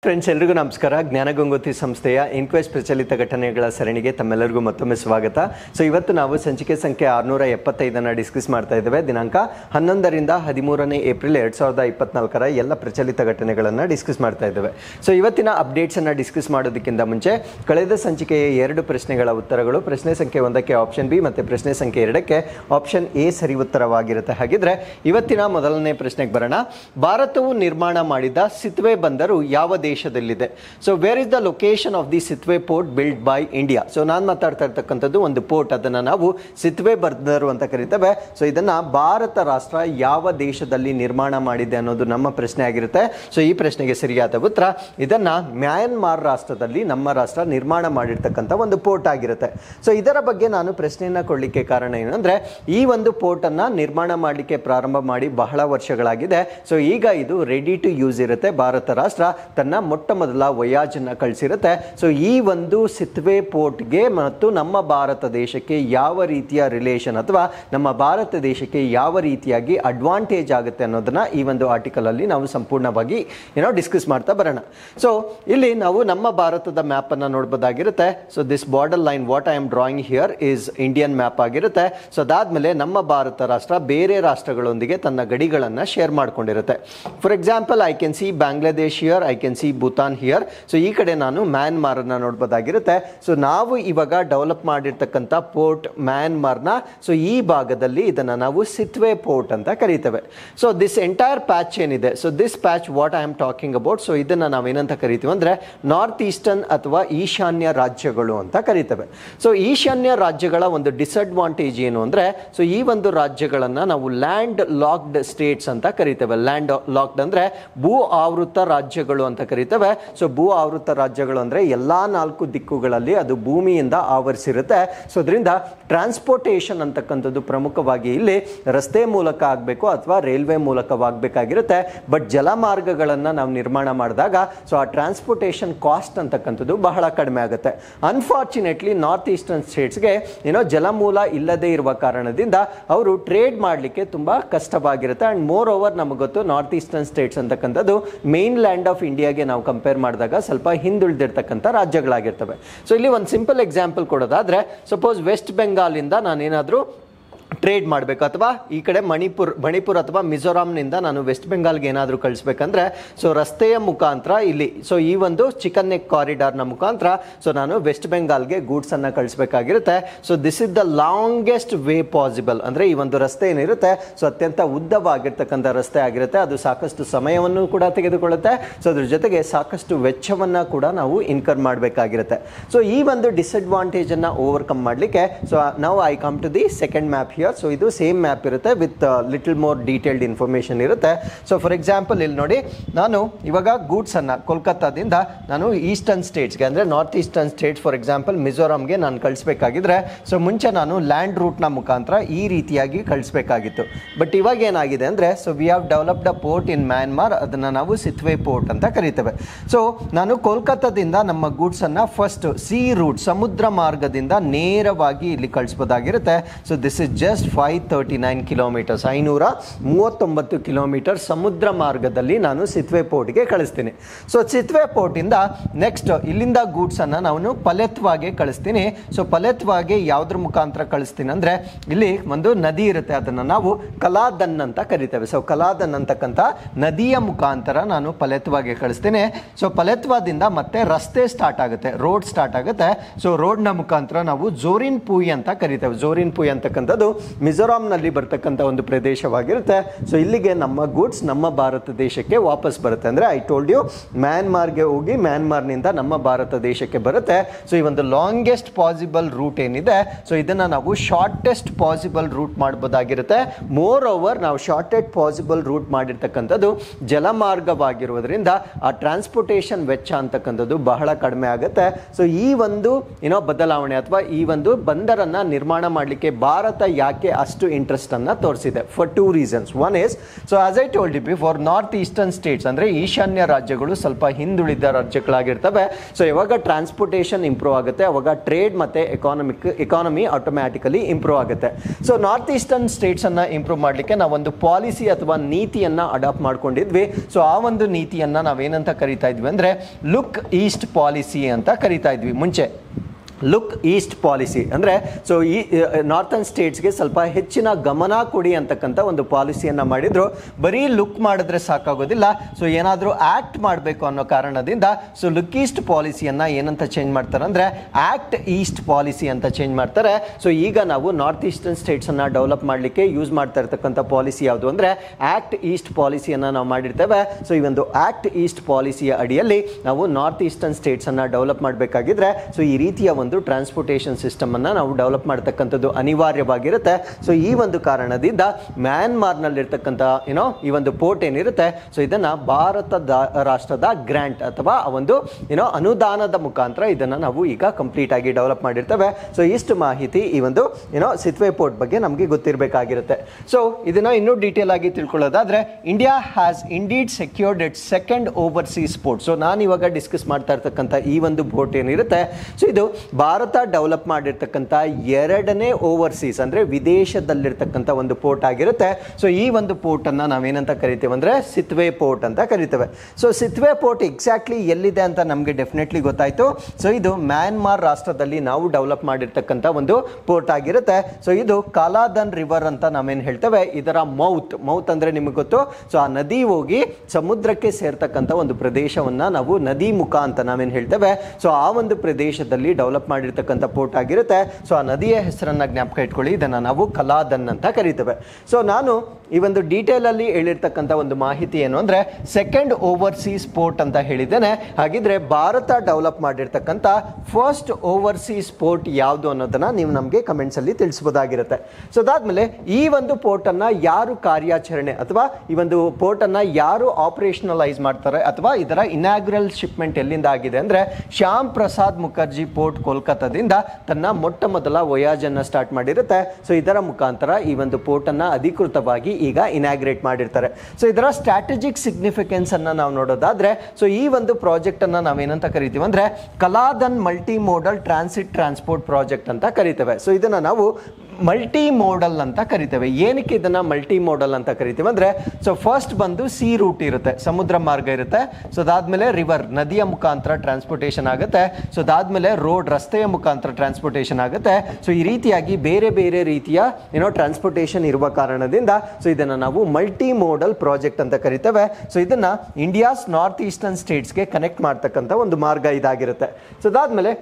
friends ಎಲ್ರಿಗೂ ನಮಸ್ಕಾರ ಜ್ಞಾನಗಂಗೋತಿ ಸಂಸ್ಥೆಯ ಇನ್ಕ್ವೆಸ್ಟ್ ಪ್ರಚಲಿತ ಘಟನೆಗಳ ಸರಣಿಗೆ ತಮ್ಮೆಲ್ಲರಿಗೂ ಮತ್ತೊಮ್ಮೆ ಸ್ವಾಗತ ಸೊ ಇವತ್ತು ನಾವು ಸಂಚಿಕೆ ಸಂಖ್ಯೆ ಆರುನೂರ ಎಪ್ಪತ್ತೈದನ್ನು ಡಿಸ್ಕಸ್ ಮಾಡ್ತಾ ಇದ್ದೇವೆ ದಿನಾಂಕ ಹನ್ನೊಂದರಿಂದ ಹದಿಮೂರನೇ ಏಪ್ರಿಲ್ ಎರಡು ಸಾವಿರದ ಇಪ್ಪತ್ನಾಲ್ಕರ ಎಲ್ಲ ಪ್ರಚಲಿತ ಘಟನೆಗಳನ್ನು ಡಿಸ್ಕಸ್ ಮಾಡ್ತಾ ಇದ್ದೇವೆ ಸೊ ಇವತ್ತಿನ ಅಪ್ಡೇಟ್ಸನ್ನು ಡಿಸ್ಕಸ್ ಮಾಡೋದಕ್ಕಿಂತ ಮುಂಚೆ ಕಳೆದ ಸಂಚಿಕೆಯ ಎರಡು ಪ್ರಶ್ನೆಗಳ ಉತ್ತರಗಳು ಪ್ರಶ್ನೆ ಸಂಖ್ಯೆ ಒಂದಕ್ಕೆ ಆಪ್ಷನ್ ಬಿ ಮತ್ತು ಪ್ರಶ್ನೆ ಸಂಖ್ಯೆ ಎರಡಕ್ಕೆ ಆಪ್ಷನ್ ಎ ಸರಿ ಉತ್ತರವಾಗಿರುತ್ತೆ ಹಾಗಿದ್ರೆ ಇವತ್ತಿನ ಮೊದಲನೇ ಪ್ರಶ್ನೆಗೆ ಬರೋಣ ಭಾರತವು ನಿರ್ಮಾಣ ಮಾಡಿದ ಸಿತ್ವೆ ಬಂದರು ಯಾವ ದೇಶದಲ್ಲಿದೆ so where is the location of the Sittwe port build by India so ನಾನು ಮಾತಾಡ್ತಾ ಇರ್ತಕ್ಕಂಥದ್ದು ಒಂದು ಪೋರ್ಟ್ ಅದನ್ನು ನಾವು ಸಿತ್ವೆ ಬಂದರು ಅಂತ ಕರಿತೇವೆ ಸೊ ಇದನ್ನ ಭಾರತ ರಾಷ್ಟ್ರ ಯಾವ ದೇಶದಲ್ಲಿ ನಿರ್ಮಾಣ ಮಾಡಿದೆ ಅನ್ನೋದು ನಮ್ಮ ಪ್ರಶ್ನೆ ಆಗಿರುತ್ತೆ ಸೊ ಈ ಪ್ರಶ್ನೆಗೆ ಸರಿಯಾದ ಉತ್ತರ ಇದನ್ನ ಮ್ಯಾನ್ಮಾರ್ ರಾಷ್ಟ್ರದಲ್ಲಿ ನಮ್ಮ ರಾಷ್ಟ್ರ ನಿರ್ಮಾಣ ಮಾಡಿರ್ತಕ್ಕಂಥ ಒಂದು ಪೋರ್ಟ್ ಆಗಿರುತ್ತೆ ಸೊ ಇದರ ಬಗ್ಗೆ ನಾನು ಪ್ರಶ್ನೆಯನ್ನ ಕೊಡಲಿಕ್ಕೆ ಕಾರಣ ಏನಂದ್ರೆ ಈ ಒಂದು ಪೋರ್ಟ್ ಅನ್ನ ನಿರ್ಮಾಣ ಮಾಡಲಿಕ್ಕೆ ಪ್ರಾರಂಭ ಮಾಡಿ ಬಹಳ ವರ್ಷಗಳಾಗಿದೆ ಸೊ ಈಗ ಇದು ರೆಡಿ ಟು ಯೂಸ್ ಇರುತ್ತೆ ಭಾರತ ರಾಷ್ಟ್ರ ತನ್ನ ಮೊಟ್ಟ ಮೊದಲ ವಯಾಜನ್ನ ಕಳಿಸಿರುತ್ತೆ ಸೊ ಈ ಒಂದು ಸಿತ್ವೆ ಪೋರ್ಟ್ಗೆ ಮತ್ತು ನಮ್ಮ ಭಾರತ ದೇಶಕ್ಕೆ ಯಾವ ರೀತಿಯ ರಿಲೇಷನ್ ಅಥವಾ ನಮ್ಮ ಭಾರತ ದೇಶಕ್ಕೆ ಯಾವ ರೀತಿಯಾಗಿ ಅಡ್ವಾಂಟೇಜ್ ಆಗುತ್ತೆ ಅನ್ನೋದನ್ನ ಈ ಒಂದು ಆರ್ಟಿಕಲ್ ಅಲ್ಲಿ ನಾವು ಸಂಪೂರ್ಣವಾಗಿ ಏನೋ ಡಿಸ್ಕಸ್ ಮಾಡ್ತಾ ಬರೋಣ ಸೊ ಇಲ್ಲಿ ನಾವು ನಮ್ಮ ಭಾರತದ ಮ್ಯಾಪ್ ಅನ್ನ ನೋಡ್ಬೋದಾಗಿರುತ್ತೆ so this border line what I am drawing here is Indian map ಆಗಿರುತ್ತೆ ಸೊ ಅದಾದ್ಮೇಲೆ ನಮ್ಮ ಭಾರತ ರಾಷ್ಟ್ರ ಬೇರೆ ರಾಷ್ಟ್ರಗಳೊಂದಿಗೆ ತನ್ನ ಗಡಿಗಳನ್ನ ಶೇರ್ ಮಾಡ್ಕೊಂಡಿರುತ್ತೆ for example I can see Bangladesh here I can see Bhutan here so ಈ ಕಡೆ ನಾನು ಮ್ಯಾನ್ಮಾರ್ ಅನ್ನ ನೋಡ್ಬೋದಾಗಿರುತ್ತೆ ಸೊ ನಾವು ಇವಾಗ ಡೆವಲಪ್ ಮಾಡಿರ್ತಕ್ಕಂಥ ಪೋರ್ಟ್ ಮ್ಯಾನ್ಮಾರ್ನ ಸೊ ಈ ಭಾಗದಲ್ಲಿ ಇದನ್ನ ನಾವು ಸಿತ್ವೆ ಪೋರ್ಟ್ ಅಂತ ಕರಿತೇವೆ ಸೊ ದಿಸ್ ಎಂಟೈರ್ ಪ್ಯಾಚ್ ಏನಿದೆ so this patch what I am talking about so ಇದನ್ನ ನಾವೇನಂತ ಕರಿತೀವಿ ಅಂದ್ರೆ ನಾರ್ತ್ ಈಸ್ಟರ್ನ್ ಅಥವಾ ಈಶಾನ್ಯ ರಾಜ್ಯಗಳು ಅಂತ ಕರಿತೇವೆ ಸೊ ಈಶಾನ್ಯ ರಾಜ್ಯಗಳ ಒಂದು ಡಿಸಡ್ವಾಂಟೇಜ್ ಏನು ಅಂದ್ರೆ ಸೊ ಈ ಒಂದು ರಾಜ್ಯಗಳನ್ನ ನಾವು ಲ್ಯಾಂಡ್ ಲಾಕ್ಡ್ ಸ್ಟೇಟ್ಸ್ ಅಂತ ಕರಿತೇವೆ ಲ್ಯಾಂಡ್ ಲಾಕ್ಡ್ ಅಂದ್ರೆ ಭೂ ಆವೃತ ರಾಜ್ಯಗಳು ಅಂತ ಕರಿತೇವೆ ಸೊ ಭೂ ಆವೃತ ರಾಜ್ಯಗಳು ಅಂದ್ರೆ ಎಲ್ಲಾ ನಾಲ್ಕು ದಿಕ್ಕುಗಳಲ್ಲಿ ಅದು ಭೂಮಿಯಿಂದ ಆವರಿಸಿರುತ್ತೆ ಸೊ ಅದರಿಂದ ಟ್ರಾನ್ಸ್ಪೋರ್ಟೇಷನ್ ಅಂತಕ್ಕಂಥದ್ದು ಪ್ರಮುಖವಾಗಿ ಇಲ್ಲಿ ರಸ್ತೆ ಮೂಲಕ ಆಗಬೇಕು ಅಥವಾ ರೈಲ್ವೆ ಮೂಲಕವಾಗಬೇಕಾಗಿರುತ್ತೆ ಬಟ್ ಜಲಮಾರ್ಗಗಳನ್ನು ನಾವು ನಿರ್ಮಾಣ ಮಾಡಿದಾಗ ಸೊ ಆ ಟ್ರಾನ್ಸ್ಪೋರ್ಟೇಷನ್ ಕಾಸ್ಟ್ ಅಂತಕ್ಕಂಥದ್ದು ಬಹಳ ಕಡಿಮೆ ಆಗುತ್ತೆ ಅನ್ಫಾರ್ಚುನೇಟ್ಲಿ ನಾರ್ತ್ ಈಸ್ಟರ್ನ್ ಸ್ಟೇಟ್ಸ್ಗೆ ಏನೋ ಜಲಮೂಲ ಇಲ್ಲದೆ ಇರುವ ಕಾರಣದಿಂದ ಅವರು ಟ್ರೇಡ್ ಮಾಡಲಿಕ್ಕೆ ತುಂಬಾ ಕಷ್ಟವಾಗಿರುತ್ತೆ ಅಂಡ್ ಮೋರ್ ಓವರ್ ನಮಗೆ ಗೊತ್ತು ನಾರ್ತ್ ಈಸ್ಟರ್ನ್ ಸ್ಟೇಟ್ಸ್ ಅಂತಕ್ಕಂಥದ್ದು ಮೇನ್ ಲ್ಯಾಂಡ್ ಆಫ್ ಇಂಡಿಯಾಗೆ ನಾವು ಕಂಪೇರ್ ಮಾಡಿದಾಗ ಸ್ವಲ್ಪ ಹಿಂದುಳಿದಿರ್ತಕ್ಕಂಥ ರಾಜ್ಯಗಳಾಗಿರ್ತವೆ ಸೊ ಇಲ್ಲಿ ಒಂದು ಸಿಂಪಲ್ ಎಕ್ಸಾಂಪಲ್ ಕೊಡೋದಾದ್ರೆ ಸಪೋಸ್ ವೆಸ್ಟ್ ಬೆಂಗಾಲಿಂದ ನಾನೇನಾದರೂ ಟ್ರೇಡ್ ಮಾಡಬೇಕು ಅಥವಾ ಈ ಕಡೆ ಮಣಿಪುರ್ ಮಣಿಪುರ್ ಅಥವಾ ಮಿಜೋರಾಂನಿಂದ ನಾನು ವೆಸ್ಟ್ ಬೆಂಗಾಲ್ಗೆ ಏನಾದರೂ ಕಳಿಸ್ಬೇಕಂದ್ರೆ ಸೊ ರಸ್ತೆಯ ಮುಖಾಂತರ ಇಲ್ಲಿ ಸೊ ಈ ಒಂದು ಚಿಕನ್ ನೆಕ್ ಕಾರಿಡಾರ್ನ ಮುಖಾಂತರ ಸೊ ನಾನು ವೆಸ್ಟ್ ಬೆಂಗಾಲ್ಗೆ ಗೂಡ್ಸನ್ನು ಕಳಿಸ್ಬೇಕಾಗಿರುತ್ತೆ so this is the longest way possible ಅಂದರೆ ಈ ಒಂದು ರಸ್ತೆ ಏನಿರುತ್ತೆ ಸೊ ಅತ್ಯಂತ ಉದ್ದವಾಗಿರ್ತಕ್ಕಂಥ ರಸ್ತೆ ಆಗಿರುತ್ತೆ ಅದು ಸಾಕಷ್ಟು ಸಮಯವನ್ನು ಕೂಡ ತೆಗೆದುಕೊಳ್ಳುತ್ತೆ ಸೊ ಅದ್ರ ಜೊತೆಗೆ ಸಾಕಷ್ಟು ವೆಚ್ಚವನ್ನು ಕೂಡ ನಾವು ಇನ್ಕರ್ ಮಾಡಬೇಕಾಗಿರುತ್ತೆ ಸೊ ಈ ಒಂದು ಡಿಸಡ್ವಾಂಟೇಜನ್ನು ಓವರ್ಕಮ್ ಮಾಡಲಿಕ್ಕೆ ಸೊ ನಾವು I come to the second map here so ಇದು ಸೇಮ್ ಮ್ಯಾಪ್ ಇರುತ್ತೆ with little more detailed information ಇರುತ್ತೆ ಸೊ ಫಾರ್ ಎಕ್ಸಾಂಪಲ್ ಇಲ್ಲಿ ನೋಡಿ ನಾನು ಇವಾಗ ಗೂಡ್ಸನ್ನು ಕೋಲ್ಕತ್ತಾದಿಂದ ನಾನು ಈಸ್ಟರ್ನ್ ಸ್ಟೇಟ್ಸ್ಗೆ ಅಂದರೆ north eastern states for example ಮಿಜೋರಾಂಗೆ ನಾನು ಕಳಿಸ್ಬೇಕಾಗಿದ್ರೆ ಸೊ ಮುಂಚೆ ನಾನು ಲ್ಯಾಂಡ್ ರೂಟ್ನ ಮುಖಾಂತರ ಈ ರೀತಿಯಾಗಿ ಕಳಿಸ್ಬೇಕಾಗಿತ್ತು ಬಟ್ ಇವಾಗ ಏನಾಗಿದೆ ಅಂದರೆ so we have developed a port in Myanmar ಅದನ್ನು ನಾವು ಸಿತ್ವೆ ಪೋರ್ಟ್ ಅಂತ ಕರಿತೇವೆ ಸೊ ನಾನು ಕೋಲ್ಕತ್ತಾದಿಂದ ನಮ್ಮ ಗೂಡ್ಸನ್ನು ಫಸ್ಟ್ ಸಿ ರೂಟ್ ಸಮುದ್ರ ಮಾರ್ಗದಿಂದ ನೇರವಾಗಿ ಇಲ್ಲಿ ಕಳಿಸ್ಬೋದಾಗಿರುತ್ತೆ so this is just five thirty nine kilometers ಐನೂರ ಮೂವತ್ತೊಂಬತ್ತು ಕಿಲೋಮೀಟರ್ ಸಮುದ್ರ ಮಾರ್ಗದಲ್ಲಿ ನಾನು ಸಿತ್ವೆ ಪೋರ್ಟ್ಗೆ ಕಳಿಸ್ತೀನಿ ಸೊ ಸಿತ್ವೆ ಪೋರ್ಟಿಂದ ನೆಕ್ಸ್ಟ್ ಇಲ್ಲಿಂದ ಗೂಡ್ಸನ್ನು ನಾನು ಪಲೆತ್ವಾಗೆ ಕಳಿಸ್ತೀನಿ ಸೊ ಪಲೆತ್ವಾಗೆ ಯಾವುದ್ರ ಮುಖಾಂತರ ಕಳಿಸ್ತೀನಿ ಅಂದರೆ ಇಲ್ಲಿ ಒಂದು ನದಿ ಇರುತ್ತೆ ಅದನ್ನು ನಾವು ಕಲಾದನ್ ಅಂತ ಕರಿತೇವೆ ಸೊ ಕಲಾದನ್ ಅಂತಕ್ಕಂಥ ನದಿಯ ಮುಖಾಂತರ ನಾನು ಪಲೆತ್ವಾಗೆ ಕಳಿಸ್ತೀನಿ ಸೊ ಪಲೆತ್ವಾದಿಂದ ಮತ್ತೆ ರಸ್ತೆ ಸ್ಟಾರ್ಟ್ ಆಗುತ್ತೆ ರೋಡ್ ಸ್ಟಾರ್ಟ್ ಆಗುತ್ತೆ ಸೊ ರೋಡ್ನ ಮುಖಾಂತರ ನಾವು ಜೋರಿನ್ ಪೂಯಿ ಅಂತ ಕರಿತೇವೆ ಜೋರಿನ್ ಪೂಯಿ ಅಂತಕ್ಕಂಥದ್ದು ಮಿಜೋರಾಂನಲ್ಲಿ ಬರ್ತಕ್ಕಂಥ ಒಂದು ಪ್ರದೇಶವಾಗಿರುತ್ತೆ ಸೊ ಇಲ್ಲಿಗೆ ನಮ್ಮ ಗೂಡ್ಸ್ ನಮ್ಮ ಭಾರತ ದೇಶಕ್ಕೆ ವಾಪಸ್ ಬರುತ್ತೆ ಅಂದರೆ ಐ ಟೋಲ್ಡ್ ಯು ಮ್ಯಾನ್ಮಾರ್ಗೆ ಹೋಗಿ ಮ್ಯಾನ್ಮಾರ್ನಿಂದ ನಮ್ಮ ಭಾರತ ದೇಶಕ್ಕೆ ಬರುತ್ತೆ ಸೊ ಈ ಒಂದು ಲಾಂಗೆಸ್ಟ್ ಪಾಸಿಬಲ್ ರೂಟ್ ಏನಿದೆ ಸೊ ಇದನ್ನು ನಾವು ಶಾರ್ಟೆಸ್ಟ್ ಪಾಸಿಬಲ್ ರೂಟ್ ಮಾಡ್ಬೋದಾಗಿರುತ್ತೆ ಮೋರ್ ಓವರ್ ನಾವು ಶಾರ್ಟೆಸ್ಟ್ ಪಾಸಿಬಲ್ ರೂಟ್ ಮಾಡಿರ್ತಕ್ಕಂಥದ್ದು ಜಲಮಾರ್ಗವಾಗಿರುವುದರಿಂದ ಆ ಟ್ರಾನ್ಸ್ಪೋರ್ಟೇಷನ್ ವೆಚ್ಚ ಅಂತಕ್ಕಂಥದ್ದು ಬಹಳ ಕಡಿಮೆ ಆಗುತ್ತೆ ಸೊ ಈ ಒಂದು ಏನೋ ಬದಲಾವಣೆ ಅಥವಾ ಈ ಒಂದು ಬಂದರನ್ನು ನಿರ್ಮಾಣ ಮಾಡಲಿಕ್ಕೆ ಭಾರತ ಯಾಕೆ ಅಷ್ಟು ಇಂಟ್ರೆಸ್ಟ್ ಅನ್ನ ತೋರಿಸಿದೆ for two reasons one is so as I told before north eastern states ಅಂದ್ರೆ ಈಶಾನ್ಯ ರಾಜ್ಯಗಳು ಸ್ವಲ್ಪ ಹಿಂದುಳಿದ ರಾಜ್ಯಗಳಾಗಿರ್ತವೆ ಸೊ ಯಾವಾಗ ಟ್ರಾನ್ಸ್ಪೋರ್ಟೇಷನ್ ಇಂಪ್ರೂವ್ ಆಗುತ್ತೆ ಅವಾಗ ಟ್ರೇಡ್ ಮತ್ತೆ ಎಕಾನಮಿಕ್ ಎಕಾನಮಿ ಆಟೋಮ್ಯಾಟಿಕಲಿ ಇಂಪ್ರೂವ್ ಆಗುತ್ತೆ ಸೊ ನಾರ್ತ್ ಈಸ್ಟರ್ನ್ ಸ್ಟೇಟ್ಸ್ ಅನ್ನ ಇಂಪ್ರೂವ್ ಮಾಡಲಿಕ್ಕೆ ನಾವೊಂದು ಪಾಲಿಸಿ ಅಥವಾ ನೀತಿಯನ್ನ ಅಡಾಪ್ಟ್ ಮಾಡ್ಕೊಂಡಿದ್ವಿ ಸೊ ಆ ಒಂದು ನೀತಿಯನ್ನ ನಾವೇನಂತ ಕರಿತಾ ಇದ್ವಿ ಅಂದ್ರೆ ಲುಕ್ ಈಸ್ಟ್ ಪಾಲಿಸಿ ಅಂತ ಕರಿತಾ ಇದ್ವಿ ಮುಂಚೆ ಲುಕ್ ಈಸ್ಟ್ ಪಾಲಿಸಿ ಅಂದರೆ ಸೊ ಈ ನಾರ್ತನ್ ಸ್ಟೇಟ್ಸ್ಗೆ ಸ್ವಲ್ಪ ಹೆಚ್ಚಿನ ಗಮನ ಕೊಡಿ ಅಂತಕ್ಕಂಥ ಒಂದು ಪಾಲಿಸಿಯನ್ನು ಮಾಡಿದ್ರು ಬರೀ ಲುಕ್ ಮಾಡಿದ್ರೆ ಸಾಕಾಗೋದಿಲ್ಲ ಸೊ ಏನಾದರೂ ಆ್ಯಕ್ಟ್ ಮಾಡಬೇಕು ಅನ್ನೋ ಕಾರಣದಿಂದ ಸೊ ಲುಕ್ ಈಸ್ಟ್ ಪಾಲಿಸಿಯನ್ನು ಏನಂತ ಚೇಂಜ್ ಮಾಡ್ತಾರೆ ಅಂದರೆ ಆ್ಯಕ್ಟ್ ಈಸ್ಟ್ ಪಾಲಿಸಿ ಅಂತ ಚೇಂಜ್ ಮಾಡ್ತಾರೆ ಸೊ ಈಗ ನಾವು ನಾರ್ತ್ ಈಸ್ಟರ್ನ್ ಸ್ಟೇಟ್ಸನ್ನು ಡೆವಲಪ್ ಮಾಡಲಿಕ್ಕೆ ಯೂಸ್ ಮಾಡ್ತಾ ಇರ್ತಕ್ಕಂಥ ಪಾಲಿಸಿ ಯಾವುದು ಅಂದರೆ ಆ್ಯಕ್ಟ್ ಈಸ್ಟ್ ಪಾಲಿಸಿಯನ್ನು ನಾವು ಮಾಡಿರ್ತೇವೆ ಸೊ ಈ ಒಂದು ಆ್ಯಕ್ಟ್ ಈಸ್ಟ್ ಪಾಲಿಸಿಯ ಅಡಿಯಲ್ಲಿ ನಾವು ನಾರ್ತ್ ಈಸ್ಟರ್ನ್ ಸ್ಟೇಟ್ಸನ್ನು ಡೆವಲಪ್ ಮಾಡಬೇಕಾಗಿದ್ರೆ ಸೊ ಈ ರೀತಿಯ ಒಂದು ಟ್ರಾನ್ಸ್ಪೋರ್ಟೇಷನ್ ಸಿಸ್ಟಮನ್ನು ನಾವು ಡೆವಲಪ್ ಮಾಡ್ತಕ್ಕಂಥದ್ದು ಅನಿವಾರ್ಯವಾಗಿರುತ್ತೆ ಸೊ ಈ ಒಂದು ಕಾರಣದಿಂದ ಮ್ಯಾನ್ಮಾರ್ನಲ್ಲಿರ್ತಕ್ಕಂಥ ಏನೋ ಈ ಒಂದು ಪೋರ್ಟ್ ಏನಿರುತ್ತೆ ಸೊ ಇದನ್ನು ಭಾರತದ ರಾಷ್ಟ್ರದ ಗ್ರ್ಯಾಂಟ್ ಅಥವಾ ಆ ಒಂದು ಏನೋ ಅನುದಾನದ ಮುಖಾಂತರ ಇದನ್ನು ನಾವು ಈಗ ಕಂಪ್ಲೀಟ್ ಆಗಿ ಡೆವಲಪ್ ಮಾಡಿರ್ತೇವೆ ಸೊ ಇಷ್ಟು ಮಾಹಿತಿ ಈ ಒಂದು ಏನೋ ಸಿತ್ವೆ ಪೋರ್ಟ್ ಬಗ್ಗೆ ನಮಗೆ ಗೊತ್ತಿರಬೇಕಾಗಿರುತ್ತೆ ಸೊ ಇದನ್ನ ಇನ್ನೂ ಡೀಟೇಲ್ ಆಗಿ ತಿಳ್ಕೊಳ್ಳೋದಾದ್ರೆ India has indeed secured it second overseas port so ನಾನು ಇವಾಗ ಡಿಸ್ಕಸ್ ಮಾಡ್ತಾ ಇರ್ತಕ್ಕಂಥ ಈ ಒಂದು ಪೋರ್ಟ್ ಏನಿರುತ್ತೆ ಸೊ ಇದು ಭಾರತ ಡೆವಲಪ್ ಮಾಡಿರ್ತಕ್ಕಂಥ ಎರಡನೇ ಓವರ್ಸೀಸ್ ಅಂದ್ರೆ ವಿದೇಶದಲ್ಲಿರ್ತಕ್ಕಂಥ ಒಂದು ಪೋರ್ಟ್ ಆಗಿರುತ್ತೆ ಸೊ ಈ ಒಂದು ಪೋರ್ಟ್ ಅನ್ನ ನಾವೇನಂತ ಕರಿತೇವೆ ಅಂದ್ರೆ ಸಿತ್ವೆ ಪೋರ್ಟ್ ಅಂತ ಕರಿತೇವೆ ಸೊ ಸಿತ್ವೆ ಪೋರ್ಟ್ ಎಕ್ಸಾಕ್ಟ್ಲಿ ಎಲ್ಲಿದೆ ಅಂತ ನಮಗೆ ಡೆಫಿನೆಟ್ಲಿ ಗೊತ್ತಾಯ್ತು ಸೊ ಇದು ಮ್ಯಾನ್ಮಾರ್ ರಾಷ್ಟ್ರದಲ್ಲಿ ನಾವು ಡೆವಲಪ್ ಮಾಡಿರ್ತಕ್ಕಂಥ ಒಂದು ಪೋರ್ಟ್ ಆಗಿರುತ್ತೆ ಸೊ ಇದು ಕಾಲಾದನ್ ರಿವರ್ ಅಂತ ನಾವೇನು ಹೇಳ್ತೇವೆ ಇದರ ಮೌತ್ ಮೌತ್ ಅಂದ್ರೆ ನಿಮಗೆ ಗೊತ್ತು ಸೊ ಆ ನದಿ ಹೋಗಿ ಸಮುದ್ರಕ್ಕೆ ಸೇರ್ತಕ್ಕಂಥ ಒಂದು ಪ್ರದೇಶವನ್ನ ನಾವು ನದಿ ಮುಖ ಅಂತ ನಾವೇನು ಹೇಳ್ತೇವೆ ಸೊ ಆ ಒಂದು ಪ್ರದೇಶದಲ್ಲಿ ಡೆವಲಪ್ ಮಾಡಿರ್ತಕ್ಕಂಥ ಪೋರ್ಟ್ ಆಗಿರುತ್ತೆ ಸೊ ಆ ನದಿಯ ಹೆಸರನ್ನ ಜ್ಞಾಪಕ ಇಟ್ಕೊಳ್ಳಿ ಇದನ್ನ ನಾವು ಕಲಾದನ್ ಅಂತ ಕರಿತೇವೆ ಸೊ ನಾನು ಈ ಒಂದು ಡೀಟೇಲ್ ಅಲ್ಲಿ ಹೇಳಿರ್ತಕ್ಕಂಥ ಒಂದು ಮಾಹಿತಿ ಏನು ಅಂದ್ರೆ ಸೆಕೆಂಡ್ ಓವರ್ಸೀಸ್ ಪೋರ್ಟ್ ಅಂತ ಹೇಳಿದ್ದೇನೆ ಹಾಗಿದ್ರೆ ಭಾರತ ಡೆವಲಪ್ ಮಾಡಿರ್ತಕ್ಕಂಥ ಫಸ್ಟ್ ಓವರ್ಸೀಸ್ ಪೋರ್ಟ್ ಯಾವುದು ಅನ್ನೋದನ್ನ ನೀವು ನಮಗೆ ಕಮೆಂಟ್ಸ್ ಅಲ್ಲಿ ತಿಳಿಸಬಹುದಾಗಿರುತ್ತೆ ಸೊ ಅದಾದ್ಮೇಲೆ ಈ ಒಂದು ಪೋರ್ಟ್ ಅನ್ನ ಯಾರು ಕಾರ್ಯಾಚರಣೆ ಅಥವಾ ಈ ಒಂದು ಪೋರ್ಟ್ ಅನ್ನ ಯಾರು ಆಪರೇಷನಲೈಸ್ ಮಾಡ್ತಾರೆ ಅಥವಾ ಇದರ ಇನಾಗ್ರಲ್ ಶಿಪ್ಮೆಂಟ್ ಎಲ್ಲಿಂದ ಆಗಿದೆ ಅಂದ್ರೆ ಶ್ಯಾಮ್ ಪ್ರಸಾದ್ ಮುಖರ್ಜಿ ಪೋರ್ಟ್ ಕೋಲ್ಕತ್ತಾದಿಂದ ತನ್ನ ಮೊಟ್ಟ ಮೊದಲ ವಯಾಜ್ ಅನ್ನ ಸ್ಟಾರ್ಟ್ ಮಾಡಿರುತ್ತೆ ಸೊ ಇದರ ಮುಖಾಂತರ ಈ ಒಂದು ಪೋರ್ಟ್ ಅನ್ನ ಅಧಿಕೃತವಾಗಿ ಈಗ ಇನಾಗ್ರೇಟ್ ಮಾಡಿರ್ತಾರೆ ಸೊ ಇದರ ಸ್ಟ್ರಾಟಜಿಕ್ ಸಿಗ್ನಿಫಿಕೆನ್ಸ್ ಅನ್ನ ನಾವು ನೋಡೋದಾದ್ರೆ ಸೊ ಈ ಒಂದು ಪ್ರಾಜೆಕ್ಟ್ ಅನ್ನ ನಾವೇನಂತ ಕರಿತೀವಿ ಅಂದ್ರೆ Kaladan multi modal transit transport project ಅಂತ ಕರಿತೇವೆ ಸೊ ಇದನ್ನ ನಾವು ಮಲ್ಟಿ ಮೋಡಲ್ ಅಂತ ಕರಿತೇವೆ ಏನಕ್ಕೆ ಇದನ್ನ ಮಲ್ಟಿ ಮೋಡಲ್ ಅಂತ ಕರಿತೀವಿ ಅಂದ್ರೆ ಸೊ ಫಸ್ಟ್ ಬಂದು ಸಿ ರೂಟ್ ಇರುತ್ತೆ ಸಮುದ್ರ ಮಾರ್ಗ ಇರುತ್ತೆ ಸೊ ಅದಾದ್ಮೇಲೆ ರಿವರ್ ನದಿಯ ಮುಖಾಂತರ ಟ್ರಾನ್ಸ್ಪೋರ್ಟೇಷನ್ ಆಗುತ್ತೆ ಸೊ ಅದಾದ್ಮೇಲೆ ರೋಡ್ ರಸ್ತೆಯ ಮುಖಾಂತರ ಟ್ರಾನ್ಸ್ಪೋರ್ಟೇಷನ್ ಆಗುತ್ತೆ ಸೊ ಈ ರೀತಿಯಾಗಿ ಬೇರೆ ಬೇರೆ ರೀತಿಯ ಏನೋ ಟ್ರಾನ್ಸ್ಪೋರ್ಟೇಷನ್ ಇರುವ ಕಾರಣದಿಂದ ಸೊ ಇದನ್ನ ನಾವು ಮಲ್ಟಿ ಮೋಡಲ್ ಪ್ರಾಜೆಕ್ಟ್ ಅಂತ ಕರಿತೇವೆ ಸೊ ಇದನ್ನ ಇಂಡಿಯಾಸ್ ನಾರ್ತ್ ಈಸ್ಟರ್ನ್ ಸ್ಟೇಟ್ಸ್ಗೆ ಕನೆಕ್ಟ್ ಮಾಡ್ತಕ್ಕಂಥ ಒಂದು ಮಾರ್ಗ ಇದಾಗಿರುತ್ತೆ ಸೊ ಅದಾದ್ಮೇಲೆ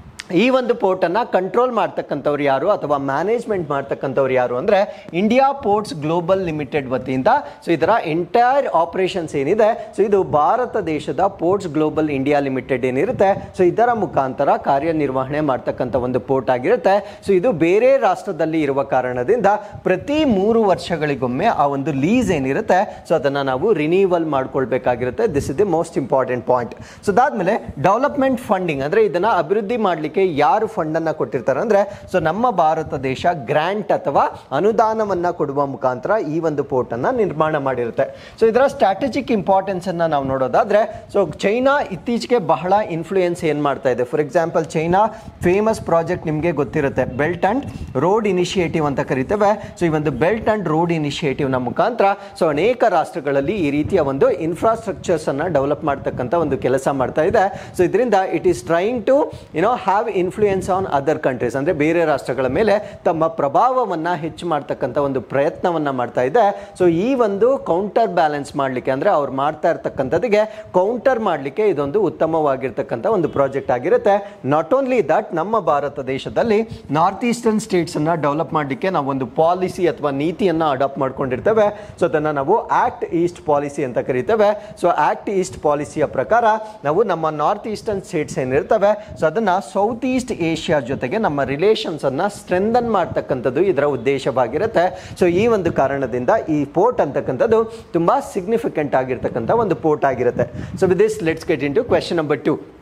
ಈ ಒಂದು ಪೋರ್ಟನ್ನು ಕಂಟ್ರೋಲ್ ಮಾಡ್ತಕ್ಕಂಥವ್ರು ಯಾರು ಅಥವಾ ಮ್ಯಾನೇಜ್ಮೆಂಟ್ ಮಾಡ್ತಕ್ಕಂಥವ್ರು ಯಾರು ಅಂದರೆ ಇಂಡಿಯಾ ಪೋರ್ಟ್ಸ್ ಗ್ಲೋಬಲ್ ಲಿಮಿಟೆಡ್ ವತಿಯಿಂದ ಸೊ ಇದರ ಎಂಟೈರ್ ಆಪರೇಷನ್ಸ್ ಏನಿದೆ ಸೊ ಇದು ಭಾರತ ದೇಶದ ಪೋರ್ಟ್ಸ್ ಗ್ಲೋಬಲ್ ಇಂಡಿಯಾ ಲಿಮಿಟೆಡ್ ಏನಿರುತ್ತೆ ಸೊ ಇದರ ಮುಖಾಂತರ ಕಾರ್ಯನಿರ್ವಹಣೆ ಮಾಡ್ತಕ್ಕಂಥ ಒಂದು ಪೋರ್ಟ್ ಆಗಿರುತ್ತೆ ಸೊ ಇದು ಬೇರೆ ರಾಷ್ಟ್ರದಲ್ಲಿ ಇರುವ ಕಾರಣದಿಂದ ಪ್ರತಿ ಮೂರು ವರ್ಷಗಳಿಗೊಮ್ಮೆ ಆ ಒಂದು ಲೀಸ್ ಏನಿರುತ್ತೆ ಸೊ ಅದನ್ನು ನಾವು ರಿನೀವಲ್ ಮಾಡ್ಕೊಳ್ಬೇಕಾಗಿರುತ್ತೆ this is the most important point so ಅದಾದ್ಮೇಲೆ ಡೆವಲಪ್ಮೆಂಟ್ ಫಂಡಿಂಗ್ ಅಂದರೆ ಇದನ್ನು ಅಭಿವೃದ್ಧಿ ಮಾಡಲಿಕ್ಕೆ ಯಾರು ಫಂಡ್ ಅನ್ನ ಕೊಟ್ಟಿರ್ತಾರೆ ಅಂದ್ರೆ ಸೊ ನಮ್ಮ ಭಾರತ ದೇಶ ಗ್ರಾಂಟ್ ಅಥವಾ ಅನುದಾನವನ್ನ ಕೊಡುವ ಮುಖಾಂತರ ಈ ಒಂದು ಪೋರ್ಟ್ ಅನ್ನ ನಿರ್ಮಾಣ ಮಾಡಿರುತ್ತೆ ಸೊ ಇದರ ಸ್ಟ್ರಾಟಜಿಕ್ ಇಂಪಾರ್ಟೆನ್ಸ್ ಅನ್ನ ನಾವು ನೋಡೋದಾದ್ರೆ ಸೊ ಚೈನಾ ಇತ್ತೀಚೆಗೆ ಬಹಳ ಇನ್ಫ್ಲೂಯೆನ್ಸ್ ಏನ್ ಮಾಡ್ತಾ ಇದೆ for example China famous project ನಿಮಗೆ ಗೊತ್ತಿರುತ್ತೆ ಬೆಲ್ಟ್ ಅಂಡ್ ರೋಡ್ ಇನಿಷಿಯೇಟಿವ್ ಅಂತ ಕರಿತೇವೆ ಸೊ ಈ ಒಂದು ಬೆಲ್ಟ್ ಅಂಡ್ ರೋಡ್ ಇನಿಷಿಯೇಟಿವ್ ನ ಮುಖಾಂತರ ಸೊ ಅನೇಕ ರಾಷ್ಟ್ರಗಳಲ್ಲಿ ಈ ರೀತಿಯ ಒಂದು ಇನ್ಫ್ರಾಸ್ಟ್ರಕ್ಚರ್ಸ್ ಅನ್ನ ಡೆವಲಪ್ ಮಾಡ್ತಕ್ಕಂಥ ಒಂದು ಕೆಲಸ ಮಾಡ್ತಾ ಇದೆ ಸೊ ಇದರಿಂದ it is trying to you know have influence on other countries ಅಂದ್ರೆ ಬೇರೆ ರಾಷ್ಟ್ರಗಳ ಮೇಲೆ ತಮ್ಮ ಪ್ರಭಾವವನ್ನ ಹೆಚ್ಚು ಮಾಡ್ತಕ್ಕಂಥ ಒಂದು ಪ್ರಯತ್ನವನ್ನ ಮಾಡ್ತಾ ಇದೆ ಸೊ ಈ ಒಂದು ಕೌಂಟರ್ ಬ್ಯಾಲೆನ್ಸ್ ಮಾಡಲಿಕ್ಕೆ ಅಂದ್ರೆ ಅವ್ರು ಮಾಡ್ತಾ ಇರ್ತಕ್ಕಂಥದ್ದಿಗೆ ಕೌಂಟರ್ ಮಾಡಲಿಕ್ಕೆ ಇದೊಂದು ಉತ್ತಮವಾಗಿರ್ತಕ್ಕಂಥ ಒಂದು ಪ್ರಾಜೆಕ್ಟ್ ಆಗಿರುತ್ತೆ ನಾಟ್ ಓನ್ಲಿ ದಟ್ ನಮ್ಮ ಭಾರತ ದೇಶದಲ್ಲಿ ನಾರ್ತ್ ಈಸ್ಟರ್ನ್ ಸ್ಟೇಟ್ಸ್ ಅನ್ನ ಡೆವಲಪ್ ಮಾಡಲಿಕ್ಕೆ ನಾವು ಒಂದು ಪಾಲಿಸಿ ಅಥವಾ ನೀತಿಯನ್ನ ಅಡಾಪ್ಟ್ ಮಾಡ್ಕೊಂಡಿರ್ತೇವೆ ಸೊ ಅದನ್ನ ನಾವು ಆಕ್ಟ್ ಈಸ್ಟ್ ಪಾಲಿಸಿ ಅಂತ ಕರಿತೇವೆ ಸೊ ಆಕ್ಟ್ ಈಸ್ಟ್ ಪಾಲಿಸಿಯ ಪ್ರಕಾರ ನಾವು ನಮ್ಮ ನಾರ್ತ್ ಈಸ್ಟರ್ನ್ ಸ್ಟೇಟ್ಸ್ ಏನಿರ್ತವೆ ಸೊ ಅದನ್ನ ಸೌತ್ ಈಸ್ಟ್ ಏಷ್ಯಾ ಜೊತೆಗೆ ನಮ್ಮ ರಿಲೇಷನ್ಸ್ ಅನ್ನ ಸ್ಟ್ರೆಂದನ್ ಮಾಡ್ತಕ್ಕಂಥದ್ದು ಇದರ ಉದ್ದೇಶವಾಗಿರುತ್ತೆ ಸೊ ಈ ಒಂದು ಕಾರಣದಿಂದ ಈ ಪೋರ್ಟ್ ಅಂತಕ್ಕಂಥದ್ದು ತುಂಬಾ ಸಿಗ್ನಿಫಿಕೆಂಟ್ ಆಗಿರ್ತಕ್ಕಂಥ ಒಂದು ಪೋರ್ಟ್ ಆಗಿರುತ್ತೆ so with this let's get into question number two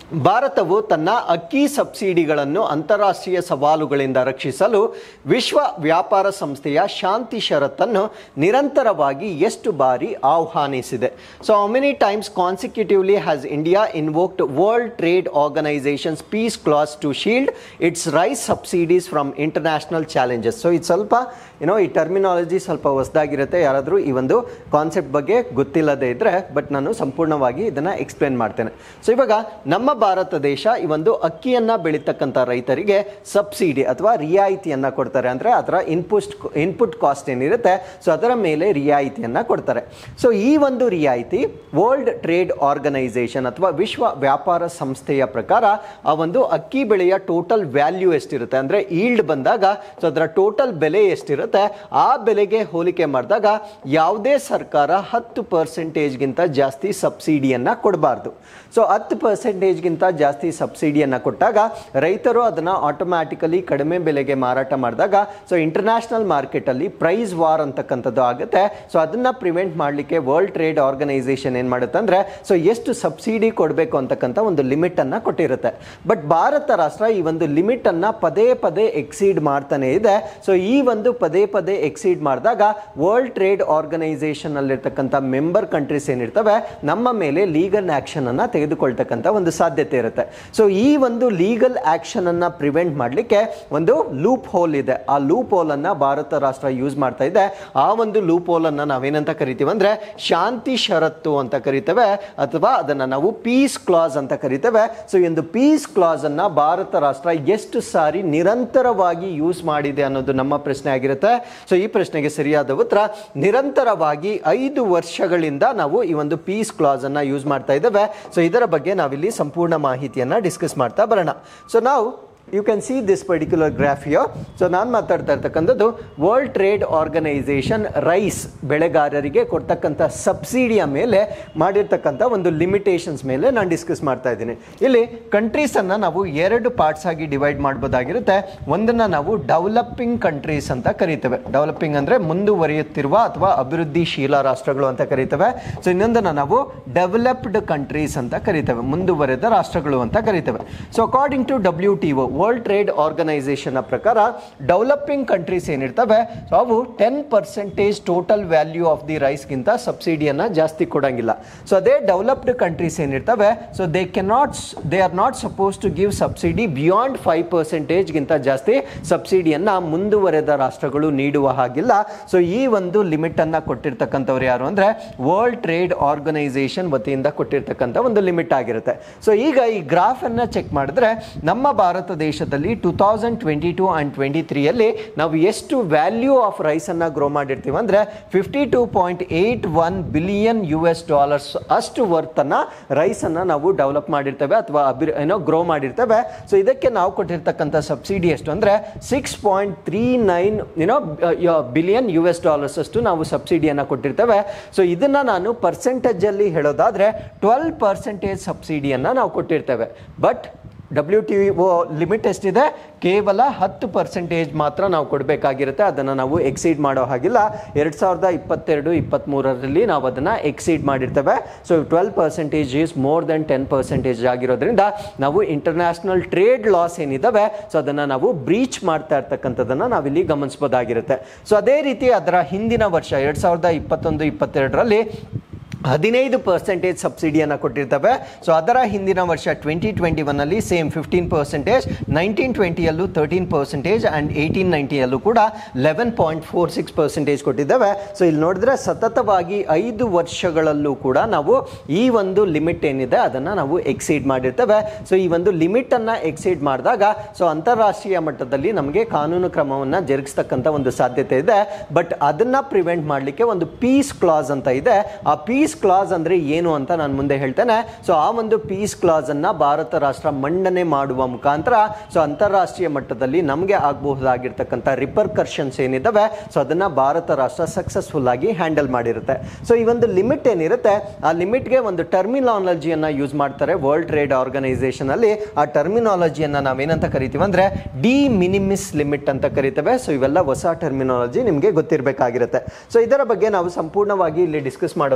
ಭಾರತವು ತನ್ನ ಅಕ್ಕಿ ಸಬ್ಸಿಡಿಗಳನ್ನು ಅಂತಾರಾಷ್ಟ್ರೀಯ ಸವಾಲುಗಳಿಂದ ರಕ್ಷಿಸಲು ವಿಶ್ವ ವ್ಯಾಪಾರ ಸಂಸ್ಥೆಯ ಶಾಂತಿ ಷರತ್ತನ್ನು ನಿರಂತರವಾಗಿ ಎಷ್ಟು ಬಾರಿ ಆಹ್ವಾನಿಸಿದೆ so how many times consecutively has India invoked world trade organisations peace clause to shield its rice subsidies from international challenges so ಇದು ಸ್ವಲ್ಪ ಏನೋ ಈ ಟರ್ಮಿನಾಲಜಿ ಸ್ವಲ್ಪ ಹೊಸದಾಗಿರುತ್ತೆ ಯಾರಾದರೂ ಈ ಒಂದು ಕಾನ್ಸೆಪ್ಟ್ ಬಗ್ಗೆ ಗೊತ್ತಿಲ್ಲದೆ ಇದ್ದರೆ ಬಟ್ ನಾನು ಸಂಪೂರ್ಣವಾಗಿ ಇದನ್ನು ಎಕ್ಸ್ಪ್ಲೇನ್ ಮಾಡ್ತೇನೆ ಸೊ ಇವಾಗ ನಮ್ಮ ಭಾರತ ದೇಶ ಈ ಒಂದು ಅಕ್ಕಿಯನ್ನು ಬೆಳೀತಕ್ಕಂಥ ರೈತರಿಗೆ ಸಬ್ಸಿಡಿ ಅಥವಾ ರಿಯಾಯಿತಿಯನ್ನು ಕೊಡ್ತಾರೆ ಅಂದರೆ ಅದರ ಇನ್ಪುಟ್ ಇನ್ಪುಟ್ ಕಾಸ್ಟ್ ಏನಿರುತ್ತೆ ಸೊ ಅದರ ಮೇಲೆ ರಿಯಾಯಿತಿಯನ್ನು ಕೊಡ್ತಾರೆ ಸೊ ಈ ಒಂದು ರಿಯಾಯಿತಿ ವರ್ಲ್ಡ್ ಟ್ರೇಡ್ ಆರ್ಗನೈಸೇಷನ್ ಅಥವಾ ವಿಶ್ವ ವ್ಯಾಪಾರ ಸಂಸ್ಥೆಯ ಪ್ರಕಾರ ಆ ಒಂದು ಅಕ್ಕಿ ಬೆಳೆಯ ಟೋಟಲ್ ವ್ಯಾಲ್ಯೂ ಎಷ್ಟಿರುತ್ತೆ ಅಂದರೆ ಈಲ್ಡ್ ಬಂದಾಗ ಸೊ ಅದರ ಟೋಟಲ್ ಬೆಲೆ ಎಷ್ಟಿರುತ್ತೆ ಆ ಬೆಲೆಗೆ ಹೋಲಿಕೆ ಮಾಡಿದಾಗ ಯಾವುದೇ ಸರ್ಕಾರ ಹತ್ತು ಪರ್ಸೆಂಟೇಜ್ಗಿಂತ ಜಾಸ್ತಿ ಸಬ್ಸಿಡಿಯನ್ನು ಕೊಡಬಾರ್ದು ಸೊ ಹತ್ತು ಪರ್ಸೆಂಟೇಜ್ಗಿಂತ ಜಾಸ್ತಿ ಸಬ್ಸಿಡಿಯನ್ನು ಕೊಟ್ಟಾಗ ರೈತರು ಅದನ್ನು ಆಟೋಮ್ಯಾಟಿಕಲಿ ಕಡಿಮೆ ಬೆಲೆಗೆ ಮಾರಾಟ ಮಾಡಿದಾಗ ಸೊ ಇಂಟರ್ನ್ಯಾಷನಲ್ ಮಾರ್ಕೆಟಲ್ಲಿ ಪ್ರೈಸ್ ವಾರ್ ಅಂತಕ್ಕಂಥದ್ದು ಆಗುತ್ತೆ ಸೊ ಅದನ್ನು ಪ್ರಿವೆಂಟ್ ಮಾಡಲಿಕ್ಕೆ ವರ್ಲ್ಡ್ ಟ್ರೇಡ್ ಆರ್ಗನೈಸೇಷನ್ ಏನು ಮಾಡುತ್ತೆ ಅಂದರೆ ಸೊ ಎಷ್ಟು ಸಬ್ಸಿಡಿ ಕೊಡಬೇಕು ಅಂತಕ್ಕಂಥ ಒಂದು ಲಿಮಿಟನ್ನು ಕೊಟ್ಟಿರುತ್ತೆ ಬಟ್ ಭಾರತ ರಾಷ್ಟ್ರ ಈ ಒಂದು ಲಿಮಿಟನ್ನು ಪದೇ ಪದೇ ಎಕ್ಸೀಡ್ ಮಾಡ್ತಾನೆ ಇದೆ ಸೊ ಈ ಒಂದು ಪದೇ ಪದೇ ಎಕ್ಸೀಡ್ ಮಾಡಿದಾಗ ವರ್ಲ್ಡ್ ಟ್ರೇಡ್ ಆರ್ಗನೈಸೇಷನ್ ಅಲ್ಲಿರ್ತಕ್ಕಂಥ ಮೆಂಬರ್ ಕಂಟ್ರೀಸ್ ಏನಿರ್ತವೆ ನಮ್ಮ ಮೇಲೆ ಲೀಗಲ್ ಆಕ್ಷನ್ ಅನ್ನ ತೆಗೆದುಕೊಳ್ತಕ್ಕಂಥ ಒಂದು ಸಾಧ್ಯತೆ ಇರುತ್ತೆ ಸೊ ಈ ಒಂದು ಲೀಗಲ್ ಆಕ್ಷನ್ ಅನ್ನ ಪ್ರಿವೆಂಟ್ ಮಾಡಲಿಕ್ಕೆ ಒಂದು ಲೂಪ್ ಹೋಲ್ ಇದೆ ಆ ಲೂಪ್ ಹೋಲ್ ಅನ್ನ ಭಾರತ ರಾಷ್ಟ್ರ ಯೂಸ್ ಮಾಡ್ತಾ ಇದೆ ಆ ಒಂದು ಲೂಪ್ ಹೋಲ್ ಅನ್ನ ನಾವೇನಂತ ಕರಿತೀವಿ ಅಂದ್ರೆ ಶಾಂತಿ ಷರತ್ತು ಅಂತ ಕರಿತೇವೆ ಅಥವಾ ಅದನ್ನ ನಾವು ಪೀಸ್ ಕ್ಲಾಸ್ ಅಂತ ಕರಿತೇವೆ ಸೊ ಈ ಒಂದು ಪೀಸ್ ಕ್ಲಾಸ್ ಅನ್ನ ಭಾರತ ರಾಷ್ಟ್ರ ಎಷ್ಟು ಸಾರಿ ನಿರಂತರವಾಗಿ ಯೂಸ್ ಮಾಡಿದೆ ಅನ್ನೋದು ನಮ್ಮ ಪ್ರಶ್ನೆ ಆಗಿರುತ್ತೆ ಸೊ ಈ ಪ್ರಶ್ನೆಗೆ ಸರಿಯಾದ ಉತ್ತರ ನಿರಂತರವಾಗಿ ಐದು ವರ್ಷಗಳಿಂದ ನಾವು ಈ ಒಂದು ಪೀಸ್ ಕ್ಲಾಸ್ ಅನ್ನ ಯೂಸ್ ಮಾಡ್ತಾ ಇದ್ದೇವೆ ಸೊ ಇದರ ಬಗ್ಗೆ ನಾವಿಲ್ಲಿ ಸಂಪೂರ್ಣ ಮಾಹಿತಿಯನ್ನ ಡಿಸ್ಕಸ್ ಮಾಡ್ತಾ ಬರೋಣ ಸೊ ನಾವು you can see this particular graph here so ನಾನು ಮಾತಾಡ್ತಾ ಇರ್ತಕ್ಕಂಥದ್ದು ವರ್ಲ್ಡ್ ಟ್ರೇಡ್ ಆರ್ಗನೈಸೇಷನ್ ರೈಸ್ ಬೆಳೆಗಾರರಿಗೆ ಕೊಡ್ತಕ್ಕಂಥ ಸಬ್ಸಿಡಿಯ ಮೇಲೆ ಮಾಡಿರ್ತಕ್ಕಂಥ ಒಂದು ಲಿಮಿಟೇಷನ್ಸ್ ಮೇಲೆ ನಾನು ಡಿಸ್ಕಸ್ ಮಾಡ್ತಾ ಇದ್ದೀನಿ ಇಲ್ಲಿ ಕಂಟ್ರೀಸನ್ನು ನಾವು ಎರಡು ಪಾರ್ಟ್ಸ್ ಆಗಿ ಡಿವೈಡ್ ಮಾಡ್ಬೋದಾಗಿರುತ್ತೆ ಒಂದನ್ನು ನಾವು ಡೆವಲಪಿಂಗ್ ಕಂಟ್ರೀಸ್ ಅಂತ ಕರಿತೇವೆ ಡೆವಲಪಿಂಗ್ ಅಂದರೆ ಮುಂದುವರಿಯುತ್ತಿರುವ ಅಥವಾ ಅಭಿವೃದ್ಧಿಶೀಲ ರಾಷ್ಟ್ರಗಳು ಅಂತ ಕರಿತೇವೆ ಸೊ ಇನ್ನೊಂದನ್ನು ನಾವು ಡೆವಲಪ್ಡ್ ಕಂಟ್ರೀಸ್ ಅಂತ ಕರಿತೇವೆ ಮುಂದುವರೆದ ರಾಷ್ಟ್ರಗಳು ಅಂತ ಕರಿತೇವೆ so according to W T O world trade organisation ಪ್ರಕಾರ ಡೆವಲಪಿಂಗ್ ಕಂಟ್ರೀಸ್ ಏನಿರ್ತವೆ ಸೊ ಅವು ten percentage total value of the ರೈಸ್ಗಿಂತ ಸಬ್ಸಿಡಿಯನ್ನು ಜಾಸ್ತಿ ಕೊಡಂಗಿಲ್ಲ ಸೊ ಅದೇ ಡೆವಲಪ್ಡ್ ಕಂಟ್ರೀಸ್ ಏನಿರ್ತವೆ so they cannot they are not suppose to give subsidy beyond five ಪರ್ಸೆಂಟೇಜ್ಗಿಂತ ಜಾಸ್ತಿ ಸಬ್ಸಿಡಿಯನ್ನು ಮುಂದುವರೆದ ರಾಷ್ಟ್ರಗಳು ನೀಡುವ ಹಾಗಿಲ್ಲ ಸೊ ಈ ಒಂದು ಲಿಮಿಟನ್ನು ಕೊಟ್ಟಿರ್ತಕ್ಕಂಥವ್ರು ಯಾರು ಅಂದರೆ ವರ್ಲ್ಡ್ ಟ್ರೇಡ್ ಆರ್ಗನೈಸೇಷನ್ ವತಿಯಿಂದ ಕೊಟ್ಟಿರ್ತಕ್ಕಂಥ ಒಂದು ಲಿಮಿಟ್ ಆಗಿರುತ್ತೆ ಸೊ ಈಗ ಈ ಗ್ರಾಫನ್ನು ಚೆಕ್ ಮಾಡಿದ್ರೆ ನಮ್ಮ ಭಾರತ ದೇಶದಲ್ಲಿ two thousand twenty two and twenty ತ್ರೀಯಲ್ಲಿ ನಾವು ಎಷ್ಟು ವ್ಯಾಲ್ಯೂ ಆಫ್ ರೈಸನ್ನು ಗ್ರೋ ಮಾಡಿರ್ತೀವಿ ಅಂದರೆ fifty two point eight one billion U S dollars ಅಷ್ಟು ವರ್ತನ್ನು ರೈಸನ್ನು ನಾವು ಡೆವಲಪ್ ಮಾಡಿರ್ತೇವೆ ಅಥವಾ ಅಭಿ ಏನೋ ಗ್ರೋ ಮಾಡಿರ್ತೇವೆ ಸೊ ಇದಕ್ಕೆ ನಾವು ಕೊಟ್ಟಿರ್ತಕ್ಕಂಥ ಸಬ್ಸಿಡಿ ಎಷ್ಟು ಅಂದರೆ ಸಿಕ್ಸ್ ಪಾಯಿಂಟ್ ತ್ರೀ ನೈನ್ ಏನೋ ಬಿಲಿಯನ್ ಯು ಎಸ್ ಡಾಲರ್ಸ್ ಅಷ್ಟು ನಾವು ಸಬ್ಸಿಡಿಯನ್ನು ಕೊಟ್ಟಿರ್ತೇವೆ ಸೊ ಇದನ್ನು ನಾನು ಪರ್ಸೆಂಟೇಜಲ್ಲಿ ಹೇಳೋದಾದರೆ ಟ್ವೆಲ್ ಪರ್ಸೆಂಟೇಜ್ ಸಬ್ಸಿಡಿಯನ್ನು ನಾವು ಕೊಟ್ಟಿರ್ತೇವೆ but W T O limit ಎಷ್ಟಿದೆ ಕೇವಲ ಹತ್ತು ಪರ್ಸೆಂಟೇಜ್ ಮಾತ್ರ ನಾವು ಕೊಡಬೇಕಾಗಿರುತ್ತೆ ಅದನ್ನು ನಾವು ಎಕ್ಸೀಡ್ ಮಾಡೋ ಹಾಗಿಲ್ಲ ಎರಡು ಸಾವಿರದ ಇಪ್ಪತ್ತೆರಡು ಇಪ್ಪತ್ತ್ಮೂರರಲ್ಲಿ ನಾವು ಅದನ್ನು ಎಕ್ಸೀಡ್ ಮಾಡಿರ್ತೇವೆ so twelve percentage is more than ten percentage ಆಗಿರೋದ್ರಿಂದ ನಾವು ಇಂಟರ್ನ್ಯಾಷನಲ್ ಟ್ರೇಡ್ ಲಾಸ್ ಏನಿದ್ದಾವೆ ಸೊ ಅದನ್ನು ನಾವು ಬ್ರೀಚ್ ಮಾಡ್ತಾ ಇರ್ತಕ್ಕಂಥದ್ದನ್ನು ನಾವಿಲ್ಲಿ ಗಮನಿಸ್ಬೋದಾಗಿರುತ್ತೆ ಸೊ ಅದೇ ರೀತಿ ಅದರ ಹಿಂದಿನ ವರ್ಷ ಎರಡು ಸಾವಿರದ ಇಪ್ಪತ್ತೊಂದು ಇಪ್ಪತ್ತೆರಡರಲ್ಲಿ ಹದಿನೈದು ಪರ್ಸೆಂಟೇಜ್ ಸಬ್ಸಿಡಿಯನ್ನು ಕೊಟ್ಟಿರ್ತವೆ ಸೊ ಅದರ ಹಿಂದಿನ ವರ್ಷ ಟ್ವೆಂಟಿ ಟ್ವೆಂಟಿ ಒನ್ನಲ್ಲಿ ಸೇಮ್ ಫಿಫ್ಟೀನ್ ಪರ್ಸೆಂಟೇಜ್ ನೈನ್ಟೀನ್ ಟ್ವೆಂಟಿಯಲ್ಲೂ ತರ್ಟೀನ್ ಪರ್ಸೆಂಟೇಜ್ ಆ್ಯಂಡ್ ಏಯ್ಟೀನ್ ನೈಂಟಿಯಲ್ಲೂ ಕೂಡ eleven point four six percentage ಕೊಟ್ಟಿದ್ದೇವೆ ಸೊ ಇಲ್ಲಿ ನೋಡಿದ್ರೆ ಸತತವಾಗಿ ಐದು ವರ್ಷಗಳಲ್ಲೂ ಕೂಡ ನಾವು ಈ ಒಂದು ಲಿಮಿಟ್ ಏನಿದೆ ಅದನ್ನು ನಾವು ಎಕ್ಸೀಡ್ ಮಾಡಿರ್ತೇವೆ ಸೊ ಈ ಒಂದು ಲಿಮಿಟನ್ನು ಎಕ್ಸೀಡ್ ಮಾಡಿದಾಗ ಸೊ ಅಂತಾರಾಷ್ಟ್ರೀಯ ಮಟ್ಟದಲ್ಲಿ ನಮಗೆ ಕಾನೂನು ಕ್ರಮವನ್ನು ಜರುಗಿಸ್ತಕ್ಕಂಥ ಒಂದು ಸಾಧ್ಯತೆ ಇದೆ ಬಟ್ ಅದನ್ನು ಪ್ರಿವೆಂಟ್ ಮಾಡಲಿಕ್ಕೆ ಒಂದು ಪೀಸ್ ಕ್ಲಾಸ್ ಅಂತ ಇದೆ ಆ ಪೀಸ್ ಕ್ಲಾಸ್ ಅಂದರೆ ಏನು ಅಂತ ನಾನು ಮುಂದೆ ಹೇಳ್ತೇನೆ ಸೊ ಆ ಒಂದು ಪೀಸ್ ಕ್ಲಾಸ್ ಅನ್ನ ಭಾರತ ರಾಷ್ಟ್ರ ಮಂಡನೆ ಮಾಡುವ ಮುಖಾಂತರ ಸೊ ಅಂತಾರಾಷ್ಟ್ರೀಯ ಮಟ್ಟದಲ್ಲಿ ನಮಗೆ ಆಗಬಹುದಾಗಿರ್ತಕ್ಕಂಥ ರಿಪರ್ಕರ್ಷನ್ಸ್ ಏನಿದ್ದಾವೆ ಸೊ ಅದನ್ನ ಭಾರತ ರಾಷ್ಟ್ರ ಸಕ್ಸಸ್ಫುಲ್ ಆಗಿ ಹ್ಯಾಂಡಲ್ ಮಾಡಿರುತ್ತೆ ಸೊ ಈ ಒಂದು ಲಿಮಿಟ್ ಏನಿರುತ್ತೆ ಆ ಲಿಮಿಟ್ಗೆ ಒಂದು ಟರ್ಮಿನಾಲಜಿಯನ್ನು ಯೂಸ್ ಮಾಡ್ತಾರೆ ವರ್ಲ್ಡ್ ಟ್ರೇಡ್ ಆರ್ಗನೈಸೇಷನ್ ಅಲ್ಲಿ ಆ ಟರ್ಮಿನಾಲಜಿಯನ್ನು ನಾವೇನಂತ ಕರಿತೀವಿ ಅಂದ್ರೆ ಡಿ ಮಿನಿಮಿಸ್ ಲಿಮಿಟ್ ಅಂತ ಕರಿತೇವೆ ಸೊ ಇವೆಲ್ಲ ಹೊಸ ಟರ್ಮಿನಾಲಜಿ ನಿಮಗೆ ಗೊತ್ತಿರಬೇಕಾಗಿರುತ್ತೆ ಸೊ ಇದರ ಬಗ್ಗೆ ನಾವು ಸಂಪೂರ್ಣವಾಗಿ ಇಲ್ಲಿ ಡಿಸ್ಕಸ್ ಮಾಡೋದಾದ್ರೆ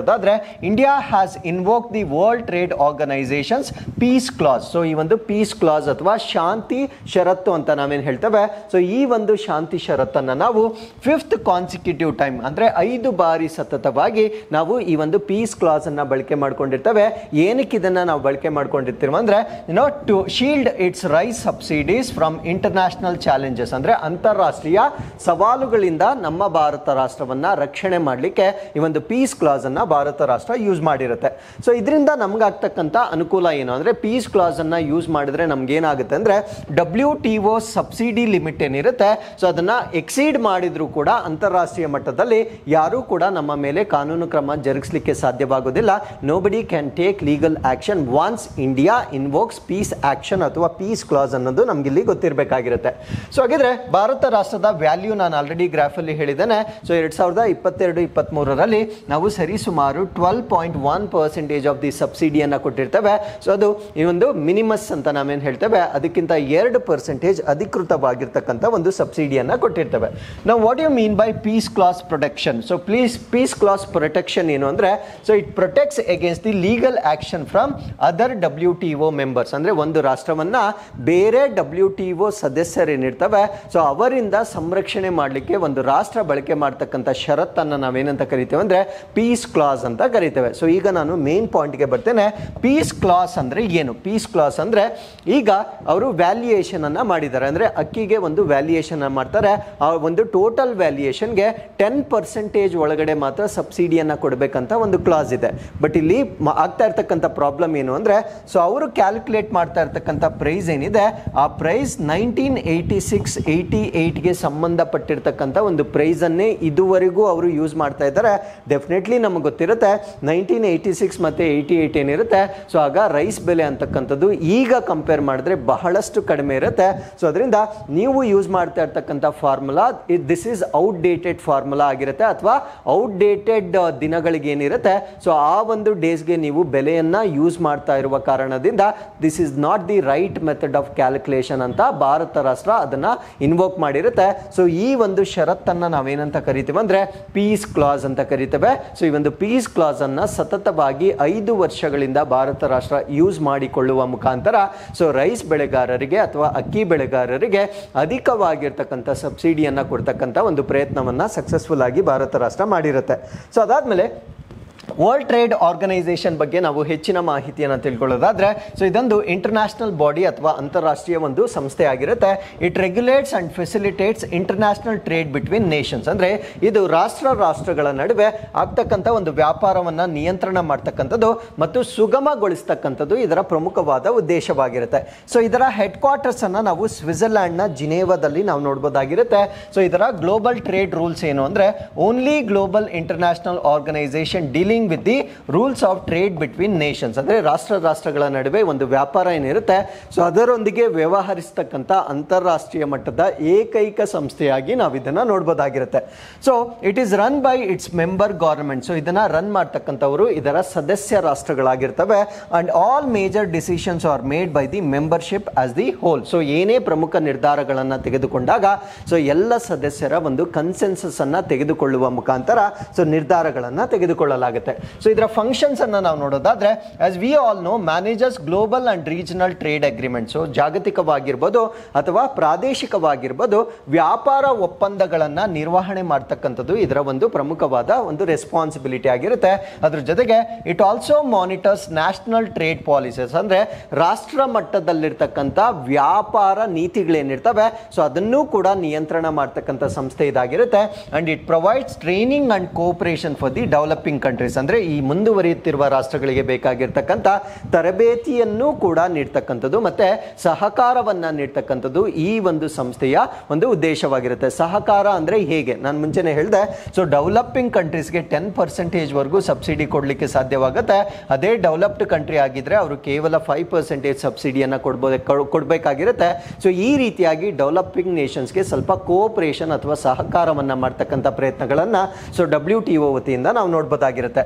India has invoke the world trade organisations peace clause so ಈ ಒಂದು ಪೀಸ್ ಕ್ಲಾಸ್ ಅಥವಾ ಶಾಂತಿ ಷರತ್ತು ಅಂತ ನಾವೇನು ಹೇಳ್ತೇವೆ ಸೊ ಈ ಒಂದು ಶಾಂತಿ ಷರತ್ತನ್ನು ನಾವು ಫಿಫ್ತ್ ಕಾನ್ಸಿಕ್ಯೂಟಿವ್ ಟೈಮ್ ಅಂದರೆ ಐದು ಬಾರಿ ಸತತವಾಗಿ ನಾವು ಈ ಒಂದು ಪೀಸ್ ಕ್ಲಾಸ್ ಅನ್ನ ಬಳಕೆ ಮಾಡ್ಕೊಂಡಿರ್ತೇವೆ ಏನಕ್ಕೆ ಇದನ್ನ ನಾವು ಬಳಕೆ ಮಾಡ್ಕೊಂಡಿರ್ತೀವಿ ಅಂದ್ರೆ no to shield its rice subsidies from international challenges ಅಂದ್ರೆ ಅಂತಾರಾಷ್ಟ್ರೀಯ ಸವಾಲುಗಳಿಂದ ನಮ್ಮ ಭಾರತ ರಾಷ್ಟ್ರವನ್ನ ರಕ್ಷಣೆ ಮಾಡಲಿಕ್ಕೆ ಈ ಒಂದು ಪೀಸ್ ಕ್ಲಾಸ್ ಅನ್ನ ಭಾರತ ರಾಷ್ಟ್ರ ಯೂಸ್ ಮಾಡಿರುತ್ತೆ ಸೊ ಇದರಿಂದ ನಮ್ಗಾಗ್ತಕ್ಕಂಥ ಅನುಕೂಲ ಏನು ಅಂದ್ರೆ ಪೀಸ್ ಕ್ಲಾಸ್ ಅನ್ನ ಯೂಸ್ ಮಾಡಿದ್ರೆ ನಮ್ಗೆ ಏನಾಗುತ್ತೆ ಅಂದ್ರೆ W T O subsidy limit ಏನಿರುತ್ತೆ ಸೊ ಅದನ್ನ ಎಕ್ಸೀಡ್ ಮಾಡಿದ್ರು ಕೂಡ ಅಂತಾರಾಷ್ಟ್ರೀಯ ಮಟ್ಟದಲ್ಲಿ ಯಾರೂ ಕೂಡ ನಮ್ಮ ಮೇಲೆ ಕಾನೂನು ಕ್ರಮ ಜರುಗಿಸಲಿಕ್ಕೆ ಸಾಧ್ಯವಾಗೋದಿಲ್ಲ nobody can take legal action once India invokes peace action ಅಥವಾ ಪೀಸ್ ಕ್ಲಾಸ್ ಅನ್ನೋದು ನಮ್ಗೆ ಇಲ್ಲಿ ಗೊತ್ತಿರಬೇಕಾಗಿರುತ್ತೆ ಸೊ ಹಾಗಿದ್ರೆ ಭಾರತ ರಾಷ್ಟ್ರದ ವ್ಯಾಲ್ಯೂ ನಾನು ಆಲ್ರೆಡಿ ಗ್ರಾಫಲ್ಲಿ ಹೇಳಿದ್ದೇನೆ ಸೊ ಎರಡ್ ಸಾವಿರದ ಇಪ್ಪತ್ತೆರಡು ಇಪ್ಪತ್ತ್ಮೂರರಲ್ಲಿ ನಾವು ಸರಿಸುಮಾರು twelve point one percentage of the ಸಬ್ಸಿಡಿಯನ್ನು ಕೊಟ್ಟಿರ್ತೇವೆ ಸೊ ಅದು ಈ ಒಂದು ಮಿನಿಮಸ್ ಅಂತ ನಾವೇನು ಹೇಳ್ತೇವೆ ಅದಕ್ಕಿಂತ ಎರಡು ಪರ್ಸೆಂಟೇಜ್ ಅಧಿಕೃತವಾಗಿರ್ತಕ್ಕಂಥ ಒಂದು ಸಬ್ಸಿಡಿಯನ್ನು ಕೊಟ್ಟಿರ್ತೇವೆ ನಾವು what you mean by peace clause protection so please peace clause protection ಏನು ಅಂದರೆ so it protects against the legal action from other W T O members ಅಂದರೆ ಒಂದು ರಾಷ್ಟ್ರವನ್ನ ಬೇರೆ ಡಬ್ಲ್ಯೂ ಟಿ ಒ ಸದಸ್ಯರೇನಿರ್ತವೆ ಸೊ ಅವರಿಂದ ಸಂರಕ್ಷಣೆ ಮಾಡಲಿಕ್ಕೆ ಒಂದು ರಾಷ್ಟ್ರ ಬಳಕೆ ಮಾಡ್ತಕ್ಕಂಥ ಷರತ್ತನ್ನು ನಾವೇನಂತ ಕರಿತೇವೆ ಅಂದರೆ ಪೀಸ್ ಕ್ಲಾಸ್ ಅಂತ ಕರಿತೇವೆ ಸೊ ಈಗ ನಾನು ಮೇನ್ ಪಾಯಿಂಟ್ಗೆ ಬರ್ತೇನೆ ಪೀಸ್ ಕ್ಲಾಸ್ ಅಂದರೆ ಏನು ಪೀಸ್ ಕ್ಲಾಸ್ ಅಂದರೆ ಈಗ ಅವರು ವ್ಯಾಲ್ಯೂಯೇಷನ್ ಅನ್ನ ಮಾಡಿದ್ದಾರೆ ಅಂದರೆ ಅಕ್ಕಿಗೆ ಒಂದು ವ್ಯಾಲ್ಯೂಯೇಷನ್ ಮಾಡ್ತಾರೆ ಆ ಒಂದು ಟೋಟಲ್ ವ್ಯಾಲ್ಯೂಯೇಷನ್ಗೆ ಟೆನ್ ಪರ್ಸೆಂಟೇಜ್ ಒಳಗಡೆ ಮಾತ್ರ ಸಬ್ಸಿಡಿಯನ್ನು ಕೊಡಬೇಕಂತ ಒಂದು ಕ್ಲಾಸ್ ಇದೆ ಬಟ್ ಇಲ್ಲಿ ಮ- ಆಗ್ತಾ ಇರ್ತಕ್ಕಂಥ ಪ್ರಾಬ್ಲಮ್ ಏನು ಅಂದರೆ ಸೊ ಅವರು ಕ್ಯಾಲ್ಕುಲೇಟ್ ಮಾಡ್ತಾ ಇರ್ತಕ್ಕಂಥ ಪ್ರೈಸ್ ಏನಿದೆ ಆ price nineteen eighty six eighty ಏಯ್ಟ್ಗೆ ಸಂಬಂಧಪಟ್ಟಿರ್ತಕ್ಕಂಥ ಒಂದು ಪ್ರೈಸನ್ನೇ ಇದುವರೆಗೂ ಅವರು ಯೂಸ್ ಮಾಡ್ತಾ ಇದ್ದಾರೆ ಡೆಫಿನೆಟ್ಲಿ ನಮಗೆ ಗೊತ್ತಿರುತ್ತೆ ನೈನ್ಟೀನ್ ಏಯ್ಟಿ ಸಿಕ್ಸ್ ಮತ್ತು ಏಯ್ಟಿ ಏಯ್ಟ್ ಏನಿರುತ್ತೆ ಸೊ ಆಗ ರೈಸ್ ಬೆಲೆ ಅಂತಕ್ಕಂಥದ್ದು ಈಗ ಕಂಪೇರ್ ಮಾಡಿದ್ರೆ ಬಹಳಷ್ಟು ಕಡಿಮೆ ಇರುತ್ತೆ ಸೊ ಅದರಿಂದ ನೀವು ಯೂಸ್ ಮಾಡ್ತಾ ಇರ್ತಕ್ಕಂಥ formula this is outdated formula ಆಗಿರುತ್ತೆ ಅಥವಾ ಔಟ್ಡೇಟೆಡ್ ದಿನಗಳಿಗೆ ಏನಿರುತ್ತೆ ಸೊ ಆ ಒಂದು ಡೇಸ್ಗೆ ನೀವು ಬೆಲೆಯನ್ನ ಯೂಸ್ ಮಾಡ್ತಾ ಇರುವ ಕಾರಣದಿಂದ this is not the right method of calculation ಅಂತ ಭಾರತ ರಾಷ್ಟ್ರ ಅದನ್ನ ಇನ್ವೋಕ್ ಮಾಡಿರುತ್ತೆ ಸೊ ಈ ಒಂದು ಷರತ್ತನ್ನ ನಾವೇನಂತ ಕರಿತೀವಿ ಅಂದ್ರೆ ಪೀಸ್ ಕ್ಲಾಸ್ ಅಂತ ಕರಿತೇವೆ ಸೊ ಈ ಒಂದು ಪೀಸ್ ಕ್ಲಾಸ್ ಅನ್ನ ಸತತವಾಗಿ ಐದು ವರ್ಷಗಳಿಂದ ಭಾರತ ರಾಷ್ಟ್ರ ಯೂಸ್ ಮಾಡಿಕೊಳ್ಳುವ ಮುಖಾಂತರ ಸೊ ರೈಸ್ ಬೆಳೆಗಾರರಿಗೆ ಅಥವಾ ಅಕ್ಕಿ ಬೆಳೆಗಾರರಿಗೆ ಅಧಿಕವಾಗಿರ್ತಕ್ಕಂಥ ಸಬ್ಸಿಡಿಯನ್ನ ಕೊಡ್ತಕ್ಕಂಥ ಒಂದು ಪ್ರಯತ್ನವನ್ನ ಸಕ್ಸಸ್ಫುಲ್ ಆಗಿ ಭಾರತ ರಾಷ್ಟ್ರ ಮಾಡಿರುತ್ತೆ ಸೊ ಅದಾದ್ಮೇಲೆ ವರ್ಲ್ಡ್ ಟ್ರೇಡ್ ಆರ್ಗನೈಸೇಷನ್ ಬಗ್ಗೆ ನಾವು ಹೆಚ್ಚಿನ ಮಾಹಿತಿಯನ್ನು ತಿಳ್ಕೊಳ್ಳೋದಾದ್ರೆ ಸೊ ಇದೊಂದು ಇಂಟರ್ನ್ಯಾಷನಲ್ ಬಾಡಿ ಅಥವಾ ಅಂತಾರಾಷ್ಟ್ರೀಯ ಒಂದು ಸಂಸ್ಥೆ ಆಗಿರುತ್ತೆ it regulates and facilitates international trade between nations ಅಂದ್ರೆ ಇದು ರಾಷ್ಟ್ರ ರಾಷ್ಟ್ರಗಳ ನಡುವೆ ಆಗ್ತಕ್ಕಂಥ ಒಂದು ವ್ಯಾಪಾರವನ್ನ ನಿಯಂತ್ರಣ ಮಾಡ್ತಕ್ಕಂಥದ್ದು ಮತ್ತು ಸುಗಮಗೊಳಿಸ್ತಕ್ಕಂಥದ್ದು ಇದರ ಪ್ರಮುಖವಾದ ಉದ್ದೇಶವಾಗಿರುತ್ತೆ ಸೊ ಇದರ ಹೆಡ್ ಕ್ವಾರ್ಟರ್ಸ್ ಅನ್ನ ನಾವು ಸ್ವಿಟ್ಜರ್ಲ್ಯಾಂಡ್ನ ಜಿನೇವಾದಲ್ಲಿ ನಾವು ನೋಡ್ಬೋದಾಗಿರುತ್ತೆ ಸೊ ಇದರ ಗ್ಲೋಬಲ್ ಟ್ರೇಡ್ ರೂಲ್ಸ್ ಏನು ಅಂದ್ರೆ only global international organisation dealing with the rules of trade between nations ಅಂದ್ರೆ ರಾಷ್ಟ್ರ ರಾಷ್ಟ್ರಗಳ ನಡುವೆ ಒಂದು ವ್ಯಾಪಾರ ಏನಿರುತ್ತೆ ಸೊ ಅದರೊಂದಿಗೆ ವ್ಯವಹರಿಸ್ತಕ್ಕಂಥ ಅಂತಾರಾಷ್ಟ್ರೀಯ ಮಟ್ಟದ ಏಕೈಕ ಸಂಸ್ಥೆಯಾಗಿ ನಾವು ಇದನ್ನ ನೋಡ್ಬೋದಾಗಿರುತ್ತೆ so it is run by its member government so ಇದನ್ನ ರನ್ ಮಾಡ್ತಕ್ಕಂಥವರು ಇದರ ಸದಸ್ಯ ರಾಷ್ಟ್ರಗಳಾಗಿರ್ತವೆ and all major decisions are made by the membership as the whole so ಏನೇ ಪ್ರಮುಖ ನಿರ್ಧಾರಗಳನ್ನು ತೆಗೆದುಕೊಂಡಾಗ ಸೊ ಎಲ್ಲ ಸದಸ್ಯರ ಒಂದು ಕನ್ಸೆನ್ಸಸ್ ಅನ್ನ ತೆಗೆದುಕೊಳ್ಳುವ ಮುಖಾಂತರ ಸೊ ನಿರ್ಧಾರಗಳನ್ನು ತೆಗೆದುಕೊಳ್ಳಲಾಗುತ್ತೆ ಸೊ ಇದರ ಫಂಕ್ಷನ್ಸ್ ಅನ್ನ ನಾವು ನೋಡೋದಾದ್ರೆ as we all know managers global and regional trade agreement so ಜಾಗತಿಕವಾಗಿರ್ಬೋದು ಅಥವಾ ಪ್ರಾದೇಶಿಕವಾಗಿರ್ಬೋದು ವ್ಯಾಪಾರ ಒಪ್ಪಂದಗಳನ್ನ ನಿರ್ವಹಣೆ ಮಾಡ್ತಕ್ಕಂಥದ್ದು ಇದರ ಒಂದು ಪ್ರಮುಖವಾದ ಒಂದು ರೆಸ್ಪಾನ್ಸಿಬಿಲಿಟಿ ಆಗಿರುತ್ತೆ ಅದ್ರ ಜೊತೆಗೆ it also monitors national trade policies ಅಂದ್ರೆ ರಾಷ್ಟ್ರ ಮಟ್ಟದಲ್ಲಿರ್ತಕ್ಕಂಥ ವ್ಯಾಪಾರ ನೀತಿಗಳೇನಿರ್ತವೆ ಸೊ ಅದನ್ನೂ ಕೂಡ ನಿಯಂತ್ರಣ ಮಾಡ್ತಕ್ಕಂಥ ಸಂಸ್ಥೆ ಇದಾಗಿರುತ್ತೆ and it provides training and cooperation for the developing countries ಅಂದ್ರೆ ಈ ಮುಂದುವರಿಯುತ್ತಿರುವ ರಾಷ್ಟ್ರಗಳಿಗೆ ಬೇಕಾಗಿರ್ತಕ್ಕಂಥ ತರಬೇತಿಯನ್ನು ಕೂಡ ನೀಡ್ತಕ್ಕಂಥದ್ದು ಮತ್ತೆ ಸಹಕಾರವನ್ನ ನೀಡ್ತಕ್ಕಂಥದ್ದು ಈ ಒಂದು ಸಂಸ್ಥೆಯ ಒಂದು ಉದ್ದೇಶವಾಗಿರುತ್ತೆ ಸಹಕಾರ ಅಂದ್ರೆ ಹೇಗೆ ನಾನು ಮುಂಚೆನೆ ಹೇಳಿದೆ ಸೊ ಡೆವಲಪಿಂಗ್ ಕಂಟ್ರೀಸ್ಗೆ ಟೆನ್ ಪರ್ಸೆಂಟೇಜ್ ವರೆಗೂ ಸಬ್ಸಿಡಿ ಕೊಡಲಿಕ್ಕೆ ಸಾಧ್ಯವಾಗುತ್ತೆ ಅದೇ ಡೆವಲಪ್ಡ್ ಕಂಟ್ರಿ ಆಗಿದ್ರೆ ಅವರು ಕೇವಲ ಫೈವ್ ಪರ್ಸೆಂಟೇಜ್ ಸಬ್ಸಿಡಿಯನ್ನು ಕೊಡ್ಬೋದು ಕೊಡಬೇಕಾಗಿರುತ್ತೆ ಸೊ ಈ ರೀತಿಯಾಗಿ ಡೆವಲಪಿಂಗ್ ನೇಷನ್ಸ್ಗೆ ಸ್ವಲ್ಪ ಕೋಆಪರೇಷನ್ ಅಥವಾ ಸಹಕಾರವನ್ನ ಮಾಡ್ತಕ್ಕಂಥ ಪ್ರಯತ್ನಗಳನ್ನ ಸೊ ಡಬ್ಲ್ಯೂ ಟಿ ಒ ವತಿಯಿಂದ ನಾವು ನೋಡ್ಬೋದಾಗಿರುತ್ತೆ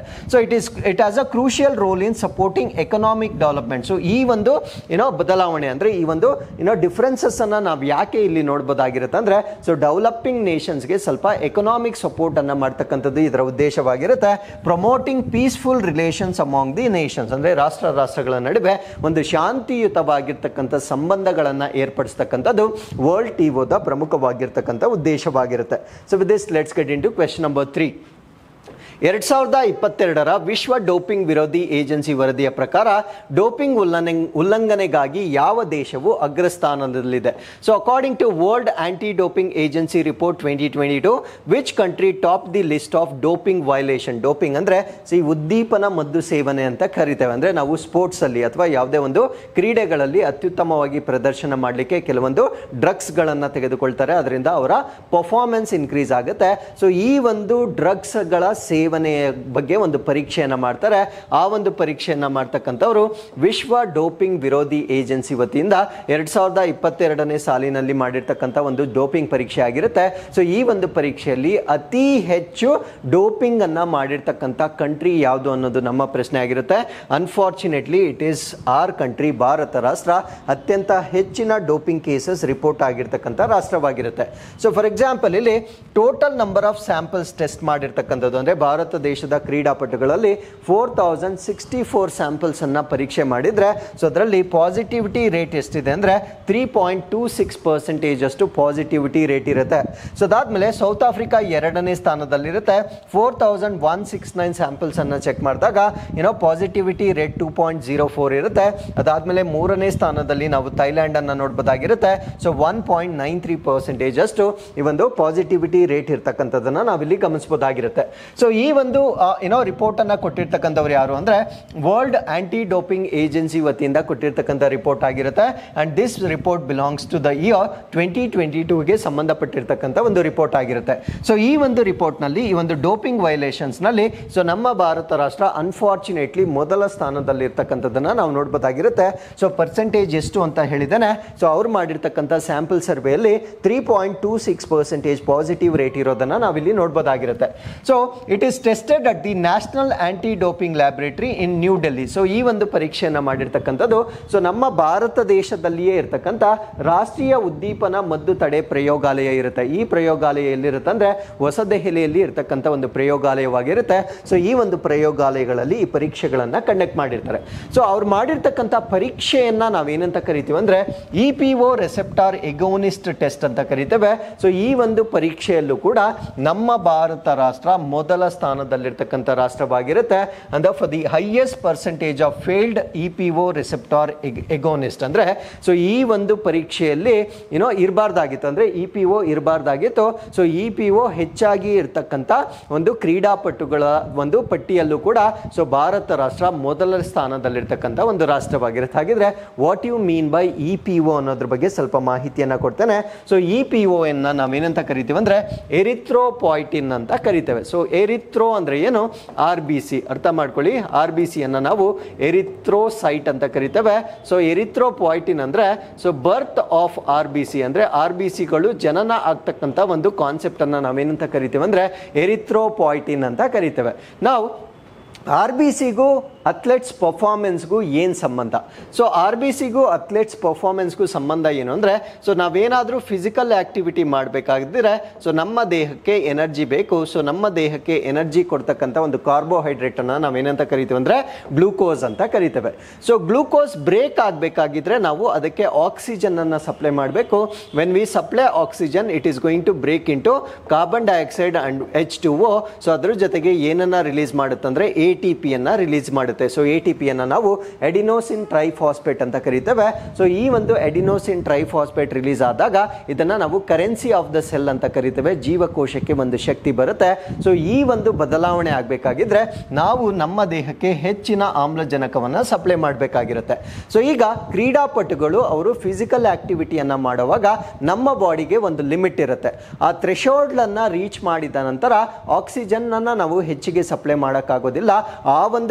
so it is it has a crucial role in supporting economic development so ಈ ಒಂದು ಏನೋ ಬದಲಾವಣೆ ಅಂದ್ರೆ ಈ ಒಂದು ಏನೋ ಡಿಫ್ರೆನ್ಸಸ್ ಅನ್ನ ನಾವು ಯಾಕೆ ಇಲ್ಲಿ ನೋಡ್ಬೋದಾಗಿರುತ್ತೆ ಅಂದ್ರೆ ಸೊ ಡೆವಲಪಿಂಗ್ ನೇಷನ್ಸ್ಗೆ ಸ್ವಲ್ಪ ಎಕನಾಮಿಕ್ ಸಪೋರ್ಟ್ ಅನ್ನ ಮಾಡ್ತಕ್ಕಂಥದ್ದು ಇದರ ಉದ್ದೇಶವಾಗಿರುತ್ತೆ promoting peaceful relations among the nations ಅಂದ್ರೆ ರಾಷ್ಟ್ರ ರಾಷ್ಟ್ರಗಳ ನಡುವೆ ಒಂದು ಶಾಂತಿಯುತವಾಗಿರ್ತಕ್ಕಂಥ ಸಂಬಂಧಗಳನ್ನ ಏರ್ಪಡಿಸ್ತಕ್ಕಂಥದ್ದು ವರ್ಲ್ಡ್ ಟಿಒದ ಪ್ರಮುಖವಾಗಿರ್ತಕ್ಕಂಥ ಉದ್ದೇಶವಾಗಿರುತ್ತೆ so with this let's get into question number three ಎರಡ್ ಸಾವಿರದ ಇಪ್ಪತ್ತೆರಡರ ವಿಶ್ವ ಡೋಪಿಂಗ್ ವಿರೋಧಿ ಏಜೆನ್ಸಿ ವರದಿಯ ಪ್ರಕಾರ ಡೋಪಿಂಗ್ ಉಲ್ಲಂಘನೆ ಉಲ್ಲಂಘನೆಗಾಗಿ ಯಾವ ದೇಶವು ಅಗ್ರಸ್ಥಾನದಲ್ಲಿದೆ so according to world anti doping agency report twenty twenty two which country top the list of doping violation doping ಅಂದ್ರೆ ಸಿ ಉದ್ದೀಪನ ಮದ್ದು ಸೇವನೆ ಅಂತ ಕರಿತೇವೆ ಅಂದ್ರೆ ನಾವು ಸ್ಪೋರ್ಟ್ಸ್ ಅಲ್ಲಿ ಅಥವಾ ಯಾವುದೇ ಒಂದು ಕ್ರೀಡೆಗಳಲ್ಲಿ ಅತ್ಯುತ್ತಮವಾಗಿ ಪ್ರದರ್ಶನ ಮಾಡಲಿಕ್ಕೆ ಕೆಲವೊಂದು ಡ್ರಗ್ಸ್ ಗಳನ್ನ ತೆಗೆದುಕೊಳ್ತಾರೆ ಅದರಿಂದ ಅವರ ಪರ್ಫಾರ್ಮೆನ್ಸ್ ಇನ್ಕ್ರೀಸ್ ಆಗುತ್ತೆ ಸೊ ಈ ಒಂದು ಡ್ರಗ್ಸ್ ಗಳ ಸೇವನೆಯ ಬಗ್ಗೆ ಒಂದು ಪರೀಕ್ಷೆಯನ್ನ ಮಾಡ್ತಾರೆ ಆ ಒಂದು ಪರೀಕ್ಷೆಯನ್ನ ಮಾಡ್ತಕ್ಕಂಥವ್ರು ವಿಶ್ವ ಡೋಪಿಂಗ್ ವಿರೋಧಿ ಏಜೆನ್ಸಿ ವತಿಯಿಂದ ಎರಡ್ ಸಾವಿರದ ಇಪ್ಪತ್ತೆರಡನೇ ಸಾಲಿನಲ್ಲಿ ಮಾಡಿರ್ತಕ್ಕಂಥ ಒಂದು ಡೋಪಿಂಗ್ ಪರೀಕ್ಷೆ ಆಗಿರುತ್ತೆ ಸೊ ಈ ಒಂದು ಪರೀಕ್ಷೆಯಲ್ಲಿ ಅತಿ ಹೆಚ್ಚು ಡೋಪಿಂಗ್ ಅನ್ನ ಮಾಡಿರ್ತಕ್ಕಂಥ ಕಂಟ್ರಿ ಯಾವುದು ಅನ್ನೋದು ನಮ್ಮ ಪ್ರಶ್ನೆ ಆಗಿರುತ್ತೆ unfortunately it is our country ಭಾರತ ರಾಷ್ಟ್ರ ಅತ್ಯಂತ ಹೆಚ್ಚಿನ ಡೋಪಿಂಗ್ ಕೇಸಸ್ ರಿಪೋರ್ಟ್ ಆಗಿರ್ತಕ್ಕಂಥ ರಾಷ್ಟ್ರವಾಗಿರುತ್ತೆ ಸೊ ಫಾರ್ ಎಕ್ಸಾಂಪಲ್ ಇಲ್ಲಿ total number of samples test ಮಾಡಿರ್ತಕ್ಕಂಥದ್ದು ಅಂದ್ರೆ ಭಾರತ ದೇಶದ ಕ್ರೀಡಾಪಟುಗಳಲ್ಲಿ four thousand sixty four samples ಅನ್ನ ಪರೀಕ್ಷೆ ಮಾಡಿದ್ರೆ ಸೊ ಅದರಲ್ಲಿ ಪಾಸಿಟಿವಿಟಿ ರೇಟ್ ಎಷ್ಟಿದೆ ಅಂದ್ರೆ three point two six percentage ಅಷ್ಟು ಪಾಸಿಟಿವಿಟಿ ರೇಟ್ ಇರುತ್ತೆ ಸೊ ಅದಾದ್ಮೇಲೆ ಸೌತ್ ಆಫ್ರಿಕಾ ಎರಡನೇ ಸ್ಥಾನದಲ್ಲಿರುತ್ತೆ four thousand one six nine samples ಅನ್ನ ಚೆಕ್ ಮಾಡಿದಾಗ ಏನೋ positivity rate two point zero four ಇರುತ್ತೆ ಅದಾದ್ಮೇಲೆ ಮೂರನೇ ಸ್ಥಾನದಲ್ಲಿ ನಾವು ಥೈಲ್ಯಾಂಡ್ ಅನ್ನ ನೋಡ್ಬೋದಾಗಿರುತ್ತೆ so one point nine three percentage ಅಷ್ಟು ಈ ಒಂದು ಪಾಸಿಟಿವಿಟಿ ರೇಟ್ ಇರ್ತಕ್ಕಂಥದ್ದನ್ನ ನಾವಿಲ್ಲಿ ಗಮನಿಸಬಹುದಾಗಿರುತ್ತೆ ಸೊ ಈ ಒಂದು ಆ, ಏನೋ ರಿಪೋರ್ಟ್ ಅನ್ನ ಕೊಟ್ಟಿರ್ತಕ್ಕಂಥವ್ರು ಯಾರು ಅಂದ್ರೆ ವರ್ಲ್ಡ್ ಆಂಟಿ ಡೋಪಿಂಗ್ ಏಜೆನ್ಸಿ ವತಿಯಿಂದ ಕೊಟ್ಟಿರ್ತಕ್ಕಂಥ ರಿಪೋರ್ಟ್ ಆಗಿರುತ್ತೆ and this report belongs to the year twenty twenty ಟೂಗೆ ಸಂಬಂಧಪಟ್ಟಿರ್ತಕ್ಕಂಥ ಒಂದು ರಿಪೋರ್ಟ್ ಆಗಿರುತ್ತೆ ಸೊ ಈ ಒಂದು ರಿಪೋರ್ಟ್ ನಲ್ಲಿ ಈ ಒಂದು ಡೋಪಿಂಗ್ ವೈಲೇಷನ್ಸ್ ನಲ್ಲಿ ಸೊ ನಮ್ಮ ಭಾರತ ರಾಷ್ಟ್ರ ಅನ್ಫಾರ್ಚುನೇಟ್ಲಿ ಮೊದಲ ಸ್ಥಾನದಲ್ಲಿ ಇರ್ತಕ್ಕಂಥದ್ದನ್ನ ನಾವು ನೋಡ್ಬೋದಾಗಿರುತ್ತೆ ಸೊ ಪರ್ಸೆಂಟೇಜ್ ಎಷ್ಟು ಅಂತ ಹೇಳಿದ್ದೇನೆ ಸೊ ಅವ್ರು ಮಾಡಿರ್ತಕ್ಕಂಥ ಸ್ಯಾಂಪಲ್ ಸರ್ವೆಯಲ್ಲಿ three point two six percentage positive rate ಇರೋದನ್ನ ನಾವಿಲ್ಲಿ ನೋಡ್ಬೋದಾಗಿರುತ್ತೆ so it is tested at the national anti doping laboratory in New Delhi so ಈ ಒಂದು ಪರೀಕ್ಷೆಯನ್ನ ಮಾಡಿರ್ತಕ್ಕಂಥದ್ದು ಸೊ ನಮ್ಮ ಭಾರತ ದೇಶದಲ್ಲಿಯೇ ಇರತಕ್ಕಂಥ ರಾಷ್ಟ್ರೀಯ ಉದ್ದೀಪನ ಮದ್ದು ತಡೆ ಪ್ರಯೋಗಾಲಯ ಇರುತ್ತೆ ಈ ಪ್ರಯೋಗಾಲಯ ಎಲ್ಲಿರುತ್ತೆ ಅಂದ್ರೆ ಹೊಸದೆಹಲಿಯಲ್ಲಿ ಇರತಕ್ಕಂಥ ಒಂದು ಪ್ರಯೋಗಾಲಯವಾಗಿರುತ್ತೆ ಸೊ ಈ ಒಂದು ಪ್ರಯೋಗಾಲಯಗಳಲ್ಲಿ ಈ ಪರೀಕ್ಷೆಗಳನ್ನ ಕಂಡಕ್ಟ್ ಮಾಡಿರ್ತಾರೆ ಸೊ ಅವ್ರು ಮಾಡಿರ್ತಕ್ಕಂಥ ಪರೀಕ್ಷೆಯನ್ನ ನಾವೇನಂತ ಕರಿತೀವಿ ಅಂದ್ರೆ E P O receptor agonist test ಅಂತ ಕರಿತೇವೆ ಸೊ ಈ ಒಂದು ಪರೀಕ್ಷೆಯಲ್ಲೂ ಕೂಡ ನಮ್ಮ ಭಾರತ ರಾಷ್ಟ್ರ ಮೊದಲ ಸ್ಥಾನದಲ್ಲಿರ್ತಕ್ಕಂಥ ರಾಷ್ಟ್ರವಾಗಿರುತ್ತೆ ಅಂದ for the highest percentage of failed E P O receptor agonist ಅಂದ್ರೆ ಸೊ ಈ ಒಂದು ಪರೀಕ್ಷೆಯಲ್ಲಿ ಏನೋ ಇರಬಾರ್ದಾಗಿತ್ತು ಅಂದ್ರೆ ಇ ಪಿ ಒ ಇರಬಾರ್ದಾಗಿತ್ತು ಸೊ ಇ ಪಿ ಒ ಹೆಚ್ಚಾಗಿ ಇರ್ತಕ್ಕಂಥ ಒಂದು ಕ್ರೀಡಾಪಟುಗಳ ಒಂದು ಪಟ್ಟಿಯಲ್ಲೂ ಕೂಡ ಸೊ ಭಾರತ ರಾಷ್ಟ್ರ ಮೊದಲ ಸ್ಥಾನದಲ್ಲಿರ್ತಕ್ಕಂಥ ಒಂದು ರಾಷ್ಟ್ರವಾಗಿರುತ್ತೆ ಹಾಗಿದ್ರೆ what you mean by E P O ಅನ್ನೋದ್ರ ಬಗ್ಗೆ ಸ್ವಲ್ಪ ಮಾಹಿತಿಯನ್ನ ಕೊಡ್ತೇನೆ ಸೊ ಇ ಪಿ ಒ ಎನ್ನ ನಾವೇನಂತ ಕರಿತೀವಿ ಅಂದ್ರೆ ಎರಿಥ್ರೋಪಾಯ್ಟಿನ್ ಅಂತ ಕರಿತೇವೆ ಸೊ ಎರಿಥ್ರೋ ಅಂದ್ರೆ ಏನು ಆರ್ ಬಿ ಸಿ ಅರ್ಥ ಮಾಡ್ಕೊಳ್ಳಿ ಆರ್ ಬಿ ಸಿ ಅನ್ನ ನಾವು ಎರಿಥ್ರೋಸೈಟ್ ಅಂತ ಕರಿತೇವೆ ಸೊ ಎರಿಥ್ರೋಪಾಯ್ಟಿನ್ ಅಂದ್ರೆ so birth of R B C ಅಂದ್ರೆ ಆರ್ ಬಿ ಸಿಗಳು ಜನನ ಆಗ್ತಕ್ಕಂಥ ಒಂದು ಕಾನ್ಸೆಪ್ಟ್ ಅನ್ನ ನಾವೇನಂತ ಕರಿತೀವಿ ಅಂದ್ರೆ ಎರಿಥ್ರೋಪಾಯ್ಟಿನ್ ಅಂತ ಕರಿತೇವೆ ನಾವು ಆರ್ ಬಿ ಸಿಗೂ ಅಥ್ಲೆಟ್ಸ್ ಪರ್ಫಾರ್ಮೆನ್ಸ್ಗೂ ಏನು ಸಂಬಂಧ ಸೊ ಆರ್ ಬಿ ಸಿಗೂ ಅಥ್ಲೆಟ್ಸ್ ಪರ್ಫಾರ್ಮೆನ್ಸ್ಗೂ ಸಂಬಂಧ ಏನು ಅಂದರೆ ಸೊ ನಾವೇನಾದರೂ ಫಿಸಿಕಲ್ ಆ್ಯಕ್ಟಿವಿಟಿ ಮಾಡಬೇಕಾಗಿದ್ದರೆ ಸೊ ನಮ್ಮ ದೇಹಕ್ಕೆ ಎನರ್ಜಿ ಬೇಕು ಸೊ ನಮ್ಮ ದೇಹಕ್ಕೆ ಎನರ್ಜಿ ಕೊಡ್ತಕ್ಕಂಥ ಒಂದು ಕಾರ್ಬೋಹೈಡ್ರೇಟನ್ನು ನಾವೇನಂತ ಕರಿತೀವಿ ಅಂದರೆ ಗ್ಲೂಕೋಸ್ ಅಂತ ಕರಿತೇವೆ ಸೊ ಗ್ಲೂಕೋಸ್ ಬ್ರೇಕ್ ಆಗಬೇಕಾಗಿದ್ರೆ ನಾವು ಅದಕ್ಕೆ ಆಕ್ಸಿಜನನ್ನು ಸಪ್ಲೈ ಮಾಡಬೇಕು when we supply oxygen it is going to break into carbon dioxide and H two O so ಅದ್ರ ಜೊತೆಗೆ ಏನನ್ನ ರಿಲೀಸ್ ಮಾಡುತ್ತಂದ್ರೆ ಎ ಟಿ ಪಿಯನ್ನು ರಿಲೀಸ್ ಮಾಡುತ್ತೆ ಸೊ ಎ ಟಿ ಪಿಯನ್ನು ನಾವು ಎಡಿನೋಸಿನ್ ಟ್ರೈಫಾಸ್ಪೇಟ್ ಅಂತ ಕರಿತೇವೆ ಸೊ ಈ ಒಂದು ಎಡಿನೋಸಿನ್ ಟ್ರೈಫಾಸ್ಪೇಟ್ ರಿಲೀಸ್ ಆದಾಗ ಇದನ್ನ ನಾವು ಕರೆನ್ಸಿ ಆಫ್ ದ ಸೆಲ್ ಅಂತ ಕರಿತೇವೆ ಜೀವಕೋಶಕ್ಕೆ ಒಂದು ಶಕ್ತಿ ಬರುತ್ತೆ ಸೊ ಈ ಒಂದು ಬದಲಾವಣೆ ಆಗಬೇಕಾಗಿದ್ರೆ ನಾವು ನಮ್ಮ ದೇಹಕ್ಕೆ ಹೆಚ್ಚಿನ ಆಮ್ಲಜನಕವನ್ನು ಸಪ್ಲೈ ಮಾಡಬೇಕಾಗಿರುತ್ತೆ ಸೊ ಈಗ ಕ್ರೀಡಾಪಟುಗಳು ಅವರು ಫಿಸಿಕಲ್ ಆಕ್ಟಿವಿಟಿಯನ್ನು ಮಾಡುವಾಗ ನಮ್ಮ ಬಾಡಿಗೆ ಒಂದು ಲಿಮಿಟ್ ಇರುತ್ತೆ ಆ ಥ್ರೆಶೋಲ್ಡ್ಲನ್ನು ರೀಚ್ ಮಾಡಿದ ನಂತರ ಆಕ್ಸಿಜನ್ ಅನ್ನ ನಾವು ಹೆಚ್ಚಿಗೆ ಸಪ್ಲೈ ಮಾಡೋಕ್ಕಾಗೋದಿಲ್ಲ ಆ ಒಂದು ಡಿಸಡ್ವಾಂಟೇಜ್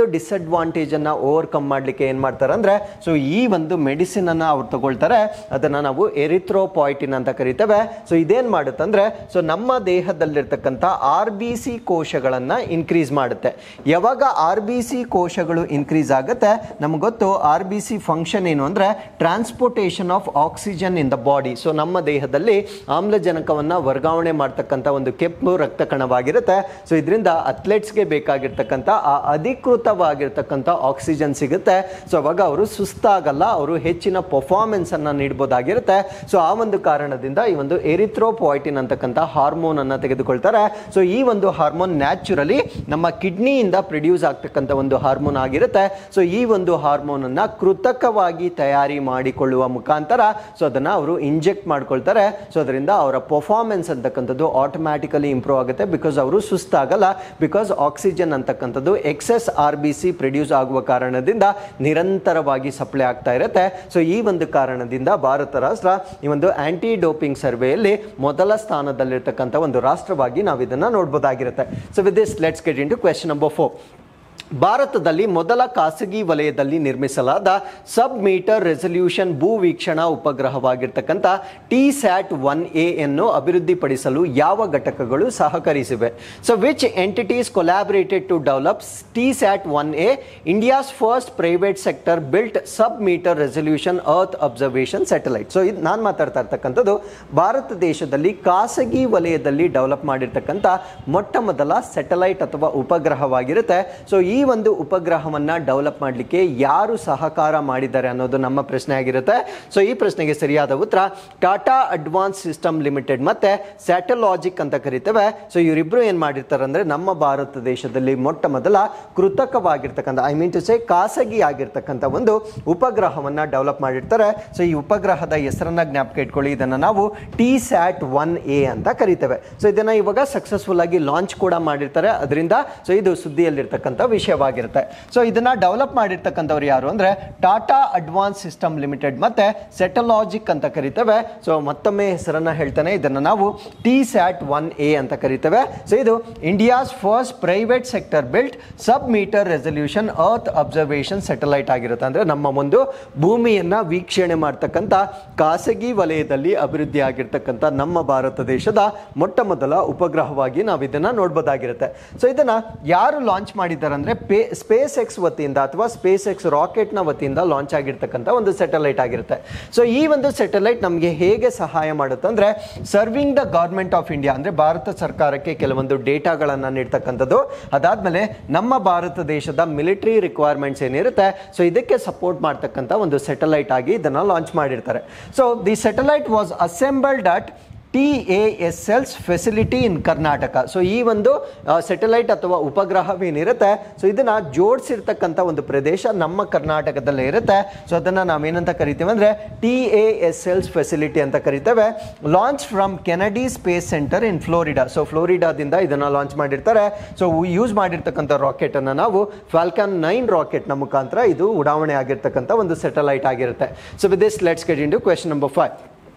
ಡಿಸ್ಅಡ್ವಾಂಟೇಜ್ ಅನ್ನ ಓವರ್ಕಮ್ ಮಾಡ್ಲಿಕ್ಕೆ ಏನ್ ಮಾಡ್ತಾರೆ ಅಂದ್ರೆ ಸೊ ಈ ಒಂದು ಮೆಡಿಸಿನ್ ಅನ್ನ ಅವ್ರು ತಗೊಳ್ತಾರೆ ಅದನ್ನ ನಾವು ಎರಿಥ್ರೋಪಾಯ್ಟಿನ್ ಅಂತ ಕರಿತೇವೆ ಸೊ ಇದೇನ್ ಮಾಡುತ್ತಂದ್ರೆ ಸೊ ನಮ್ಮ ದೇಹದಲ್ಲಿರ್ತಕ್ಕಂಥ ಆರ್ ಬಿ ಸಿ ಕೋಶಗಳನ್ನ ಇನ್ಕ್ರೀಸ್ ಮಾಡುತ್ತೆ ಯಾವಾಗ ಆರ್ ಬಿ ಸಿ ಕೋಶಗಳು ಇನ್ಕ್ರೀಸ್ ಆಗುತ್ತೆ ನಮ್ಗೆ ಗೊತ್ತು ಆರ್ ಬಿ ಸಿ ಫಂಕ್ಷನ್ ಏನು ಅಂದ್ರೆ transportation of oxygen in the body so ನಮ್ಮ ದೇಹದಲ್ಲಿ ಆಮ್ಲಜನಕವನ್ನ ವರ್ಗಾವಣೆ ಮಾಡ್ತಕ್ಕಂಥ ಒಂದು ಕೆಂಪು ರಕ್ತ ಕಣವಾಗಿರುತ್ತೆ ಸೊ ಇದರಿಂದ ಅಥ್ಲೆಟ್ಸ್ಗೆ ಬೇಕಾಗಿರ್ತಕ್ಕಂಥ ಆ ಅಧಿಕೃತವಾಗಿರ್ತಕ್ಕಂಥ ಆಕ್ಸಿಜನ್ ಸಿಗುತ್ತೆ ಸೊ ಅವಾಗ ಅವರು ಸುಸ್ತಾಗಲ್ಲ ಅವರು ಹೆಚ್ಚಿನ ಪರ್ಫಾರ್ಮೆನ್ಸ್ ಅನ್ನ ನೀಡಬಹುದಾಗಿರುತ್ತೆ ಸೊ ಆ ಒಂದು ಕಾರಣದಿಂದ ಈ ಒಂದು ಎರಿಥ್ರೋಪಾಯ್ಟಿನ್ ಅಂತಕ್ಕಂಥ ಹಾರ್ಮೋನ್ ಅನ್ನ ತೆಗೆದುಕೊಳ್ತಾರೆ ಸೊ ಈ ಒಂದು ಹಾರ್ಮೋನ್ ನ್ಯಾಚುರಲಿ ನಮ್ಮ ಕಿಡ್ನಿಯಿಂದ ಪ್ರೊಡ್ಯೂಸ್ ಆಗ್ತಕ್ಕಂಥ ಒಂದು ಹಾರ್ಮೋನ್ ಆಗಿರುತ್ತೆ ಸೊ ಈ ಒಂದು ಹಾರ್ಮೋನ್ ಅನ್ನ ಕೃತಕವಾಗಿ ತಯಾರಿ ಮಾಡಿಕೊಳ್ಳುವ ಮುಖಾಂತರ ಸೊ ಅದನ್ನ ಅವರು ಇಂಜೆಕ್ಟ್ ಮಾಡ್ಕೊಳ್ತಾರೆ ಸೊ ಅದರಿಂದ ಅವರ ಪರ್ಫಾರ್ಮೆನ್ಸ್ ಅಂತಕ್ಕಂಥದ್ದು ಆಟೋಮ್ಯಾಟಿಕಲಿ ಇಂಪ್ರೂವ್ ಆಗುತ್ತೆ ಬಿಕಾಸ್ ಅವರು ಸುಸ್ತಾಗಲ್ಲ ಬಿಕಾಸ್ ಆಕ್ಸಿಜನ್ ಅಂತಕ್ಕಂಥದ್ದು excess R B C produce ಆಗುವ ಕಾರಣದಿಂದ ನಿರಂತರವಾಗಿ ಸಪ್ಲೈ ಆಗ್ತಾ ಇರುತ್ತೆ ಸೊ ಈ ಒಂದು ಕಾರಣದಿಂದ ಭಾರತ ರಾಷ್ಟ್ರ ಈ ಒಂದು ಆಂಟಿ ಡೋಪಿಂಗ್ ಸರ್ವೆಯಲ್ಲಿ ಮೊದಲ ಸ್ಥಾನದಲ್ಲಿರ್ತಕ್ಕಂಥ ಒಂದು ರಾಷ್ಟ್ರವಾಗಿ ನಾವು ಇದನ್ನ ನೋಡ್ಬೋದಾಗಿರುತ್ತೆ so with this let's get into question number four ಭಾರತದಲ್ಲಿ ಮೊದಲ ಖಾಸಗಿ ವಲಯದಲ್ಲಿ ನಿರ್ಮಿಸಲಾದ ಸಬ್ ಮೀಟರ್ ರೆಸಲ್ಯೂಷನ್ ಭೂ ವೀಕ್ಷಣಾ ಉಪಗ್ರಹವಾಗಿರ್ತಕ್ಕಂಥ ಟಿ ಸ್ಯಾಟ್ ಒನ್ ಎ ಅನ್ನು ಅಭಿವೃದ್ಧಿಪಡಿಸಲು ಯಾವ ಘಟಕಗಳು ಸಹಕರಿಸಿವೆ so which entities collaborated to develop T sat one A India's first private sector built sub metre resolution earth observation satellite so ಇದು ನಾನು ಮಾತಾಡ್ತಾ ಇರ್ತಕ್ಕಂಥದ್ದು ಭಾರತ ದೇಶದಲ್ಲಿ ಖಾಸಗಿ ವಲಯದಲ್ಲಿ ಡೆವಲಪ್ ಮಾಡಿರ್ತಕ್ಕಂಥ ಮೊಟ್ಟ ಮೊದಲ ಸ್ಯಾಟಲೈಟ್ ಅಥವಾ ಉಪಗ್ರಹವಾಗಿರುತ್ತೆ ಸೊ ಈ ಒಂದು ಉಪಗ್ರಹವನ್ನ ಡೆವಲಪ್ ಮಾಡಲಿಕ್ಕೆ ಯಾರು ಸಹಕಾರ ಮಾಡಿದ್ದಾರೆ ಅನ್ನೋದು ನಮ್ಮ ಪ್ರಶ್ನೆ ಆಗಿರುತ್ತೆ ಸೊ ಈ ಪ್ರಶ್ನೆಗೆ ಸರಿಯಾದ ಉತ್ತರ ಟಾಟಾ ಅಡ್ವಾನ್ಸ್ ಸಿಸ್ಟಮ್ ಲಿಮಿಟೆಡ್ ಮತ್ತೆ ಸ್ಯಾಟಲಾಜಿಕ್ ಅಂತ ಕರಿತೇವೆ ಸೊ ಇವರಿಬ್ರು ಏನ್ ಮಾಡಿರ್ತಾರೆ ಅಂದ್ರೆ ನಮ್ಮ ಭಾರತ ದೇಶದಲ್ಲಿ ಮೊಟ್ಟ ಮೊದಲ ಕೃತಕವಾಗಿರ್ತಕ್ಕಂಥ ಐ ಮೀನ್ ಟು ಸೇ ಖಾಸಗಿ ಆಗಿರ್ತಕ್ಕಂಥ ಒಂದು ಉಪಗ್ರಹವನ್ನ ಡೆವಲಪ್ ಮಾಡಿರ್ತಾರೆ ಸೊ ಈ ಉಪಗ್ರಹದ ಹೆಸರನ್ನ ಜ್ಞಾಪಕ ಇಟ್ಕೊಳ್ಳಿ ಇದನ್ನ ನಾವು ಟಿ ಸ್ಯಾಟ್ ಒನ್ ಎ ಅಂತ ಕರಿತೇವೆ ಸೊ ಇದನ್ನ ಇವಾಗ ಸಕ್ಸಸ್ಫುಲ್ ಆಗಿ ಲಾಂಚ್ ಕೂಡ ಮಾಡಿರ್ತಾರೆ ಅದರಿಂದ ಸೊ ಇದು ಸುದ್ದಿಯಲ್ಲಿರ್ತಕ್ಕಂಥ ವಿಷಯವಾಗಿರುತ್ತೆ ಸೊ ಇದನ್ನ ಡೆವಲಪ್ ಮಾಡಿರ್ತಕ್ಕಂಥವ್ರು ಯಾರು ಅಂದ್ರೆ ಟಾಟಾ ಅಡ್ವಾನ್ಸ್ ಸಿಸ್ಟಮ್ ಲಿಮಿಟೆಡ್ ಮತ್ತೆ ಸೆಟಲಾಜಿಕ್ ಅಂತ ಕರಿತೇವೆ ಸೊ ಮತ್ತೊಮ್ಮೆ ಹೆಸರನ್ನ ಹೇಳ್ತಾನೆ ಇದನ್ನ ನಾವು ಟಿ ಸ್ಯಾಟ್ ಒನ್ ಎ ಅಂತ ಕರಿತೇವೆ ಸೊ ಇದು India's first private sector built sub metre resolution earth observation satellite ಆಗಿರುತ್ತೆ ಅಂದ್ರೆ ನಮ್ಮ ಒಂದು ಭೂಮಿಯನ್ನ ವೀಕ್ಷಣೆ ಮಾಡ್ತಕ್ಕಂಥ ಖಾಸಗಿ ವಲಯದಲ್ಲಿ ಅಭಿವೃದ್ಧಿ ಆಗಿರ್ತಕ್ಕಂಥ ನಮ್ಮ ಭಾರತ ದೇಶದ ಮೊಟ್ಟ ಮೊದಲ ಉಪಗ್ರಹವಾಗಿ ನಾವು ಇದನ್ನ ನೋಡ್ಬೋದಾಗಿರುತ್ತೆ ಸೊ ಇದನ್ನ ಯಾರು ಲಾಂಚ್ ಮಾಡಿದ್ದಾರೆ ಅಂದ್ರೆ ಪೇ ಸ್ಪೇಸ್ ಎಕ್ಸ್ ವತಿಯಿಂದ ಅಥವಾ ಸ್ಪೇಸ್ ಎಕ್ಸ್ ರಾಕೆಟ್ನ ವತಿಯಿಂದ ಲಾಂಚ್ ಆಗಿರ್ತಕ್ಕಂಥ ಒಂದು ಸ್ಯಾಟಲೈಟ್ ಆಗಿರುತ್ತೆ ಸೊ ಈ ಒಂದು ಸ್ಯಾಟಲೈಟ್ ನಮಗೆ ಹೇಗೆ ಸಹಾಯ ಮಾಡುತ್ತೆ ಅಂದ್ರೆ serving the government of India ಅಂದ್ರೆ ಭಾರತ ಸರ್ಕಾರಕ್ಕೆ ಕೆಲವೊಂದು ಡೇಟಾಗಳನ್ನ ನೀಡ್ತಕ್ಕಂಥದ್ದು ಅದಾದ್ಮೇಲೆ ನಮ್ಮ ಭಾರತ ದೇಶದ ಮಿಲಿಟರಿ ರಿಕ್ವೈರ್ಮೆಂಟ್ಸ್ ಏನಿರುತ್ತೆ ಸೊ ಇದಕ್ಕೆ ಸಪೋರ್ಟ್ ಮಾಡ್ತಕ್ಕಂಥ ಒಂದು ಸ್ಯಾಟಲೈಟ್ ಆಗಿ ಇದನ್ನ ಲಾಂಚ್ ಮಾಡಿರ್ತಾರೆ so the satellite was assembled at T A S L's facility in Karnataka so ಈ ಒಂದು ಸೆಟಲೈಟ್ ಅಥವಾ ಉಪಗ್ರಹವೇನಿರುತ್ತೆ ಸೊ ಇದನ್ನ ಜೋಡಿಸಿರ್ತಕ್ಕಂಥ ಒಂದು ಪ್ರದೇಶ ನಮ್ಮ ಕರ್ನಾಟಕದಲ್ಲೇ ಇರುತ್ತೆ ಸೊ ಅದನ್ನ ನಾವೇನಂತ ಕರಿತೀವಿ ಅಂದ್ರೆ T A S L's facility ಅಂತ ಕರಿತೇವೆ launch from Kennedy space centre in Florida so ಫ್ಲೋರಿಡಾದಿಂದ ಇದನ್ನ ಲಾಂಚ್ ಮಾಡಿರ್ತಾರೆ ಸೊ ಯೂಸ್ ಮಾಡಿರ್ತಕ್ಕಂಥ ರಾಕೆಟ್ ಅನ್ನ ನಾವು ಫಾಲ್ಕನ್ ನೈನ್ ರಾಕೆಟ್ನ ಮುಖಾಂತರ ಇದು ಉಡಾವಣೆ ಆಗಿರ್ತಕ್ಕಂಥ ಒಂದು ಸೆಟಲೈಟ್ ಆಗಿರುತ್ತೆ so with this let's get into question number five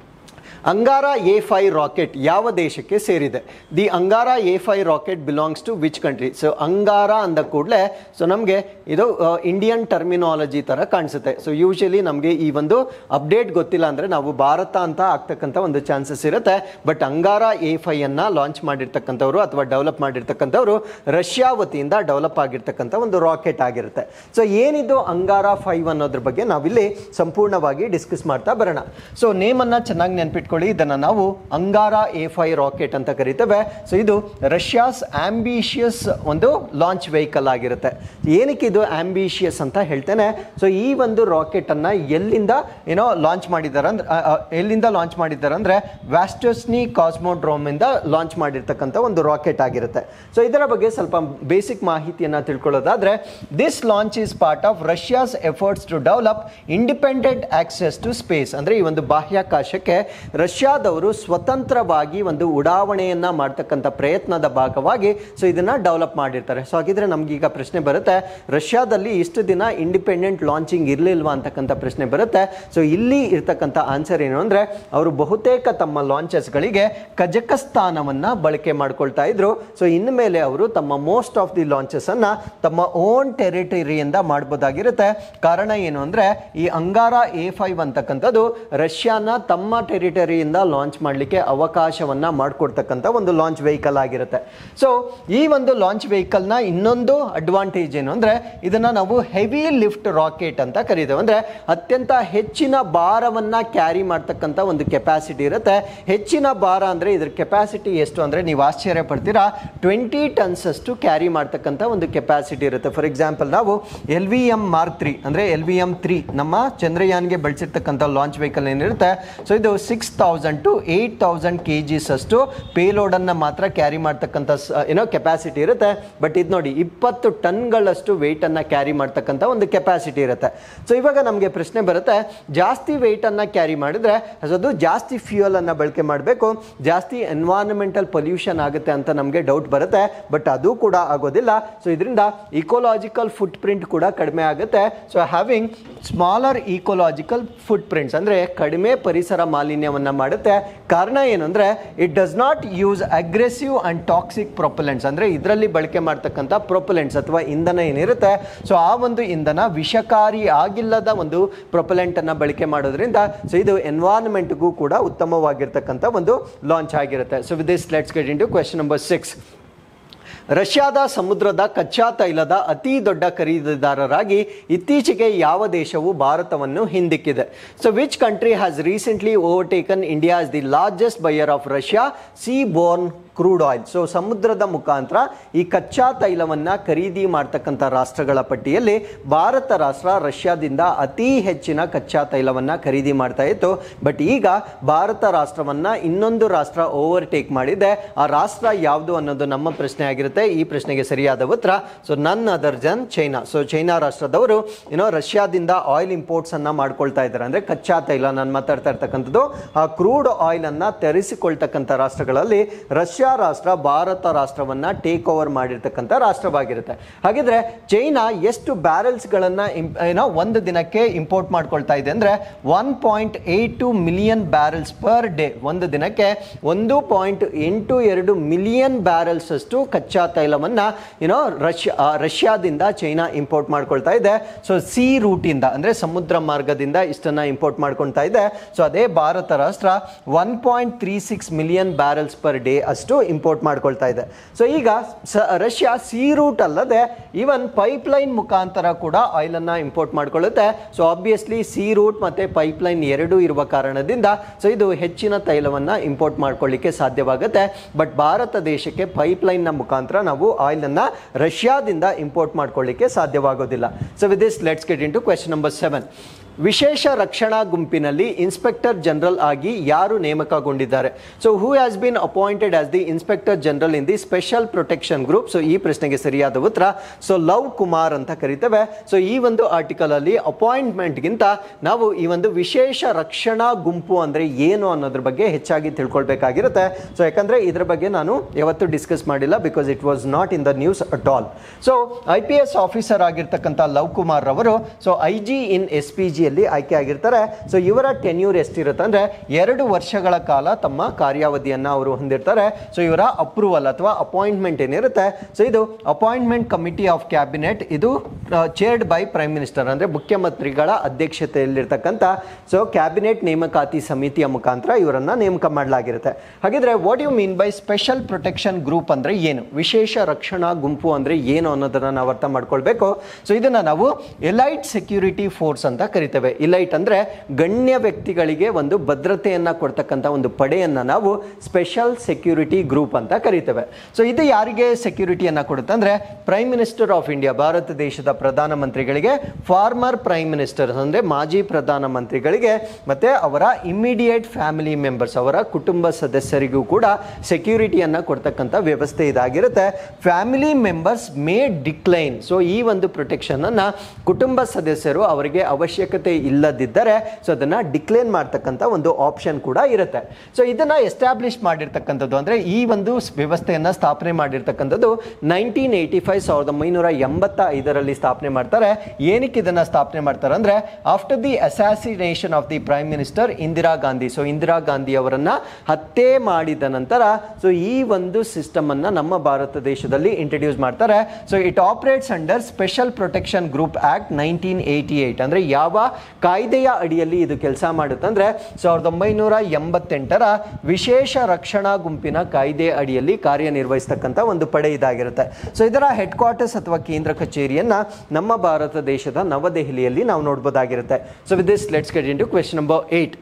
Angara A five rocket ಯಾವ ದೇಶಕ್ಕೆ ಸೇರಿದೆ the Angara A five rocket belongs to which country so Angara ಅಂದ ಕೂಡಲೇ ಸೊ ನಮಗೆ ಇದು ಇಂಡಿಯನ್ ಟರ್ಮಿನಾಲಜಿ ಥರ ಕಾಣಿಸುತ್ತೆ ಸೊ ಯೂಶಲಿ ನಮಗೆ ಈ ಒಂದು ಅಪ್ಡೇಟ್ ಗೊತ್ತಿಲ್ಲ ಅಂದರೆ ನಾವು ಭಾರತ ಅಂತ ಆಗ್ತಕ್ಕಂಥ ಒಂದು ಚಾನ್ಸಸ್ ಇರುತ್ತೆ ಬಟ್ ಅಂಗಾರ ಎ ಫೈ ಅನ್ನ ಲಾಂಚ್ ಮಾಡಿರ್ತಕ್ಕಂಥವ್ರು ಅಥವಾ ಡೆವಲಪ್ ಮಾಡಿರ್ತಕ್ಕಂಥವ್ರು ರಷ್ಯಾ ವತಿಯಿಂದ ಡೆವಲಪ್ ಆಗಿರ್ತಕ್ಕಂಥ ಒಂದು ರಾಕೆಟ್ ಆಗಿರುತ್ತೆ ಸೊ ಏನಿದು ಅಂಗಾರ ಫೈವ್ ಅನ್ನೋದ್ರ ಬಗ್ಗೆ ನಾವಿಲ್ಲಿ ಸಂಪೂರ್ಣವಾಗಿ ಡಿಸ್ಕಸ್ ಮಾಡ್ತಾ ಬರೋಣ ಸೊ ನೇಮನ್ನು ಚೆನ್ನಾಗಿ ನೆನ್ಪಿಟ್ಕೊಳ್ಳಿ ಇದನ್ನು ನಾವು ಅಂಗಾರ ಎ ಫೈ ರಾಕೆಟ್ ಅಂತ ಕರಿತೇವೆ ಸೊ ಇದು ರಷ್ಯಾಸ್ ಆಂಬಿಷಿಯಸ್ ಒಂದು ಲಾಂಚ್ ವೆಹಿಕಲ್ ಆಗಿರುತ್ತೆ ಏನಕ್ಕೆ ಇದು ಆಂಬಿಷಿಯಸ್ ಅಂತ ಹೇಳ್ತೇನೆ ಸೊ ಈ ಒಂದು ರಾಕೆಟ್ ಅನ್ನ ಎಲ್ಲಿಂದ ಏನೋ ಲಾಂಚ್ ಮಾಡಿದ್ದಾರೆ ಅಂದ್ರೆ ಆ, ಆ, ಎಲ್ಲಿಂದ ಲಾಂಚ್ ಮಾಡಿದ್ದಾರೆ ಅಂದ್ರೆ ವ್ಯಾಸ್ಟೋಸ್ನಿ ಕಾಸ್ಮೋಡ್ರೋಮ್ ಇಂದ ಲಾಂಚ್ ಮಾಡಿರ್ತಕ್ಕಂಥ ಒಂದು ರಾಕೆಟ್ ಆಗಿರುತ್ತೆ ಸೊ ಇದರ ಬಗ್ಗೆ ಸ್ವಲ್ಪ ಬೇಸಿಕ್ ಮಾಹಿತಿಯನ್ನ ತಿಳ್ಕೊಳ್ಳೋದಾದ್ರೆ this launch is part of Russia's efforts to develop independent access to space ಅಂದ್ರೆ ಈ ಒಂದು ಬಾಹ್ಯಾಕಾಶಕ್ಕೆ ರಷ್ಯಾದವರು ಸ್ವತಂತ್ರವಾಗಿ ಒಂದು ಉಡಾವಣೆಯನ್ನ ಮಾಡ್ತಕ್ಕಂಥ ಪ್ರಯತ್ನದ ಭಾಗವಾಗಿ ಸೊ ಇದನ್ನ ಡೆವಲಪ್ ಮಾಡಿರ್ತಾರೆ ಸೊ ಹಾಗಿದ್ರೆ ನಮ್ಗೆ ಈಗ ಪ್ರಶ್ನೆ ಬರುತ್ತೆ ರಷ್ಯಾದಲ್ಲಿ ಇಷ್ಟು ದಿನ ಇಂಡಿಪೆಂಡೆಂಟ್ ಲಾಂಚಿಂಗ್ ಇರಲಿಲ್ವಾ ಅಂತಕ್ಕಂಥ ಪ್ರಶ್ನೆ ಬರುತ್ತೆ ಸೊ ಇಲ್ಲಿ ಇರ್ತಕ್ಕಂಥ ಆನ್ಸರ್ ಏನು ಅಂದ್ರೆ ಅವರು ಬಹುತೇಕ ತಮ್ಮ ಲಾಂಚಸ್ಗಳಿಗೆ ಕಜಕಸ್ತಾನವನ್ನ ಬಳಕೆ ಮಾಡ್ಕೊಳ್ತಾ ಇದ್ರು ಸೊ ಇನ್ಮೇಲೆ ಅವರು ತಮ್ಮ ಮೋಸ್ಟ್ ಆಫ್ ದಿ ಲಾಂಚಸ್ ಅನ್ನ ತಮ್ಮ ಓನ್ ಟೆರಿಟರಿಯಿಂದ ಮಾಡ್ಬೋದಾಗಿರುತ್ತೆ ಕಾರಣ ಏನು ಅಂದ್ರೆ ಈ ಅಂಗಾರ ಎ ಫೈವ್ ಅಂತಕ್ಕಂಥದ್ದು ರಷ್ಯಾನ ತಮ್ಮ ಟೆರಿಟರಿಯಿಂದ ಲಾಂಚ್ ಮಾಡಲಿಕ್ಕೆ ಅವಕಾಶವನ್ನ ಮಾಡಿಕೊಡ್ತಕ್ಕಂಥ ಒಂದು ಲಾಂಚ್ ವೆಹಿಕಲ್ ಆಗಿರುತ್ತೆ ಸೊ ಈ ಒಂದು ಲಾಂಚ್ ವೆಹಿಕಲ್ನ ಇನ್ನೊಂದು ಅಡ್ವಾಂಟೇಜ್ ಏನು ಅಂದ್ರೆ ಇದನ್ನ ನಾವು ಹೆವಿ ಲಿಫ್ಟ್ ರಾಕೆಟ್ ಅಂತ ಕರೀತೇವೆ ಅಂದ್ರೆ ಅತ್ಯಂತ ಹೆಚ್ಚಿನ ಭಾರವನ್ನ ಕ್ಯಾರಿ ಮಾಡ್ತಕ್ಕಂಥ ಒಂದು ಕೆಪಾಸಿಟಿ ಇರುತ್ತೆ ಹೆಚ್ಚಿನ ಭಾರ ಅಂದ್ರೆ ಇದ್ರ ಕೆಪಾಸಿಟಿ ಎಷ್ಟು ಅಂದ್ರೆ ನೀವು ಆಶ್ಚರ್ಯ ಪಡ್ತೀರಾ ಟ್ವೆಂಟಿ ಟನ್ಸ್ ಅಷ್ಟು ಕ್ಯಾರಿ ಮಾಡ್ತಕ್ಕಂಥ ಒಂದು ಕೆಪಾಸಿಟಿ ಇರುತ್ತೆ ಫಾರ್ ಎಕ್ಸಾಂಪಲ್ ನಾವು L V M mark three ಅಂದ್ರೆ ಎಲ್ ವಿ ಎಂ ತ್ರೀ ನಮ್ಮ ಚಂದ್ರಯಾನ್ಗೆ ಬಳಸಿರ್ತಕ್ಕಂಥ ಲಾಂಚ್ ವೆಹಿಕಲ್ ಏನಿರುತ್ತೆ ಸೊ ಇದು six thousand to eight thousand K Gs ಅಷ್ಟು ಪೇಲೋಡ್ ಅನ್ನ ಮಾತ್ರ ಕ್ಯಾರಿ ಮಾಡ್ತಕ್ಕಂಥ ಸ- ಏನೋ ಕೆಪಾಸಿಟಿ ಇರುತ್ತೆ ಬಟ್ ಇದು ನೋಡಿ ಇಪ್ಪತ್ತು ಟನ್ಗಳಷ್ಟು ವೆಯ್ಟ್ ಅನ್ನ ಕ್ಯಾರಿ ಮಾಡ್ತಕ್ಕಂಥ ಒಂದು ಕೆಪಾಸಿಟಿ ಇರುತ್ತೆ ಸೊ ಇವಾಗ ನಮಗೆ ಪ್ರಶ್ನೆ ಬರುತ್ತೆ ಜಾಸ್ತಿ ವೆಯ್ಟ್ ಅನ್ನ ಕ್ಯಾರಿ ಮಾಡಿದ್ರೆ ಅದು ಜಾಸ್ತಿ ಫ್ಯೂಯಲ್ ಅನ್ನ ಬಳಕೆ ಮಾಡಬೇಕು ಜಾಸ್ತಿ ಎನ್ವೈರನ್ಮೆಂಟಲ್ ಪೊಲ್ಯೂಷನ್ ಆಗುತ್ತೆ ಅಂತ ನಮಗೆ ಡೌಟ್ ಬರುತ್ತೆ ಬಟ್ ಅದು ಕೂಡ ಆಗೋದಿಲ್ಲ ಸೊ ಇದರಿಂದ ಇಕೋಲಾಜಿಕಲ್ ಫುಟ್ ಪ್ರಿಂಟ್ ಕೂಡ ಕಡಿಮೆ ಆಗುತ್ತೆ so having smaller ecological footprints ಅಂದ್ರೆ ಕಡಿಮೆ ಪರಿಸರ ಮಾಲಿನ್ಯವನ್ನ ಮಾಡುತ್ತೆ ಕಾರಣ ಏನು ಅಂದ್ರೆ it does not use aggressive and toxic propellants ಅಂದ್ರೆ ಇದರಲ್ಲಿ ಬಳಕೆ ಮಾಡ್ತಕ್ಕಂಥ ಪ್ರೊಪಲೆಂಟ್ಸ್ ಅಥವಾ ಇಂಧನ ಏನಿರುತ್ತೆ ಸೊ ಆ ಒಂದು ಇಂಧನ ವಿಷಕಾರಿ ಆಗಿಲ್ಲದ ಒಂದು ಪ್ರೊಪಲೆಂಟ್ ಅನ್ನ ಬಳಕೆ ಮಾಡೋದ್ರಿಂದ ಸೊ ಇದು ಎನ್ವೈರನ್ಮೆಂಟ್ಗೂ ಕೂಡ ಉತ್ತಮವಾಗಿರ್ತಕ್ಕಂಥ ಒಂದು ಲಾಂಚ್ ಆಗಿರುತ್ತೆ so with this let's get into question number six ರಷ್ಯಾದ ಸಮುದ್ರದ ಕಚ್ಚಾ ತೈಲದ ಅತಿ ದೊಡ್ಡ ಖರೀದಿದಾರರಾಗಿ ಇತ್ತೀಚೆಗೆ ಯಾವ ದೇಶವು ಭಾರತವನ್ನು ಹಿಂದಿಕ್ಕಿದೆ so which country has recently overtaken India is the largest buyer of Russia seaborne crude oil so ಸಮುದ್ರದ ಮುಖಾಂತರ ಈ ಕಚ್ಚಾ ತೈಲವನ್ನ ಖರೀದಿ ಮಾಡ್ತಕ್ಕಂಥ ರಾಷ್ಟ್ರಗಳ ಪಟ್ಟಿಯಲ್ಲಿ ಭಾರತ ರಾಷ್ಟ್ರ ರಷ್ಯಾದಿಂದ ಅತಿ ಹೆಚ್ಚಿನ ಕಚ್ಚಾ ತೈಲವನ್ನ ಖರೀದಿ ಮಾಡ್ತಾ ಇತ್ತು ಬಟ್ ಈಗ ಭಾರತ ರಾಷ್ಟ್ರವನ್ನ ಇನ್ನೊಂದು ರಾಷ್ಟ್ರ ಓವರ್ಟೇಕ್ ಮಾಡಿದೆ ಆ ರಾಷ್ಟ್ರ ಯಾವುದು ಅನ್ನೋದು ನಮ್ಮ ಪ್ರಶ್ನೆ ಆಗಿರುತ್ತೆ ಈ ಪ್ರಶ್ನೆಗೆ ಸರಿಯಾದ ಉತ್ತರ so none other than China so China ರಾಷ್ಟ್ರದವರು ಏನೋ ರಷ್ಯಾದಿಂದ ಆಯಿಲ್ ಇಂಪೋರ್ಟ್ಸ್ ಅನ್ನ ಮಾಡ್ಕೊಳ್ತಾ ಇದ್ದಾರೆ ಅಂದ್ರೆ ಕಚ್ಚಾ ತೈಲ ನಾನು ಮಾತಾಡ್ತಾ ಇರ್ತಕ್ಕಂಥದ್ದು ಆ ಕ್ರೂಡ್ ಆಯಿಲ್ ಅನ್ನ ತರಿಸಿಕೊಳ್ತಕ್ಕಂಥ ರಾಷ್ಟ್ರಗಳಲ್ಲಿ ರಷ್ಯಾ ರಾಷ್ಟ್ರ ಭಾರತ ರಾಷ್ಟ್ರವನ್ನ ಟೇಕ್ ಓವರ್ ಮಾಡಿರ್ತಕ್ಕಂಥ ರಾಷ್ಟ್ರವಾಗಿರುತ್ತೆ ಹಾಗಿದ್ರೆ ಚೈನಾ ಎಷ್ಟು ಬ್ಯಾರೆಲ್ಸ್ ಗಳನ್ನ ಇಂ- ಏನೋ ಒಂದು ದಿನಕ್ಕೆ ಇಂಪೋರ್ಟ್ ಮಾಡ್ಕೊಳ್ತಾ ಇದೆ ಅಂದ್ರೆ one point eight two million barrels per day ಒಂದು ದಿನಕ್ಕೆ ಒಂದು ಪಾಯಿಂಟ್ ಎಂಟು ಎರಡು ಮಿಲಿಯನ್ ಬ್ಯಾರೆಲ್ಸ್ ಅಷ್ಟು ಕಚ್ಚಾ ತೈಲವನ್ನ ಏನೋ ರಷ್ಯಾ ಆ, ರಷ್ಯಾದಿಂದ ಚೈನಾ ಇಂಪೋರ್ಟ್ ಮಾಡ್ಕೊಳ್ತಾ ಇದೆ ಸೊ ಸಿ ರೂಟಿಂದ ಅಂದ್ರೆ ಸಮುದ್ರ ಮಾರ್ಗದಿಂದ ಇಷ್ಟನ್ನ ಇಂಪೋರ್ಟ್ ಮಾಡ್ಕೊಳ್ತಾ ಇದೆ ಸೊ ಅದೇ ಭಾರತ ರಾಷ್ಟ್ರ one point three six million barrels per day ಅಷ್ಟು ಇಂಪೋರ್ಟ್ ಮಾಡ್ಕೊಳ್ತಾ ಇದೆ ಸೊ ಈಗ ಸ- ರಷ್ಯಾ ಸಿ ರೂಟ್ ಅಲ್ಲದೆ ಈವನ್ ಪೈಪ್ಲೈನ್ ಮುಖಾಂತರ ಕೂಡ ಆಯಿಲ್ ಅನ್ನ ಇಂಪೋರ್ಟ್ ಮಾಡ್ಕೊಳ್ಳುತ್ತೆ ಸೊ ಆಬ್ವಿಯಸ್ಲಿ ಸಿ ರೂಟ್ ಮತ್ತೆ ಪೈಪ್ಲೈನ್ ಎರಡೂ ಇರುವ ಕಾರಣದಿಂದ ಸೊ ಇದು ಹೆಚ್ಚಿನ ತೈಲವನ್ನ ಇಂಪೋರ್ಟ್ ಮಾಡ್ಕೊಳ್ಳಿಕ್ಕೆ ಸಾಧ್ಯವಾಗುತ್ತೆ ಬಟ್ ಭಾರತ ದೇಶಕ್ಕೆ ಪೈಪ್ಲೈನ್ ನ ಮುಖಾಂತರ ನಾವು ಆಯಿಲ್ ಅನ್ನ ರಷ್ಯಾದಿಂದ ಇಂಪೋರ್ಟ್ ಮಾಡ್ಕೊಳ್ಳಿಕ್ಕೆ ಸಾಧ್ಯವಾಗೋದಿಲ್ಲ so with this let's get into question number seven ವಿಶೇಷ ರಕ್ಷಣಾ ಗುಂಪಿನಲ್ಲಿ ಇನ್ಸ್ಪೆಕ್ಟರ್ ಜನರಲ್ ಆಗಿ ಯಾರು ನೇಮಕಗೊಂಡಿದ್ದಾರೆ so who has been appointed as the inspector general in the special protection group so ಈ ಪ್ರಶ್ನೆಗೆ ಸರಿಯಾದ ಉತ್ತರ ಸೊ ಲವ್ ಕುಮಾರ್ ಅಂತ ಕರಿತೇವೆ ಸೊ ಈ ಒಂದು ಆರ್ಟಿಕಲ್ ಅಲ್ಲಿ ಅಪಾಯಿಂಟ್ಮೆಂಟ್ಗಿಂತ ನಾವು ಈ ಒಂದು ವಿಶೇಷ ರಕ್ಷಣಾ ಗುಂಪು ಅಂದ್ರೆ ಏನು ಅನ್ನೋದ್ರ ಬಗ್ಗೆ ಹೆಚ್ಚಾಗಿ ತಿಳ್ಕೊಳ್ಬೇಕಾಗಿರುತ್ತೆ ಸೊ ಯಾಕಂದ್ರೆ ಇದ್ರ ಬಗ್ಗೆ ನಾನು ಯಾವತ್ತೂ ಡಿಸ್ಕಸ್ ಮಾಡಿಲ್ಲ because it was not in the news at all so I P S officer ಆಗಿರ್ತಕ್ಕಂಥ ಲವ್ ಕುಮಾರ್ ರವರು so I G in S P ಜಿಯಲ್ಲಿ ಆಯ್ಕೆ ಆಗಿರ್ತಾರೆ ಸೊ ಇವರ ಟೆನ್ಯೂರ್ ಎಷ್ಟಿರುತ್ತೆ ಅಂದ್ರೆ ಎರಡು ವರ್ಷಗಳ ಕಾಲ ತಮ್ಮ ಕಾರ್ಯಾವಧಿಯನ್ನ ಅವರು ಹೊಂದಿರ್ತಾರೆ ಸೊ ಇವರ ಅಪ್ರೂವಲ್ ಅಥವಾ ಅಪಾಯಿಂಟ್ಮೆಂಟ್ ಏನಿರುತ್ತೆ ಸೊ ಇದು ಅಪಾಯಿಂಟ್ಮೆಂಟ್ ಕಮಿಟಿ ಆಫ್ ಕ್ಯಾಬಿನೆಟ್ ಇದು ಚೇರ್ಡ್ ಬೈ ಪ್ರೈಮ್ ಮಿನಿಸ್ಟರ್ ಅಂದ್ರೆ ಮುಖ್ಯಮಂತ್ರಿಗಳ ಅಧ್ಯಕ್ಷತೆಯಲ್ಲಿರ್ತಕ್ಕಂಥ ಸೊ ಕ್ಯಾಬಿನೆಟ್ ನೇಮಕಾತಿ ಸಮಿತಿಯ ಮುಖಾಂತರ ಇವರನ್ನ ನೇಮಕ ಮಾಡಲಾಗಿರುತ್ತೆ ಹಾಗಿದ್ರೆ what you mean by special protection group ಅಂದ್ರೆ ಏನು ವಿಶೇಷ ರಕ್ಷಣಾ ಗುಂಪು ಅಂದ್ರೆ ಏನು ಅನ್ನೋದನ್ನ ನಾವು ಅರ್ಥ ಮಾಡ್ಕೊಳ್ಬೇಕು ಸೊ ಇದನ್ನ ನಾವು ಎಲೈಟ್ ಸೆಕ್ಯೂರಿಟಿ ಫೋರ್ಸ್ ಅಂತ ಕರಿತೇವೆ ಇಲೈಟ್ ಅಂದ್ರೆ ಗಣ್ಯ ವ್ಯಕ್ತಿಗಳಿಗೆ ಒಂದು ಭದ್ರತೆಯನ್ನ ಕೊಡ್ತಕ್ಕಂಥ ಒಂದು ಪಡೆಯನ್ನ ನಾವು ಸ್ಪೆಷಲ್ ಸೆಕ್ಯೂರಿಟಿ ಗ್ರೂಪ್ ಅಂತ ಕರಿತೇವೆ ಸೊ ಇದು ಯಾರಿಗೆ ಸೆಕ್ಯೂರಿಟಿಯನ್ನ ಕೊಡುತ್ತೆ ಅಂದ್ರೆ ಪ್ರೈಮ್ ಮಿನಿಸ್ಟರ್ ಆಫ್ ಇಂಡಿಯಾ ಭಾರತ ದೇಶದ ಪ್ರಧಾನಮಂತ್ರಿಗಳಿಗೆ ಫಾರ್ಮರ್ ಪ್ರೈಮ್ ಮಿನಿಸ್ಟರ್ ಅಂದ್ರೆ ಮಾಜಿ ಪ್ರಧಾನಮಂತ್ರಿಗಳಿಗೆ ಮತ್ತೆ ಅವರ ಇಮಿಡಿಯೇಟ್ ಫ್ಯಾಮಿಲಿ ಮೆಂಬರ್ಸ್ ಅವರ ಕುಟುಂಬ ಸದಸ್ಯರಿಗೂ ಕೂಡ ಸೆಕ್ಯೂರಿಟಿಯನ್ನ ಕೊಡ್ತಕ್ಕಂಥ ವ್ಯವಸ್ಥೆ ಇದಾಗಿರುತ್ತೆ family members may decline so ಈ ಒಂದು ಪ್ರೊಟೆಕ್ಷನ್ ಅನ್ನ ಕುಟುಂಬ ಸದಸ್ಯರು ಅವರಿಗೆ ಅವಶ್ಯಕತೆ ಅವಶ್ಯಕತೆ ಇಲ್ಲದಿದ್ದರೆ ಸೊ ಅದನ್ನ ಡಿಕ್ಲೇರ್ ಮಾಡ್ತಕ್ಕಂಥ ಒಂದು ಆಪ್ಷನ್ ಕೂಡ ಇರುತ್ತೆ ಸೊ ಇದನ್ನ ಎಸ್ಟಾಬ್ಲಿಷ್ ಮಾಡಿರ್ತಕ್ಕಂಥದ್ದು ಅಂದ್ರೆ ಈ ಒಂದು ಸ್- ವ್ಯವಸ್ಥೆಯನ್ನ ಸ್ಥಾಪನೆ ಮಾಡಿರ್ತಕ್ಕಂಥದ್ದು ನೈನ್ಟೀನ್ ಏಯ್ಟಿ ಫೈವ್ ಸಾವಿರದ ಒಂಬೈನೂರ ಎಂಬತ್ತ ಐದರಲ್ಲಿ ಸ್ಥಾಪನೆ ಮಾಡ್ತಾರೆ ಏನಕ್ಕೆ ಇದನ್ನ ಸ್ಥಾಪನೆ ಮಾಡ್ತಾರೆ ಅಂದ್ರೆ after the assassination of the prime minister Indira Gandhi so Indira Gandhi ಅವರನ್ನ ಹತ್ಯೆ ಮಾಡಿದ ನಂತರ ಸೊ ಈ ಒಂದು ಸಿಸ್ಟಮ್ ಅನ್ನ ನಮ್ಮ ಭಾರತ ದೇಶದಲ್ಲಿ ಇಂಟ್ರಡ್ಯೂಸ್ ಮಾಡ್ತಾರೆ so it operates under special protection group act nineteen eighty eight ಅಂದ್ರೆ ಯಾವ ಕಾಯ್ದೆಯ ಅಡಿಯಲ್ಲಿ ಇದು ಕೆಲಸ ಮಾಡುತ್ತಂದ್ರೆ ಸಾವಿರದ ಒಂಬೈನೂರ ಎಂಬತ್ತೆಂಟರ ವಿಶೇಷ ರಕ್ಷಣಾ ಗುಂಪಿನ ಕಾಯ್ದೆ ಅಡಿಯಲ್ಲಿ ಕಾರ್ಯನಿರ್ವಹಿಸ್ತಕ್ಕಂಥ ಒಂದು ಪಡೆ ಇದಾಗಿರುತ್ತೆ ಸೊ ಇದರ ಹೆಡ್ ಕ್ವಾರ್ಟರ್ಸ್ ಅಥವಾ ಕೇಂದ್ರ ಕಚೇರಿಯನ್ನ ನಮ್ಮ ಭಾರತ ದೇಶದ ನವದೆಹಲಿಯಲ್ಲಿ ನಾವು ನೋಡ್ಬೋದಾಗಿರುತ್ತೆ so with this let's get into question number eight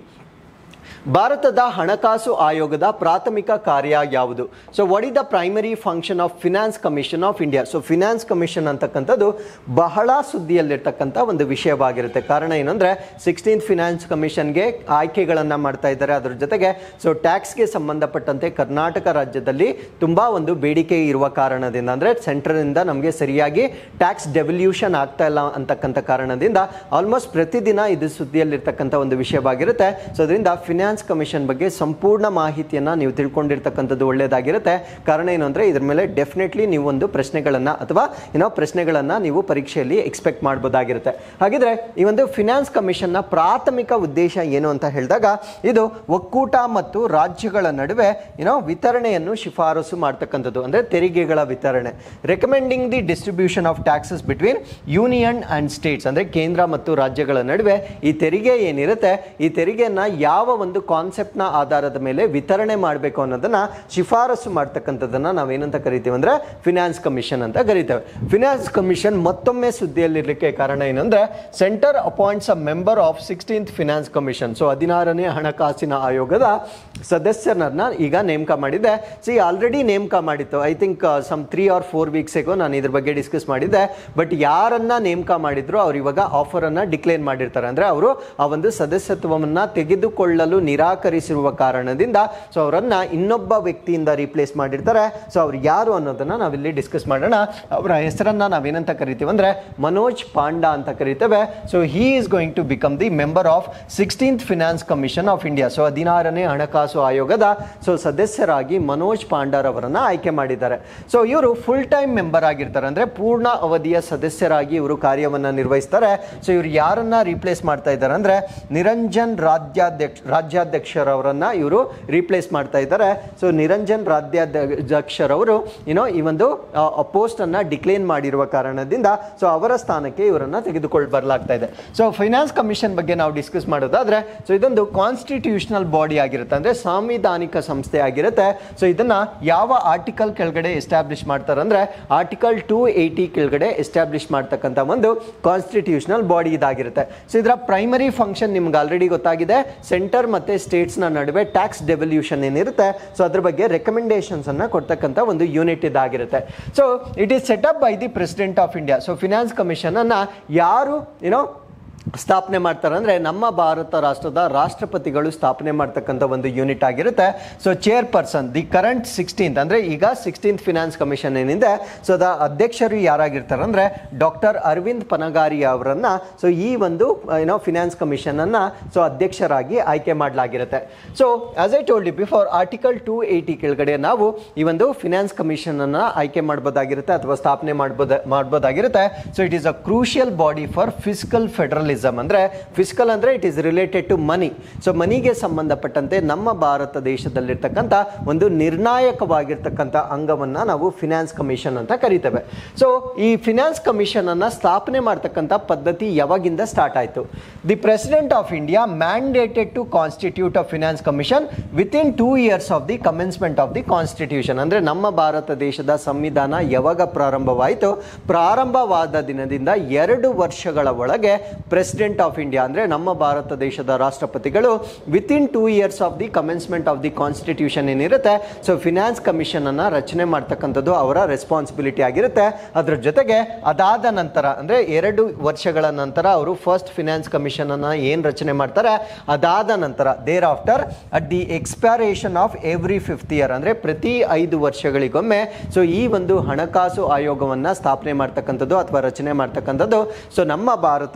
ಭಾರತದ ಹಣಕಾಸು ಆಯೋಗದ ಪ್ರಾಥಮಿಕ ಕಾರ್ಯ ಯಾವುದು so what is the primary function of finance commission of India so finance commission ಅಂತಕ್ಕಂಥದ್ದು ಬಹಳ ಸುದ್ದಿಯಲ್ಲಿರ್ತಕ್ಕಂಥ ಒಂದು ವಿಷಯವಾಗಿರುತ್ತೆ ಕಾರಣ ಏನಂದ್ರೆ ಸಿಕ್ಸ್ಟೀನ್ ಫಿನಾನ್ಸ್ ಕಮಿಷನ್ಗೆ ಆಯ್ಕೆಗಳನ್ನು ಮಾಡ್ತಾ ಇದ್ದಾರೆ ಅದ್ರ ಜೊತೆಗೆ ಸೊ ಟ್ಯಾಕ್ಸ್ಗೆ ಸಂಬಂಧಪಟ್ಟಂತೆ ಕರ್ನಾಟಕ ರಾಜ್ಯದಲ್ಲಿ ತುಂಬಾ ಒಂದು ಬೇಡಿಕೆ ಇರುವ ಕಾರಣದಿಂದ ಅಂದ್ರೆ ಸೆಂಟ್ರಲ್ನಿಂದ ನಮಗೆ ಸರಿಯಾಗಿ ಟ್ಯಾಕ್ಸ್ ಡೆವಲ್ಯೂಷನ್ ಆಗ್ತಾ ಇಲ್ಲ ಅಂತಕ್ಕಂಥ ಕಾರಣದಿಂದ ಆಲ್ಮೋಸ್ಟ್ ಪ್ರತಿದಿನ ಇದು ಸುದ್ದಿಯಲ್ಲಿರ್ತಕ್ಕಂಥ ಒಂದು ವಿಷಯವಾಗಿರುತ್ತೆ ಸೊ ಅದರಿಂದ ಫಿನಾನ್ಸ್ ಕಮಿಷನ್ ಬಗ್ಗೆ ಸಂಪೂರ್ಣ ಮಾಹಿತಿಯನ್ನ ನೀವು ತಿಳ್ಕೊಂಡಿರ್ತಕ್ಕಂಥದ್ದು ಒಳ್ಳೆಯದಾಗಿರುತ್ತೆ ಕಾರಣ ಏನು ಅಂದ್ರೆ ಇದ್ರ ಮೇಲೆ ಡೆಫಿನೆಟ್ಲಿ ನೀವು ಒಂದು ಪ್ರಶ್ನೆಗಳನ್ನ ಅಥವಾ ಏನೋ ಪ್ರಶ್ನೆಗಳನ್ನ ನೀವು ಪರೀಕ್ಷೆಯಲ್ಲಿ ಎಕ್ಸ್ಪೆಕ್ಟ್ ಮಾಡ್ಬೋದಾಗಿರುತ್ತೆ ಹಾಗಿದ್ರೆ ಈ ಒಂದು ಫಿನಾನ್ಸ್ ಕಮಿಷನ್ನ ಪ್ರಾಥಮಿಕ ಉದ್ದೇಶ ಏನು ಅಂತ ಹೇಳಿದಾಗ ಇದು ಒಕ್ಕೂಟ ಮತ್ತು ರಾಜ್ಯಗಳ ನಡುವೆ ಏನೋ ವಿತರಣೆಯನ್ನು ಶಿಫಾರಸು ಮಾಡ್ತಕ್ಕಂಥದ್ದು ಅಂದ್ರೆ ತೆರಿಗೆಗಳ ವಿತರಣೆ recommending the distribution of taxes between union and states ಅಂದ್ರೆ ಕೇಂದ್ರ ಮತ್ತು ರಾಜ್ಯಗಳ ನಡುವೆ ಈ ತೆರಿಗೆ ಏನಿರುತ್ತೆ ಈ ತೆರಿಗೆಯನ್ನ ಯಾವ ಒಂದು ಕಾನ್ಸೆಪ್ಟ್ನ ಆಧಾರದ ಮೇಲೆ ವಿತರಣೆ ಮಾಡಬೇಕು ಅನ್ನೋದನ್ನ ಶಿಫಾರಸು ಮಾಡ್ತಕ್ಕಂಥದ್ದನ್ನ ನಾವೇನಂತ ಕರಿತೀವಿ ಅಂದ್ರೆ ಫಿನಾನ್ಸ್ ಕಮಿಷನ್ ಅಂತ ಕರಿತೇವೆ ಫಿನಾನ್ಸ್ ಕಮಿಷನ್ ಮತ್ತೊಮ್ಮೆ ಸುದ್ದಿಯಲ್ಲಿರಲಿಕ್ಕೆ ಕಾರಣ ಏನಂದ್ರೆ centre appoints a member of sixteenth finance commission so ಹದಿನಾರನೇ ಹಣಕಾಸಿನ ಆಯೋಗದ ಸದಸ್ಯರನ್ನ ಈಗ ನೇಮಕ ಮಾಡಿದೆ ಸಿ ಆಲ್ರೆಡಿ ನೇಮಕ ಮಾಡಿತ್ತು I think some three or four weeks ago ನಾನು ಇದ್ರ ಬಗ್ಗೆ ಡಿಸ್ಕಸ್ ಮಾಡಿದ್ದೆ ಬಟ್ ಯಾರನ್ನ ನೇಮಕ ಮಾಡಿದ್ರು ಅವ್ರು ಇವಾಗ ಆಫರ್ ಅನ್ನ ಡಿಕ್ಲೇರ್ ಮಾಡಿರ್ತಾರೆ ಅಂದ್ರೆ ಅವರು ಆ ಒಂದು ಸದಸ್ಯತ್ವವನ್ನ ತೆಗೆದುಕೊಳ್ಳಲು ನಿರಾಕರಿಸಿರುವ ಕಾರಣದಿಂದ ಸೊ ಅವರನ್ನ ಇನ್ನೊಬ್ಬ ವ್ಯಕ್ತಿಯಿಂದ ರೀಪ್ಲೇಸ್ ಮಾಡಿರ್ತಾರೆ ಸೊ ಅವ್ರು ಯಾರು ಅನ್ನೋದನ್ನ ನಾವಿಲ್ಲಿ ಡಿಸ್ಕಸ್ ಮಾಡೋಣ ಅವರ ಹೆಸರನ್ನ ನಾವೇನಂತ ಕರಿತೀವಿ ಅಂದ್ರೆ ಮನೋಜ್ ಪಾಂಡಾ ಅಂತ ಕರಿತೇವೆ so he is going to become the member of sixteenth finance commission of India so ಹದಿನಾರನೇ ಹಣಕಾಸು ಆಯೋಗದ ಸೊ ಸದಸ್ಯರಾಗಿ ಮನೋಜ್ ಪಾಂಡರ್ ಅವರನ್ನ ಆಯ್ಕೆ ಮಾಡಿದ್ದಾರೆ ಸೊ ಇವರು ಫುಲ್ ಟೈಮ್ ಮೆಂಬರ್ ಆಗಿರ್ತಾರೆ ಅಂದ್ರೆ ಪೂರ್ಣ ಅವಧಿಯ ಸದಸ್ಯರಾಗಿ ಇವರು ಕಾರ್ಯವನ್ನ ನಿರ್ವಹಿಸ್ತಾರೆ ಸೊ ಇವರು ಯಾರನ್ನ ರೀಪ್ಲೇಸ್ ಮಾಡ್ತಾ ಇದ್ದಾರೆ ಅಂದ್ರೆ ನಿರಂಜನ್ ರಾಜ್ಯಾಧ್ಯಕ್ಷ ರಾಜ್ಯಾಧ್ಯಕ್ಷರವರನ್ನ ಇವರು ರೀಪ್ಲೇಸ್ ಮಾಡ್ತಾ ಇದ್ದಾರೆ ಸೊ ನಿರಂಜನ್ ರಾಜ್ಯಾಧ್ಯಕ್ಷರವರು ಏನೋ ಈ ಒಂದು ಪೋಸ್ಟ್ ಅನ್ನ ಡಿಕ್ಲೇರ್ ಮಾಡಿರುವ ಕಾರಣದಿಂದ ಸೊ ಅವರ ಸ್ಥಾನಕ್ಕೆ ಇವರನ್ನ ತೆಗೆದುಕೊಂಡು ಬರಲಾಗ್ತಾ ಇದೆ ಸೊ ಫೈನಾನ್ಸ್ ಕಮಿಷನ್ ಬಗ್ಗೆ ನಾವು ಡಿಸ್ಕಸ್ ಮಾಡೋದಾದ್ರೆ ಸೊ ಇದೊಂದು ಕಾನ್ಸ್ಟಿಟ್ಯೂಷನಲ್ ಬಾಡಿ ಆಗಿರುತ್ತೆ ಅಂದ್ರೆ ಸಾಂವಿಧಾನಿಕ ಸಂಸ್ಥೆ ಆಗಿರುತ್ತೆ ಸೊ ಇದನ್ನ ಯಾವ ಆರ್ಟಿಕಲ್ ಕೆಳಗಡೆ ಎಸ್ಟಾಬ್ಲಿಷ್ ಮಾಡ್ತಾರೆ ಅಂದ್ರೆ ಆರ್ಟಿಕಲ್ ಟೂ ಏಯ್ಟಿ ಕೆಳಗಡೆ ಎಸ್ಟಾಬ್ಲಿಷ್ ಮಾಡ್ತಕ್ಕಂಥ ಒಂದು ಕಾನ್ಸ್ಟಿಟ್ಯೂಷನಲ್ ಬಾಡಿ ಇದಾಗಿರುತ್ತೆ ಸೊ ಇದರ ಪ್ರೈಮರಿ ಫಂಕ್ಷನ್ ನಿಮ್ಗೆ ಆಲ್ರೆಡಿ ಗೊತ್ತಾಗಿದೆ ಸೆಂಟರ್ ಮತ್ತೆ ಸ್ಟೇಟ್ಸ್ ನ ನಡುವೆ ಟ್ಯಾಕ್ಸ್ ಡೆವಲ್ಯೂಷನ್ ಏನಿರುತ್ತೆ ಸೊ ಅದ್ರ ಬಗ್ಗೆ ರೆಕಮೆಂಡೇಶನ್ಸ್ ಅನ್ನ ಕೊಡ್ತಕ್ಕಂಥ ಒಂದು ಯೂನಿಟ್ ಇದಾಗಿರುತ್ತೆ so it is set up by the president of India so finance commission ಅನ್ನ ಯಾರು ಏನೋ ಸ್ಥಾಪನೆ ಮಾಡ್ತಾರೆ ಅಂದ್ರೆ ನಮ್ಮ ಭಾರತ ರಾಷ್ಟ್ರದ ರಾಷ್ಟ್ರಪತಿಗಳು ಸ್ಥಾಪನೆ ಮಾಡ್ತಕ್ಕಂಥ ಒಂದು ಯೂನಿಟ್ ಆಗಿರುತ್ತೆ so chairperson the current sixteenth ಅಂದ್ರೆ ಈಗ ಸಿಕ್ಸ್ಟೀನ್ತ್ ಫಿನಾನ್ಸ್ ಕಮಿಷನ್ ಏನಿದೆ ಸೊ ಅದ ಅಧ್ಯಕ್ಷರು ಯಾರಾಗಿರ್ತಾರೆ ಅಂದ್ರೆ ಡಾಕ್ಟರ್ ಅರವಿಂದ್ ಪನಗಾರಿ ಅವರನ್ನ ಸೊ ಈ ಒಂದು ಏನೋ ಫಿನಾನ್ಸ್ ಕಮಿಷನ್ ಅನ್ನ ಸೊ ಅಧ್ಯಕ್ಷರಾಗಿ ಆಯ್ಕೆ ಮಾಡಲಾಗಿರುತ್ತೆ so as I told before article two eighty ಕೆಳಗಡೆ ನಾವು ಈ ಒಂದು ಫಿನಾನ್ಸ್ ಕಮಿಷನ್ ಅನ್ನ ಆಯ್ಕೆ ಮಾಡ್ಬೋದಾಗಿರುತ್ತೆ ಅಥವಾ ಸ್ಥಾಪನೆ ಮಾಡ್ಬೋದ ಮಾಡ್ಬೋದಾಗಿರುತ್ತೆ so it is a crucial body for physical federalism ಅಂದ್ರೆ ಫಿಸಿಕಲ್ ಅಂದ್ರೆ it is related to money so ಮನಿಗೆ ಸಂಬಂಧಪಟ್ಟಂತೆ ನಮ್ಮ ಭಾರತ ದೇಶದಲ್ಲಿರ್ತಕ್ಕಂಥ ಒಂದು ನಿರ್ಣಾಯಕವಾಗಿರ್ತಕ್ಕಂಥ ಅಂಗವನ್ನ ನಾವು ಫಿನಾನ್ಸ್ ಕಮಿಷನ್ ಅಂತ ಕರಿತೇವೆ ಸೊ ಈ ಫಿನಾನ್ಸ್ ಕಮಿಷನ್ ಅನ್ನ ಸ್ಥಾಪನೆ ಮಾಡ್ತಕ್ಕಂಥ ಪದ್ಧತಿ ಯಾವಾಗಿಂದ ಸ್ಟಾರ್ಟ್ ಆಯಿತು the president of India mandated to constitute a finance commission within two years of the commencement of the constitution ಅಂದ್ರೆ ನಮ್ಮ ಭಾರತ ದೇಶದ ಸಂವಿಧಾನ ಯಾವಾಗ ಪ್ರಾರಂಭವಾಯಿತು ಪ್ರಾರಂಭವಾದ ದಿನದಿಂದ ಎರಡು ವರ್ಷಗಳ ಒಳಗೆ ಪ್ರೆಸಿಡೆಂಟ್ ಆಫ್ ಇಂಡಿಯಾ ಅಂದ್ರೆ ನಮ್ಮ ಭಾರತ ದೇಶದ ರಾಷ್ಟ್ರಪತಿಗಳು within two years of the commencement of the constitution ಏನಿರುತ್ತೆ ಸೊ ಫಿನಾನ್ಸ್ ಕಮಿಷನ್ ಅನ್ನ ರಚನೆ ಮಾಡ್ತಕ್ಕಂಥದ್ದು ಅವರ ರೆಸ್ಪಾನ್ಸಿಬಿಲಿಟಿ ಆಗಿರುತ್ತೆ ಅದ್ರ ಜೊತೆಗೆ ಅದಾದ ನಂತರ ಅಂದ್ರೆ ಎರಡು ವರ್ಷಗಳ ನಂತರ ಅವರು ಫಸ್ಟ್ ಫಿನಾನ್ಸ್ ಕಮಿಷನ್ ಅನ್ನ ಏನ್ ರಚನೆ ಮಾಡ್ತಾರೆ ಅದಾದ ನಂತರ thereafter at the expiration of every fifth year ಅಂದ್ರೆ ಪ್ರತಿ ಐದು ವರ್ಷಗಳಿಗೊಮ್ಮೆ ಸೊ ಈ ಒಂದು ಹಣಕಾಸು ಆಯೋಗವನ್ನ ಸ್ಥಾಪನೆ ಮಾಡ್ತಕ್ಕಂಥದ್ದು ಅಥವಾ ರಚನೆ ಮಾಡ್ತಕ್ಕಂಥದ್ದು ಸೊ ನಮ್ಮ ಭಾರತ ದೇಶದ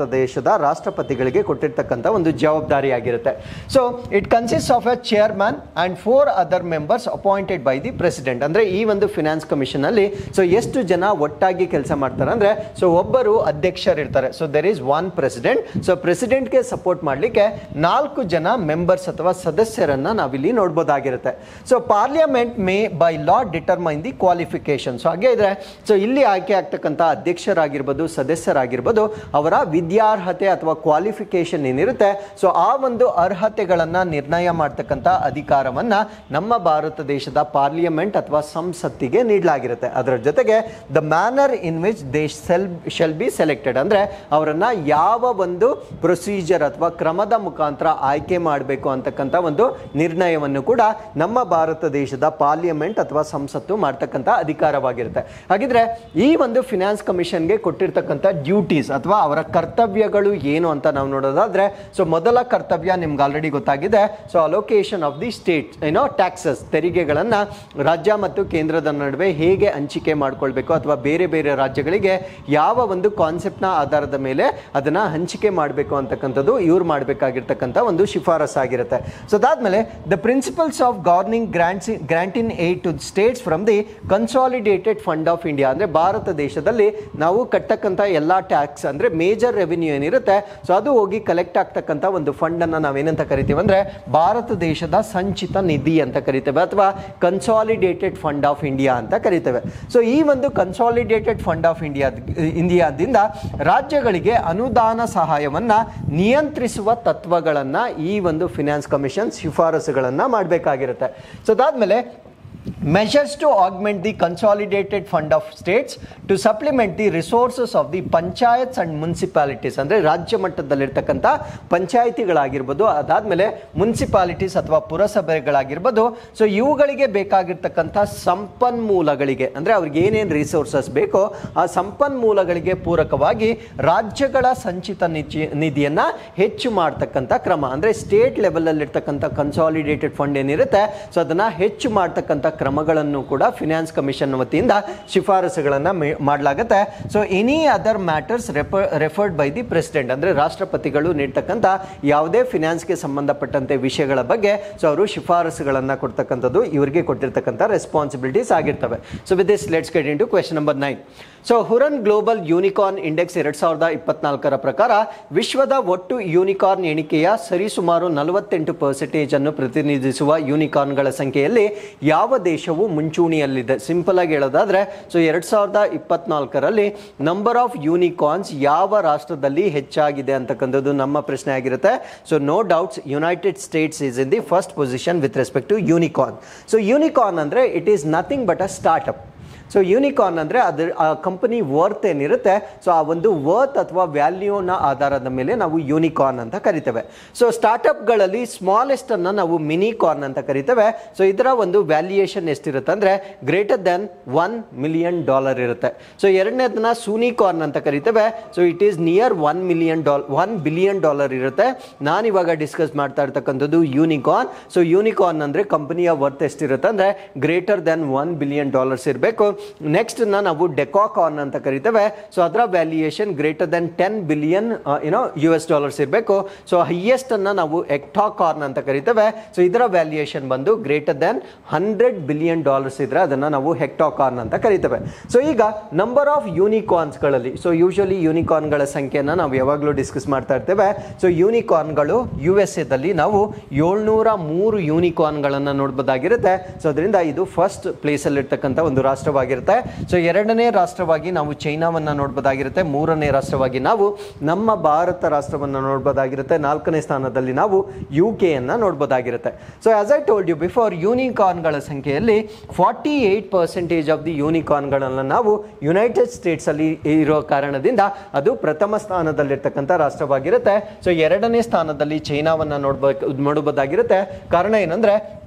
ದೇಶದ ರಾಷ್ಟ್ರಪತಿಗಳಿಗೆ ಕೊಟ್ಟಿರ್ತಕ್ಕಂಥ ಒಂದು ಜವಾಬ್ದಾರಿಯಾಗಿರುತ್ತೆ so it consist of a chairman and four other members appointed by the president ಅಂದ್ರೆ ಈ ಒಂದು ಫಿನಾನ್ಸ್ ಕಮಿಷನ್ ಅಲ್ಲಿ ಸೊ ಎಷ್ಟು ಜನ ಒಟ್ಟಾಗಿ ಕೆಲಸ ಮಾಡ್ತಾರೆ ಅಂದ್ರೆ ಸೊ ಒಬ್ಬರು ಅಧ್ಯಕ್ಷರು ಇರ್ತಾರೆ so there is one president so ಪ್ರೆಸಿಡೆಂಟ್ಗೆ ಸಪೋರ್ಟ್ ಮಾಡಲಿಕ್ಕೆ ನಾಲ್ಕು ಜನ ಮೆಂಬರ್ಸ್ ಅಥವಾ ಸದಸ್ಯರನ್ನ ನಾವಿಲ್ಲಿ ನೋಡ್ಬೋದಾಗಿರುತ್ತೆ so parliament may by law determine the qualification so ಹಾಗೆ ಇದ್ರೆ ಸೊ ಇಲ್ಲಿ ಆಯ್ಕೆ ಆಗ್ತಕ್ಕಂಥ ಅಧ್ಯಕ್ಷರಾಗಿರ್ಬೋದು ಸದಸ್ಯರಾಗಿರ್ಬೋದು ಅವರ ವಿದ್ಯಾರ್ಹತೆ ಅಥವಾ ಕ್ವಾಲಿಫಿಕೇಶನ್ ಏನಿರುತ್ತೆ ಸೊ ಆ ಒಂದು ಅರ್ಹತೆಗಳನ್ನ ನಿರ್ಣಯ ಮಾಡ್ತಕ್ಕಂಥ ಅಧಿಕಾರವನ್ನ ನಮ್ಮ ಭಾರತ ದೇಶದ ಪಾರ್ಲಿಮೆಂಟ್ ಅಥವಾ ಸಂಸತ್ತಿಗೆ ನೀಡಲಾಗಿರುತ್ತೆ ಅದರ ಜೊತೆಗೆ the manner in which they shall shall be selected ಅಂದ್ರೆ ಅವರನ್ನ ಯಾವ ಒಂದು ಪ್ರೊಸೀಜರ್ ಅಥವಾ ಕ್ರಮದ ಮುಖಾಂತರ ಆಯ್ಕೆ ಮಾಡಬೇಕು ಅಂತಕ್ಕಂಥ ಒಂದು ನಿರ್ಣಯವನ್ನು ಕೂಡ ನಮ್ಮ ಭಾರತ ದೇಶದ ಪಾರ್ಲಿಮೆಂಟ್ ಅಥವಾ ಸಂಸತ್ತು ಮಾಡ್ತಕ್ಕಂಥ ಅಧಿಕಾರವಾಗಿರುತ್ತೆ ಹಾಗಿದ್ರೆ ಈ ಒಂದು ಫಿನಾನ್ಸ್ ಕಮಿಷನ್ಗೆ ಕೊಟ್ಟಿರ್ತಕ್ಕಂಥ ಡ್ಯೂಟೀಸ್ ಅಥವಾ ಅವರ ಕರ್ತವ್ಯಗಳು ಏನು ಅಂತ ನಾವು ನೋಡೋದಾದ್ರೆ ಸೊ ಮೊದಲ ಕರ್ತವ್ಯ ನಿಮ್ಗೆ ಆಲ್ರೆಡಿ ಗೊತ್ತಾಗಿದೆ so allocation of the state ಏನೋ ಟ್ಯಾಕ್ಸಸ್ ತೆರಿಗೆಗಳನ್ನ ರಾಜ್ಯ ಮತ್ತು ಕೇಂದ್ರದ ನಡುವೆ ಹೇಗೆ ಹಂಚಿಕೆ ಮಾಡ್ಕೊಳ್ಬೇಕು ಅಥವಾ ಬೇರೆ ಬೇರೆ ರಾಜ್ಯಗಳಿಗೆ ಯಾವ ಒಂದು ಕಾನ್ಸೆಪ್ಟ್ನ ಆಧಾರದ ಮೇಲೆ ಅದನ್ನ ಹಂಚಿಕೆ ಮಾಡಬೇಕು ಅಂತಕ್ಕಂಥದ್ದು ಇವ್ರು ಮಾಡಬೇಕಾಗಿರ್ತಕ್ಕಂಥ ಒಂದು ಶಿಫಾರಸ್ ಆಗಿರುತ್ತೆ ಸೊ ಅದಾದ್ಮೇಲೆ the principles of governing grants grant in aid to states from the consolidated fund of India ಅಂದ್ರೆ ಭಾರತ ದೇಶದಲ್ಲಿ ನಾವು ಕಟ್ಟಕ್ಕಂಥ ಎಲ್ಲ ಟ್ಯಾಕ್ಸ್ ಅಂದ್ರೆ ಮೇಜರ್ ರೆವಿನ್ಯೂ ಏನಿರುತ್ತೆ ಸೊ ಅದು ಹೋಗಿ ಕಲೆಕ್ಟ್ ಆಗ್ತಕ್ಕಂಥ ಒಂದು ಫಂಡ್ ಅನ್ನ ನಾವೇನಂತ ಕರಿತೀವಿ ಅಂದ್ರೆ ಭಾರತ ದೇಶದ ಸಂಚಿತ ನಿಧಿ ಅಂತ ಕರಿತೇವೆ ಅಥವಾ ಕನ್ಸಾಲಿಡೇಟೆಡ್ ಫಂಡ್ ಆಫ್ ಇಂಡಿಯಾ ಅಂತ ಕರಿತೇವೆ ಸೊ ಈ ಒಂದು ಕನ್ಸಾಲಿಡೇಟೆಡ್ ಫಂಡ್ ಆಫ್ ಇಂಡಿಯಾ ಇಂಡಿಯಾದಿಂದ ರಾಜ್ಯಗಳಿಗೆ ಅನುದಾನ ಸಹಾಯವನ್ನ ನಿಯಂತ್ರಿಸುವ ತತ್ವಗಳನ್ನ ಈ ಒಂದು ಫಿನಾನ್ಸ್ ಕಮಿಷನ್ ಶಿಫಾರಸುಗಳನ್ನ ಮಾಡಬೇಕಾಗಿರುತ್ತೆ ಸೊ ಅದಾದ್ಮೇಲೆ measures to augment the consolidated fund of states to supplement the resources of the panchayats and municipalities ಅಂದ್ರೆ ರಾಜ್ಯ ಮಟ್ಟದಲ್ಲಿರ್ತಕ್ಕಂಥ ಪಂಚಾಯಿತಿಗಳಾಗಿರ್ಬೋದು ಅದಾದ್ಮೇಲೆ ಮುನ್ಸಿಪಾಲಿಟೀಸ್ ಅಥವಾ ಪುರಸಭೆಗಳಾಗಿರ್ಬೋದು ಸೊ ಇವುಗಳಿಗೆ ಬೇಕಾಗಿರ್ತಕ್ಕಂಥ ಸಂಪನ್ಮೂಲಗಳಿಗೆ ಅಂದ್ರೆ ಅವ್ರಿಗೆ ಏನೇನು ರಿಸೋರ್ಸಸ್ ಬೇಕೋ ಆ ಸಂಪನ್ಮೂಲಗಳಿಗೆ ಪೂರಕವಾಗಿ ರಾಜ್ಯಗಳ ಸಂಚಿತ ನಿಧಿ ನಿಧಿಯನ್ನ ಹೆಚ್ಚು ಮಾಡ್ತಕ್ಕಂಥ ಕ್ರಮ ಅಂದ್ರೆ ಸ್ಟೇಟ್ ಲೆವೆಲ್ ಅಲ್ಲಿರ್ತಕ್ಕಂಥ ಕನ್ಸಾಲಿಡೇಟೆಡ್ ಫಂಡ್ ಏನಿರುತ್ತೆ ಸೊ ಅದನ್ನ ಹೆಚ್ಚು ಮಾಡ್ತಕ್ಕಂಥ ಕ್ರಮಗಳನ್ನು ಕೂಡ ಫಿನಾನ್ಸ್ ಕಮಿಷನ್ ವತಿಯಿಂದ ಶಿಫಾರಸುಗಳನ್ನ ಮೇ- ಮಾಡಲಾಗುತ್ತೆ so any other matters referred by the president ಅಂದ್ರೆ ರಾಷ್ಟ್ರಪತಿಗಳು ನೀಡ್ತಕ್ಕಂಥ ಯಾವುದೇ ಫಿನಾನ್ಸ್ಗೆ ಸಂಬಂಧಪಟ್ಟಂತೆ ವಿಷಯಗಳ ಬಗ್ಗೆ ಸೊ ಅವರು ಶಿಫಾರಸುಗಳನ್ನ ಕೊಡ್ತಕ್ಕಂಥದ್ದು ಇವರಿಗೆ ಕೊಟ್ಟಿರ್ತಕ್ಕಂಥ ರೆಸ್ಪಾನ್ಸಿಬಿಲಿಟೀಸ್ ಆಗಿರ್ತವೆ so with this let's get into question number nine so Hurun global unicorn index ಎರಡ್ ಸಾವಿರದ ಇಪ್ಪತ್ನಾಲ್ಕರ ಪ್ರಕಾರ ವಿಶ್ವದ ಒಟ್ಟು ಯೂನಿಕಾರ್ನ್ ಎಣಿಕೆಯ ಸರಿಸುಮಾರು ನಲವತ್ತೆಂಟು ಪರ್ಸೆಂಟೇಜ್ ಅನ್ನು ಪ್ರತಿನಿಧಿಸುವ ಯೂನಿಕಾರ್ನ್ಗಳ ಸಂಖ್ಯೆಯಲ್ಲಿ ಯಾವ ದೇಶವು ಮುಂಚೂಣಿಯಲ್ಲಿದೆ ಸಿಂಪಲ್ ಆಗಿ ಹೇಳೋದಾದ್ರೆ ಸೊ ಎರಡ್ ಸಾವಿರದ ಇಪ್ಪತ್ನಾಲ್ಕರಲ್ಲಿ ನಂಬರ್ ಆಫ್ ಯೂನಿಕಾರ್ನ್ಸ್ ಯಾವ ರಾಷ್ಟ್ರದಲ್ಲಿ ಹೆಚ್ಚಾಗಿದೆ ಅಂತಕ್ಕಂಥದ್ದು ನಮ್ಮ ಪ್ರಶ್ನೆ ಆಗಿರುತ್ತೆ so no doubts United States is in the first position with respect to unicorn so unicorn ಅಂದ್ರೆ it is nothing but a startup so unicorn ಅಂದರೆ ಅದ್ರ ಆ ಕಂಪನಿ ವರ್ತ್ ಏನಿರುತ್ತೆ ಸೊ ಆ ಒಂದು ವರ್ತ್ ಅಥವಾ ವ್ಯಾಲ್ಯೂನ ಆಧಾರದ ಮೇಲೆ ನಾವು ಯೂನಿಕಾರ್ನ್ ಅಂತ ಕರಿತೇವೆ ಸೊ ಸ್ಟಾರ್ಟಪ್ಗಳಲ್ಲಿ ಸ್ಮಾಲೆಸ್ಟ್ ಅನ್ನ ನಾವು ಮಿನಿ ಕಾರ್ನ್ ಅಂತ ಕರಿತೇವೆ ಸೊ ಇದರ ಒಂದು ವ್ಯಾಲ್ಯೂಯೇಷನ್ ಎಷ್ಟಿರುತ್ತೆ ಅಂದರೆ greater than one million dollar ಇರುತ್ತೆ ಸೊ ಎರಡನೇದನ್ನ ಸೂನಿ ಕಾರ್ನ್ ಅಂತ ಕರಿತೇವೆ so it is near one million dollar one billion dollar ಇರುತ್ತೆ ನಾನು ಇವಾಗ ಡಿಸ್ಕಸ್ ಮಾಡ್ತಾ ಇರ್ತಕ್ಕಂಥದ್ದು ಯೂನಿಕಾರ್ನ್ ಸೊ ಯೂನಿಕಾರ್ನ್ ಅಂದರೆ ಕಂಪನಿಯ ವರ್ತ್ ಎಷ್ಟಿರುತ್ತೆ ಅಂದರೆ greater than one billion dollars ಇರಬೇಕು ನೆಕ್ಸ್ಟ್ ನಾವು ಡೆಕಾಕಾರ್ನ್ ಅಂತ ಕರಿತೇವೆ ಸೊ ಅದರ valuation greater than ten billion ಏನೋ ಯು ಎಸ್ ಡಾಲರ್ಸ್ ಇರಬೇಕು ಸೊ ಹೈಯೆಸ್ಟ್ ಅನ್ನ ನಾವು ಎಕ್ಟಾಕಾರ್ನ್ ಅಂತ ಕರಿತೇವೆ ಸೊ ಇದರ ವ್ಯಾಲ್ಯೂಯೇಷನ್ ಬಂದು greater than hundred billion dollars ಇದ್ರೆ ಅದನ್ನ ನಾವು ಹೆಕ್ಟಾಕಾರ್ನ್ ಅಂತ ಕರಿತೇವೆ ಸೊ ಈಗ ನಂಬರ್ ಆಫ್ ಯೂನಿಕಾರ್ನ್ಸ್ಗಳಲ್ಲಿ ಸೊ ಯೂಶಲಿ ಯೂನಿಕಾರ್ನ್ಗಳ ಸಂಖ್ಯೆನ ನಾವು ಯಾವಾಗಲೂ ಡಿಸ್ಕಸ್ ಮಾಡ್ತಾ ಇರ್ತೇವೆ ಸೊ ಯೂನಿಕಾರ್ನ್ಗಳು ಯು ಎಸ್ ಎದಲ್ಲಿ ನಾವು ಏಳ್ನೂರ ಮೂರು ಯೂನಿಕಾರ್ನ್ಗಳನ್ನು ನೋಡ್ಬೋದಾಗಿರುತ್ತೆ ಸೊ ಅದರಿಂದ ಇದು ಫಸ್ಟ್ ಪ್ಲೇಸಲ್ಲಿರ್ತಕ್ಕಂಥ ಒಂದು ರಾಷ್ಟ್ರವಾಗಿರುತ್ತೆ ಸೊ ಎರಡನೇ ರಾಷ್ಟ್ರವಾಗಿ ನಾವು ಚೈನಾವನ್ನು ನೋಡ್ಬೋದಾಗಿರುತ್ತೆ ಮೂರನೇ ರಾಷ್ಟ್ರವಾಗಿ ನಾವು ನಮ್ಮ ಭಾರತ ರಾಷ್ಟ್ರವನ್ನು ನೋಡ್ಬೋದಾಗಿರುತ್ತೆ ನಾಲ್ಕನೇ ಸ್ಥಾನದಲ್ಲಿ ನಾವು ಯು ಕೆಯನ್ನು ನೋಡ್ಬೋದಾಗಿರುತ್ತೆ so as I told you before ಯೂನಿಕಾರ್ನ್ಗಳ ಸಂಖ್ಯೆಯಲ್ಲಿ forty eight percentage of the ಯೂನಿಕಾರ್ನ್ಗಳನ್ನು ನಾವು ಯುನೈಟೆಡ್ ಸ್ಟೇಟ್ಸ್ ಅಲ್ಲಿ ಇರೋ ಕಾರಣದಿಂದ ಅದು ಪ್ರಥಮ ಸ್ಥಾನದಲ್ಲಿರ್ತಕ್ಕಂಥ ರಾಷ್ಟ್ರವಾಗಿರುತ್ತೆ ಸೊ ಎರಡನೇ ಸ್ಥಾನದಲ್ಲಿ ಚೈನಾವನ್ನು ನೋಡ್ಬೇಕು ನೋಡಬಹುದಾಗಿರುತ್ತೆ ಕಾರಣ ಏನಂದ್ರೆ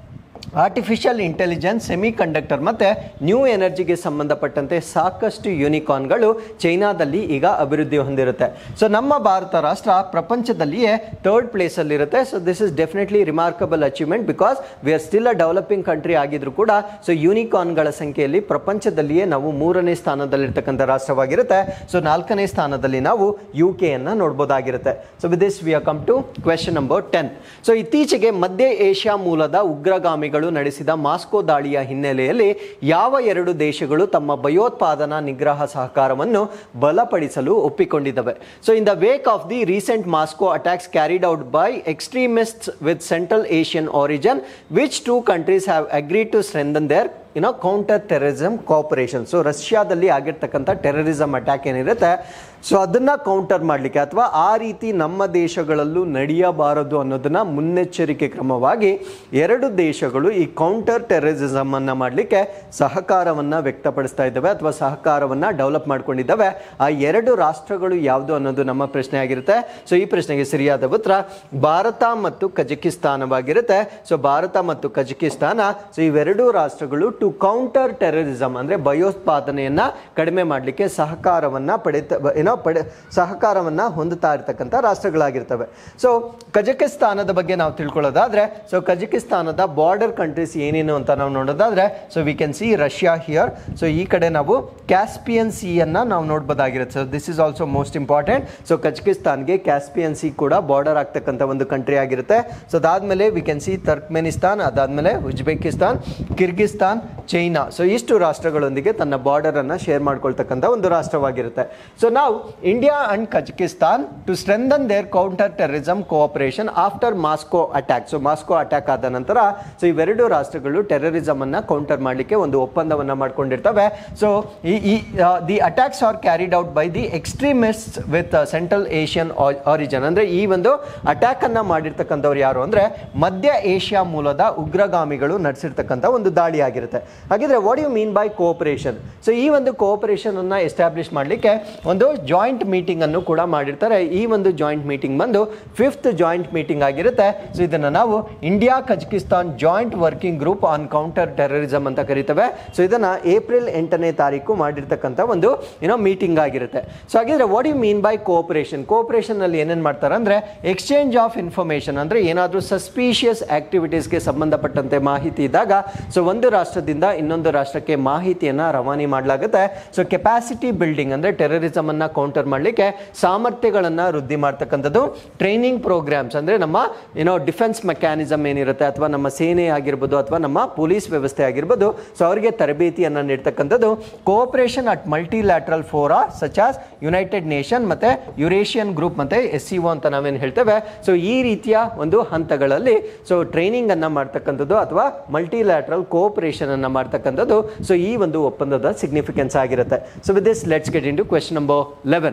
ಆರ್ಟಿಫಿಷಿಯಲ್ ಇಂಟೆಲಿಜೆನ್ಸ್ ಸೆಮಿ ಕಂಡಕ್ಟರ್ ಮತ್ತು ನ್ಯೂ ಎನರ್ಜಿಗೆ ಸಂಬಂಧಪಟ್ಟಂತೆ ಸಾಕಷ್ಟು ಯೂನಿಕಾರ್ನ್ಗಳು ಚೈನಾದಲ್ಲಿ ಈಗ ಅಭಿವೃದ್ಧಿ ಹೊಂದಿರುತ್ತೆ ಸೊ ನಮ್ಮ ಭಾರತ ರಾಷ್ಟ್ರ ಪ್ರಪಂಚದಲ್ಲಿಯೇ ಥರ್ಡ್ ಪ್ಲೇಸಲ್ಲಿರುತ್ತೆ so this is definitely remarkable achievement because we are still a developing country ಆಗಿದ್ರು ಕೂಡ ಸೊ ಯೂನಿಕಾರ್ನ್ಗಳ ಸಂಖ್ಯೆಯಲ್ಲಿ ಪ್ರಪಂಚದಲ್ಲಿಯೇ ನಾವು ಮೂರನೇ ಸ್ಥಾನದಲ್ಲಿರ್ತಕ್ಕಂಥ ರಾಷ್ಟ್ರವಾಗಿರುತ್ತೆ ಸೊ ನಾಲ್ಕನೇ ಸ್ಥಾನದಲ್ಲಿ ನಾವು ಯು ಕೆಯನ್ನು ನೋಡ್ಬೋದಾಗಿರುತ್ತೆ so with this we are come to question number ten so ಇತ್ತೀಚೆಗೆ ಮಧ್ಯ ಏಷ್ಯಾ ಮೂಲದ ಉಗ್ರಗಾಮಿಗಳು ನಡೆಸಿದ ಮಾಸ್ಕೋ ದಾಳಿಯ ಹಿನ್ನೆಲೆಯಲ್ಲಿ ಯಾವ ಎರಡು ದೇಶಗಳು ತಮ್ಮ ಭಯೋತ್ಪಾದನಾ ನಿಗ್ರಹ ಸಹಕಾರವನ್ನು ಬಲಪಡಿಸಲು ಒಪ್ಪಿಕೊಂಡಿದ್ದವೆ so in the wake of the recent Moscow attacks carried out by extremists with central Asian origin which two countries have agreed to strengthen their you know counter terrorism cooperation so ರಷ್ಯಾದಲ್ಲಿ ಆಗಿರ್ತಕ್ಕಂಥ ಟೆರರಿಸಮ್ ಅಟ್ಯಾಕ್ ಏನಿರುತ್ತೆ so ಅದನ್ನ counter ಮಾಡಲಿಕ್ಕೆ ಅಥವಾ ಆ ರೀತಿ ನಮ್ಮ ದೇಶಗಳಲ್ಲೂ ನಡೆಯಬಾರದು ಅನ್ನೋದನ್ನ ಮುನ್ನೆಚ್ಚರಿಕೆ ಕ್ರಮವಾಗಿ ಎರಡು ದೇಶಗಳು ಈ ಕೌಂಟರ್ ಟೆರರಿಸಮ್ ಅನ್ನ ಮಾಡಲಿಕ್ಕೆ ಸಹಕಾರವನ್ನ ವ್ಯಕ್ತಪಡಿಸ್ತಾ ಇದ್ದಾವೆ ಅಥವಾ ಸಹಕಾರವನ್ನ ಡೆವಲಪ್ ಮಾಡ್ಕೊಂಡಿದ್ದಾವೆ ಆ ಎರಡು ರಾಷ್ಟ್ರಗಳು ಯಾವುದು ಅನ್ನೋದು ನಮ್ಮ ಪ್ರಶ್ನೆ ಆಗಿರುತ್ತೆ ಸೊ ಈ ಪ್ರಶ್ನೆಗೆ ಸರಿಯಾದ ಉತ್ತರ ಭಾರತ ಮತ್ತು ಕಜಕಿಸ್ತಾನವಾಗಿರುತ್ತೆ ಸೊ ಭಾರತ ಮತ್ತು ಕಜಕಿಸ್ತಾನ ಸೊ ಇವೆರಡೂ ರಾಷ್ಟ್ರಗಳು ಟು ಕೌಂಟರ್ ಟೆರರಿಸಮ್ ಅಂದ್ರೆ ಭಯೋತ್ಪಾದನೆಯನ್ನ ಕಡಿಮೆ ಮಾಡಲಿಕ್ಕೆ ಸಹಕಾರವನ್ನ ಪಡಿತ ಏನೋ ಪಡೆ ಸಹಕಾರವನ್ನ ಹೊಂದುತ್ತಾ ಇರತಕ್ಕಂಥ ರಾಷ್ಟ್ರಗಳಾಗಿರ್ತವೆ ಸೊ ಕಜಕಿಸ್ತಾನದ ಬಗ್ಗೆ ನಾವು ತಿಳ್ಕೊಳ್ಳೋದಾದ್ರೆ ಸೊ ಕಜಕಿಸ್ತಾನದ ಬಾರ್ಡರ್ ಕಂಟ್ರೀಸ್ ಏನೇನು ಅಂತ ನಾವು ನೋಡೋದಾದ್ರೆ so we can see Russia here so ಈ ಕಡೆ ನಾವು ಕ್ಯಾಸ್ಪಿಯನ್ ಸಿ ಅನ್ನ ನಾವು ನೋಡ್ಬೋದಾಗಿರುತ್ತೆ so this is also most important so ಕಜಕಿಸ್ತಾನ್ಗೆ ಕ್ಯಾಸ್ಪಿಯನ್ ಸಿ ಕೂಡ ಬಾರ್ಡರ್ ಆಗ್ತಕ್ಕಂಥ ಒಂದು ಕಂಟ್ರಿ ಆಗಿರುತ್ತೆ ಸೊ ಅದಾದ್ಮೇಲೆ ವಿ ಕ್ಯಾನ್ ಸಿ ಟರ್ಕ್ಮೆನಿಸ್ತಾನ್ ಅದಾದ್ಮೇಲೆ ಉಜ್ಬೇಕಿಸ್ತಾನ್ ಕಿರ್ಗಿಸ್ತಾನ್ ಚೈನಾ ಸೊ ಇಷ್ಟು ರಾಷ್ಟ್ರಗಳೊಂದಿಗೆ ತನ್ನ ಬಾರ್ಡರ್ ಅನ್ನ ಶೇರ್ ಮಾಡ್ಕೊಳ್ತಕ್ಕಂಥ ಒಂದು ರಾಷ್ಟ್ರವಾಗಿರುತ್ತೆ ಸೊ ನಾವು India and Kazakhstan to strengthen their counter terrorism cooperation after Moscow attack so Moscow attack ಆದ ನಂತರ ಸೊ ಇವೆರಡು ರಾಷ್ಟ್ರಗಳು ಟೆರರಿಸಮ್ ಅನ್ನ ಕೌಂಟರ್ ಮಾಡಲಿಕ್ಕೆ ಒಂದು ಒಪ್ಪಂದವನ್ನ ಮಾಡ್ಕೊಂಡಿರ್ತವೆ ಸೊ ಈ ಈ the attacks are carried out by the extremist with central Asian origin ಅಂದ್ರೆ ಈ ಒಂದು ಅಟ್ಯಾಕ್ ಅನ್ನ ಮಾಡಿರ್ತಕ್ಕಂಥವ್ರು ಯಾರು ಅಂದ್ರೆ ಮಧ್ಯ ಏಷ್ಯಾ ಮೂಲದ ಉಗ್ರಗಾಮಿಗಳು ನಡೆಸಿರ್ತಕ್ಕಂಥ ಒಂದು ದಾಳಿ ಆಗಿರುತ್ತೆ ಹಾಗಿದ್ರೆ what you mean by cooperation so ಈ ಒಂದು ಕೋಆಪರೇಷನ್ ಅನ್ನ ಎಸ್ಟಾಬ್ಲಿಷ್ ಮಾಡಲಿಕ್ಕೆ ಒಂದು ಜಾಯಿಂಟ್ ಮೀಟಿಂಗ್ ಅನ್ನು ಕೂಡ ಮಾಡಿರ್ತಾರೆ ಈ ಒಂದು ಜಾಯಿಂಟ್ ಮೀಟಿಂಗ್ ಬಂದು ಫಿಫ್ತ್ ಜಾಯಿಂಟ್ ಮೀಟಿಂಗ್ ಆಗಿರುತ್ತೆ ಸೊ ಇದನ್ನ ನಾವು India Kazakhstan joint working group on counter terrorism ಅಂತ ಕರಿತೇವೆ ಸೊ ಇದನ್ನ ಏಪ್ರಿಲ್ ಎಂಟನೇ ತಾರೀಕು ಮಾಡಿರ್ತಕ್ಕಂಥ ಒಂದು ಏನೋ ಮೀಟಿಂಗ್ ಆಗಿರುತ್ತೆ ಸೊ ಹಾಗಿದ್ರೆ what you mean by cooperation cooperation ಅಲ್ಲಿ ಏನೇನು ಮಾಡ್ತಾರೆ ಅಂದ್ರೆ ಎಕ್ಸ್ಚೇಂಜ್ ಆಫ್ ಇನ್ಫಾರ್ಮೇಶನ್ ಅಂದ್ರೆ ಏನಾದರೂ ಸಸ್ಪೀಷಿಯಸ್ ಆಕ್ಟಿವಿಟೀಸ್ಗೆ ಸಂಬಂಧಪಟ್ಟಂತೆ ಮಾಹಿತಿ ಇದ್ದಾಗ ಸೊ ಒಂದು ರಾಷ್ಟ್ರದಿಂದ ಇನ್ನೊಂದು ರಾಷ್ಟ್ರಕ್ಕೆ ಮಾಹಿತಿಯನ್ನ ರವಾನೆ ಮಾಡಲಾಗುತ್ತೆ ಸೊ ಕೆಪಾಸಿಟಿ ಬಿಲ್ಡಿಂಗ್ ಅಂದ್ರೆ ಟೆರರಿಸಮ್ ಅನ್ನ ಕೌಂಟರ್ ಮಾಡಲಿಕ್ಕೆ ಸಾಮರ್ಥ್ಯಗಳನ್ನ ವೃದ್ಧಿ ಮಾಡ್ತಕ್ಕಂಥದ್ದು ಟ್ರೈನಿಂಗ್ ಪ್ರೋಗ್ರಾಮ್ಸ್ ಅಂದ್ರೆ ನಮ್ಮ ಏನೋ ಡಿಫೆನ್ಸ್ ಮೆಕ್ಯಾನಿಸಮ್ ಏನಿರುತ್ತೆ ಅಥವಾ ನಮ್ಮ ಸೇನೆ ಆಗಿರ್ಬೋದು ಅಥವಾ ನಮ್ಮ ಪೊಲೀಸ್ ವ್ಯವಸ್ಥೆ ಆಗಿರ್ಬೋದು ಸೊ ಅವರಿಗೆ ತರಬೇತಿಯನ್ನ ನೀಡ್ತಕ್ಕಂಥದ್ದು cooperation at multilateral fora such as United Nation ಮತ್ತೆ ಯುರೇಷಿಯನ್ ಗ್ರೂಪ್ ಮತ್ತೆ ಎಸ್ ಸಿ ಅಂತ ನಾವೇನು ಹೇಳ್ತೇವೆ ಸೊ ಈ ರೀತಿಯ ಒಂದು ಹಂತಗಳಲ್ಲಿ ಸೊ ಟ್ರೈನಿಂಗ್ ಅನ್ನ ಮಾಡ್ತಕ್ಕಂಥದ್ದು ಅಥವಾ ಮಲ್ಟಿಲ್ಯಾಟ್ರಲ್ ಕೋಆಪರೇಷನ್ ಅನ್ನ ಮಾಡ್ತಕ್ಕಂಥದ್ದು ಸೊ ಈ ಒಂದು ಒಪ್ಪಂದದ ಸಿಗ್ನಿಫಿಕೆನ್ಸ್ ಆಗಿರುತ್ತೆ so with this let's get into question number eleven